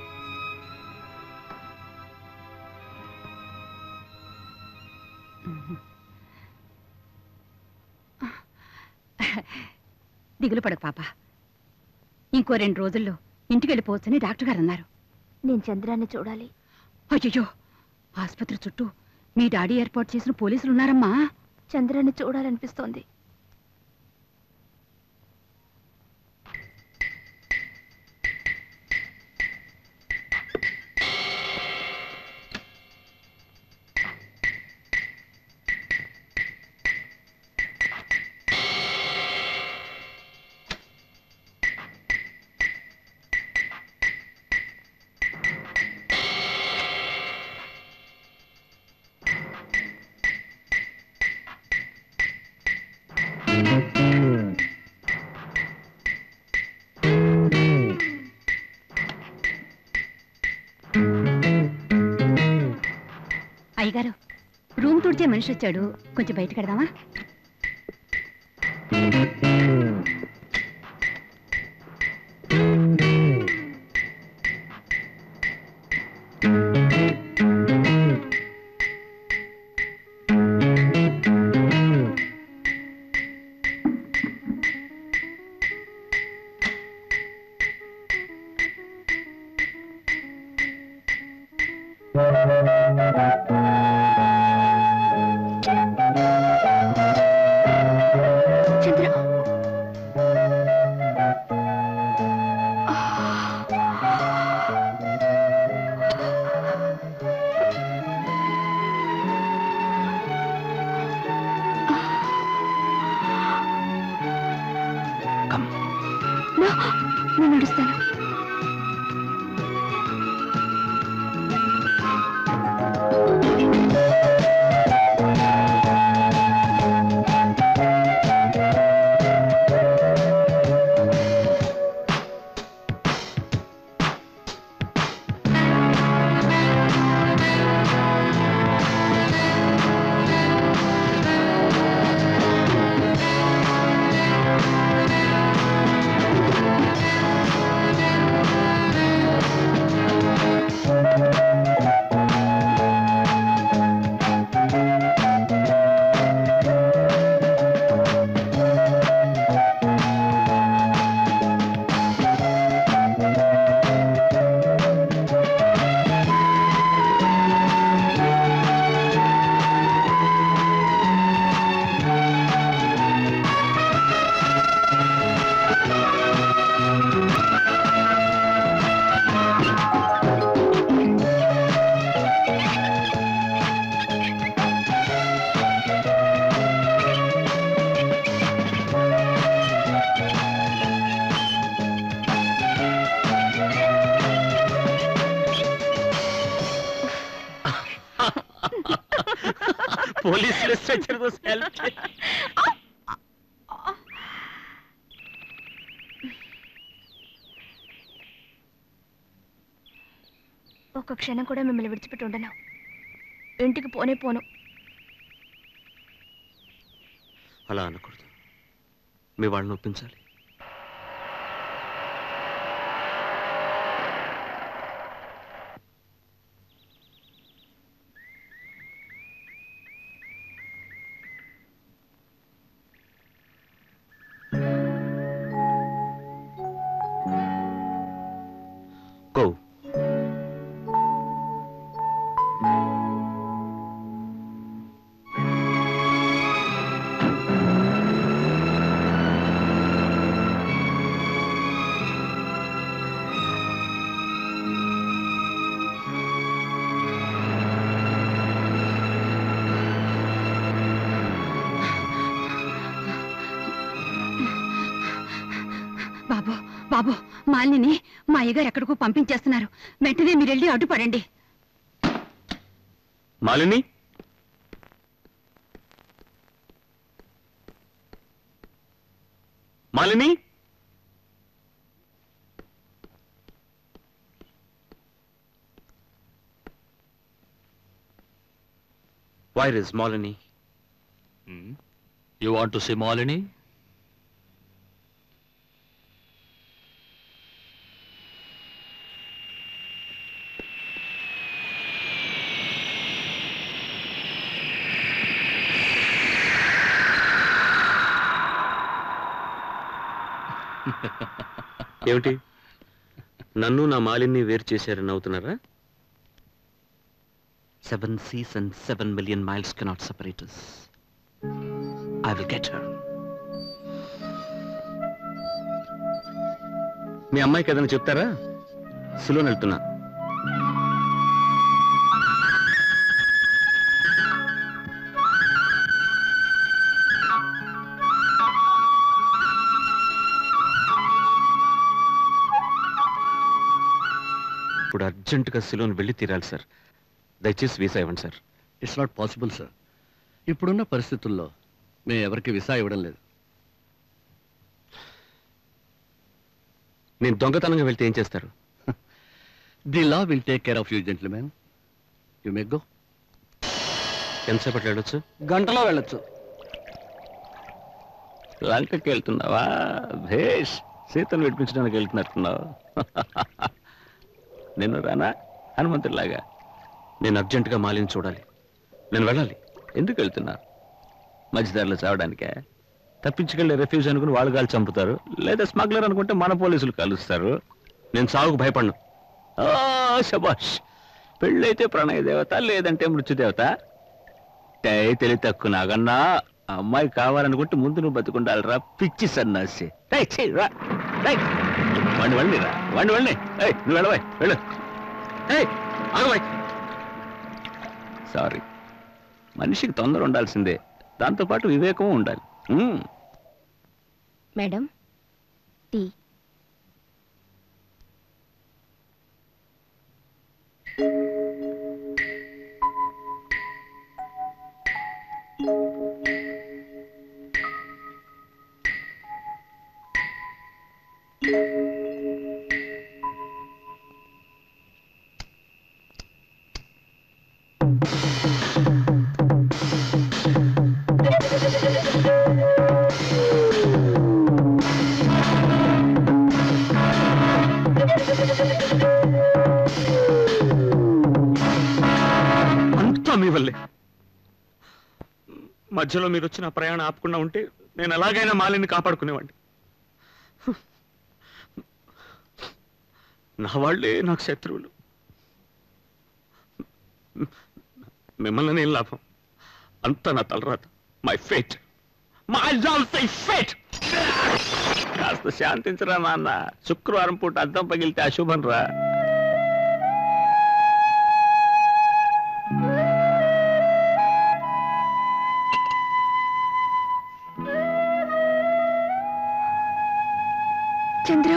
దిగులు పడకు పాప ఇంకో రెండు రోజుల్లో ఇంటికి వెళ్ళిపోవచ్చని doctor గారు అన్నారు నేను చంద్రాన్ని చూడాలి అయ్యో ఆసుపత్రి చుట్టూ మీ డాడీ ఏర్పాటు చేసిన పోలీసులు ఉన్నారమ్మా చంద్రాన్ని చూడాలనిపిస్తోంది అయ్యగారు రూమ్ తుడిచే మనిషి వచ్చాడు కొంచెం బయటకు వెడదామా చంద్ర No, నేను నడుస్తాను Come. పోలీసులు స్ట్రెచ్చర్ హెల్ప్ ఒక్క క్షణం కూడా మిమ్మల్ని విడిచిపెట్టి ఉండను ఇంటికి పోనే పోను అలా అనకూడదు మీ వాళ్ళని ఒప్పించాలి గో బాబు బాబు మాలిని మా అయ్యగారు ఎక్కడికో పంపించేస్తున్నారు వెంటనే మీరు వెళ్ళి అడ్డుపడండి Malini Malini where is Malini you want to see Malini ఏమిటి నన్ను నా మాలిని వేరు చేశారని అవుతున్నారా seven seas and seven million miles cannot separate I will get her మీ అమ్మాయికి ఏదైనా చెప్తారా సులోని వెళ్తున్నా ఇప్పుడు అర్జెంటుగా సిలోన్ వెళ్ళి తీరాలి సార్ దయచేసి వీసా ఇవ్వండి sir it's not possible sir ఇప్పుడున్న పరిస్థితుల్లో మేము ఎవరికి విసా ఇవ్వడం లేదు నేను దొంగతనంగా వెళ్తే ఏం చేస్తారు the law will take care of you gentlemen you may go ఎంతసేపట్లో వెళ్ళొచ్చు గంటలో వెళ్ళొచ్చు లంకకి వెళ్తున్నావా భేష్ సీతను విడిపించడానికి వెళ్తున్నట్టున్నావు నిన్ను రానా హనుమంతుడిలాగా నేను అర్జెంటుగా మాలిని చూడాలి నేను వెళ్ళాలి ఎందుకు వెళ్తున్నా మధ్యదారిలో చావడానికే తప్పించుకెళ్ళి రెఫ్యూజ్ అనుకుని వాళ్ళు కాలు చంపుతారు లేదా స్మగ్లర్ అనుకుంటే మన పోలీసులు కలుస్తారు నేను సాగుకు భయపడను ఓ శబాష్ పెళ్ళైతే ప్రణయ దేవత లేదంటే మృత్యుదేవత టై తెలివి తక్కువ నాగన్నా ఆ అమ్మాయి కావాలనుకుంటే ముందు నువ్వు బతుకుండాలిరా పిచ్చి సన్నాసి టై, ఛీ, రా టై. వాణ్ణి వెళ్ళి రా వాణ్ణి వెళ్ళి ఏయ్, నువ్వు వెళ్ళవాయ్ వెళ్ళు ఏయ్, ఆగవాయ్ సారీ మనిషికి తొందర ఉండాల్సిందే దాంతోపాటు వివేకం ఉండాలి ఉమ్. మేడం టీ అంతా మీ వల్లే మధ్యలో మీరు వచ్చిన ప్రయాణం ఆపకుండా ఉంటే నేను ఎలాగైనా మాలిని కాపాడుకునేవాడిని నా వాళ్ళే నాకు శత్రువులు మిమ్మల్ని నేను లాభం అంతా నా తలరాత మై ఫేట్ మై ఫేట్ కాస్త శాంతించరా నాన్న శుక్రవారం పూట అద్దం పగిలితే అశుభం రా Chandra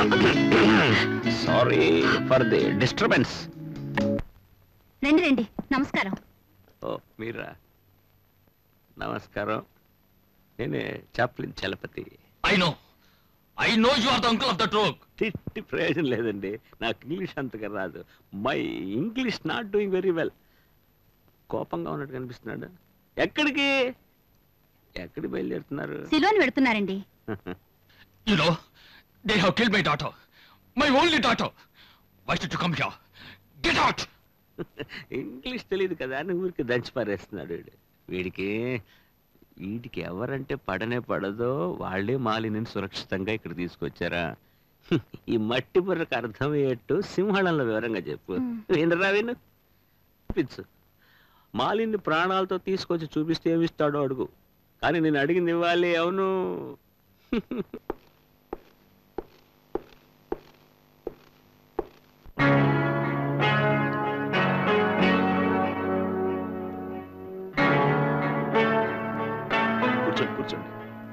sorry for the disturbance రండి రండి నమస్కారం ఓ మీరా నమస్కారం నేనే Chaplin Chalapathi I know I know you are the uncle of the stroke తిట్టి ప్రయోజనం లేదండి నాకు ఇంగ్లీష్ అంతగా రాదు my English not doing very well కోపంగా ఉన్నట్టు కనిపిస్తున్నాడు ఎక్కడికి ఎక్కడికి బయలుదేరుతున్నారు సిలోని వెళుతున్నారండి you know they have killed my daughter my only daughter why should you come here get out English తెలియదు కదా అని ఊరికి దంచి పారేస్తున్నాడు వీడు వీడికి వీడికి ఎవరంటే పడనే పడదో వాళ్ళే మాలిని సురక్షితంగా ఇక్కడ తీసుకొచ్చారా ఈ మట్టి బుర్రకు అర్థమయ్యేట్టు సింహళంలో వివరంగా చెప్పు వినరా విను చూపించు మాలిని ప్రాణాలతో తీసుకొచ్చి చూపిస్తే ఏమిస్తాడో అడుగు కానీ నేను అడిగింది ఇవ్వాలి అవును కూర్చోండి కూర్చోండి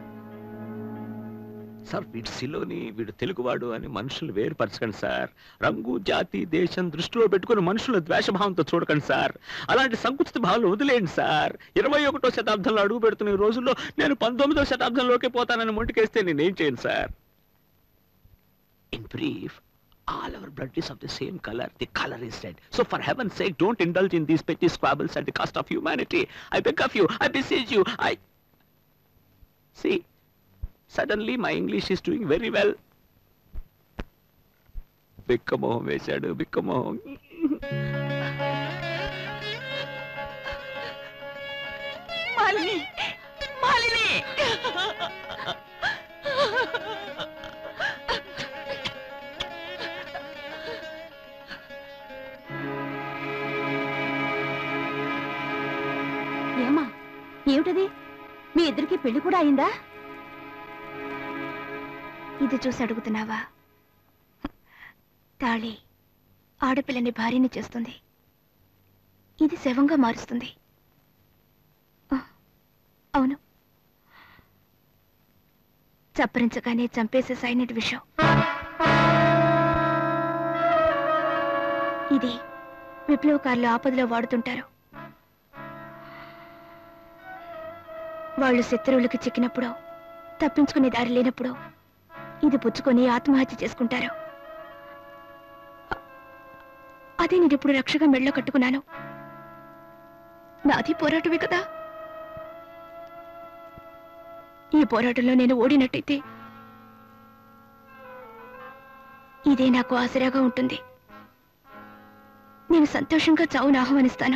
సార్ వీడు సిలోని వీడు తెలుగువాడు అని మనుషులు వేరుపరచకండి సార్ రంగు జాతి దేశం దృష్టిలో పెట్టుకుని మనుషుల ద్వేషభావంతో చూడకండి సార్ అలాంటి సంకుచిత భావాలు వదిలేయండి సార్ ఇరవై ఒకటో శతాబ్దంలో అడుగు పెడుతున్న ఈ రోజుల్లో నేను పంతొమ్మిదో శతాబ్దంలోకి పోతానని ముందుకేస్తే నేనేం చేయను sir in brief all our blood is of the same color. The color is red. So for heaven's sake, don't indulge in these petty squabbles at the cost of humanity. I beg of you. I beseech you. I... See, suddenly my English is doing very well. బిక్కమోహం వేశాడు బిక్కమోహం మాలిని మాలిని ఏమా ఏమిటది మీ ఇద్దరికి పెళ్లి కూడా అయిందా ఇది చూసి అడుగుతున్నావా తాళి ఆడపిల్లని భార్యని చేస్తుంది ఇది శవంగా మారుస్తుంది ఆ, అవును చప్పరించగానే చంపేసే సైనిట్ విషయం ఇది విప్లవకారులు ఆపదలో వాడుతుంటారు వాళ్ళు శత్రువులకు చిక్కినప్పుడు తప్పించుకునే దారి లేనప్పుడు ఇది పుచ్చుకొని ఆత్మహత్య చేసుకుంటారు అ- అదే నేను ఇప్పుడు రక్షగా మెళ్ళో కట్టుకున్నాను నాది పోరాటమే కదా ఈ పోరాటంలో నేను ఓడినట్టయితే ఇదే నాకు ఆసరాగా ఉంటుంది నేను సంతోషంగా చావును ఆహ్వానిస్తాను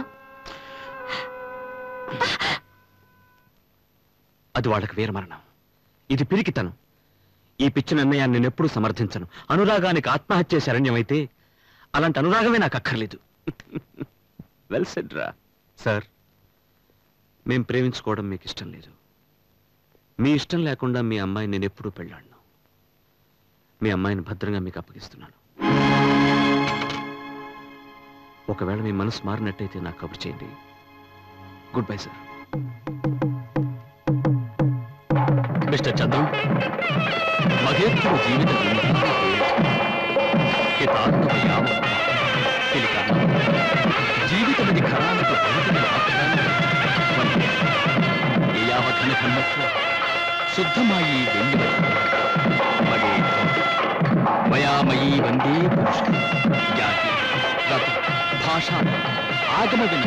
అది వాళ్ళకి వీరమరణం ఇది పిరికితనం ఈ పిచ్చి నిర్ణయాన్ని నేను ఎప్పుడూ సమర్థించను అనురాగానికి ఆత్మహత్య శరణ్యమైతే అలాంటి అనురాగమే నాకు అక్కర్లేదు వెల్ సెడ్ రా సార్ మేం ప్రేమించుకోవడం మీకు ఇష్టం లేదు మీ ఇష్టం లేకుండా మీ అమ్మాయిని నేను ఎప్పుడూ పెళ్ళాడను మీ అమ్మాయిని భద్రంగా మీకు అప్పగిస్తున్నాను ఒకవేళ మీ మనసు మారినట్టయితే నాకు కబురు చేయండి good bye sir mister Chandram మహేశ్వరు జీవిత హితార్థవ యావ తెలికాన జీవితమది ఖరానక బహుదిన యావ ఘన కన్నత్వ శుద్ధమాయి వెండి మగే మయామయీ వందే పురుష జాతి గత భాష ఆగమ విన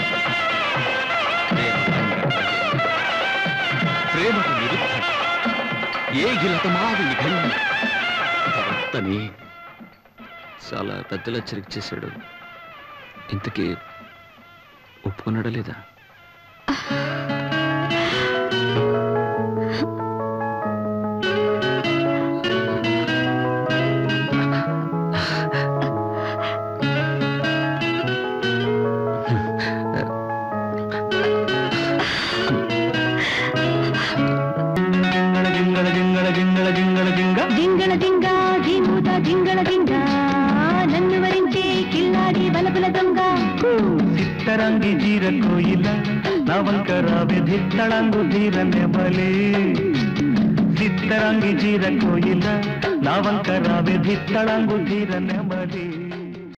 ప్రేమకు విరుద్ధ ఏ గిలతమావి నిఘండ భర్తని చాలా పెద్దలా చెరిగి చేశాడు ఇంతకీ ఒప్పుకున్నాడా లేదా జింగళ జింగళ జింగళ జింగళ జింగ జింగళ జింగ జీమూత జింగళ జింగ నన్ను వరించే కిల్లాడి బలబల దొంగ చిత్తరంగి జీర కోయిల నవంకర విధిత్తళంగు ధీర నెమలి చిత్తరంగి జీర కోయిల నా వంక రావే ధిత్తళంగు ధీర నెమలి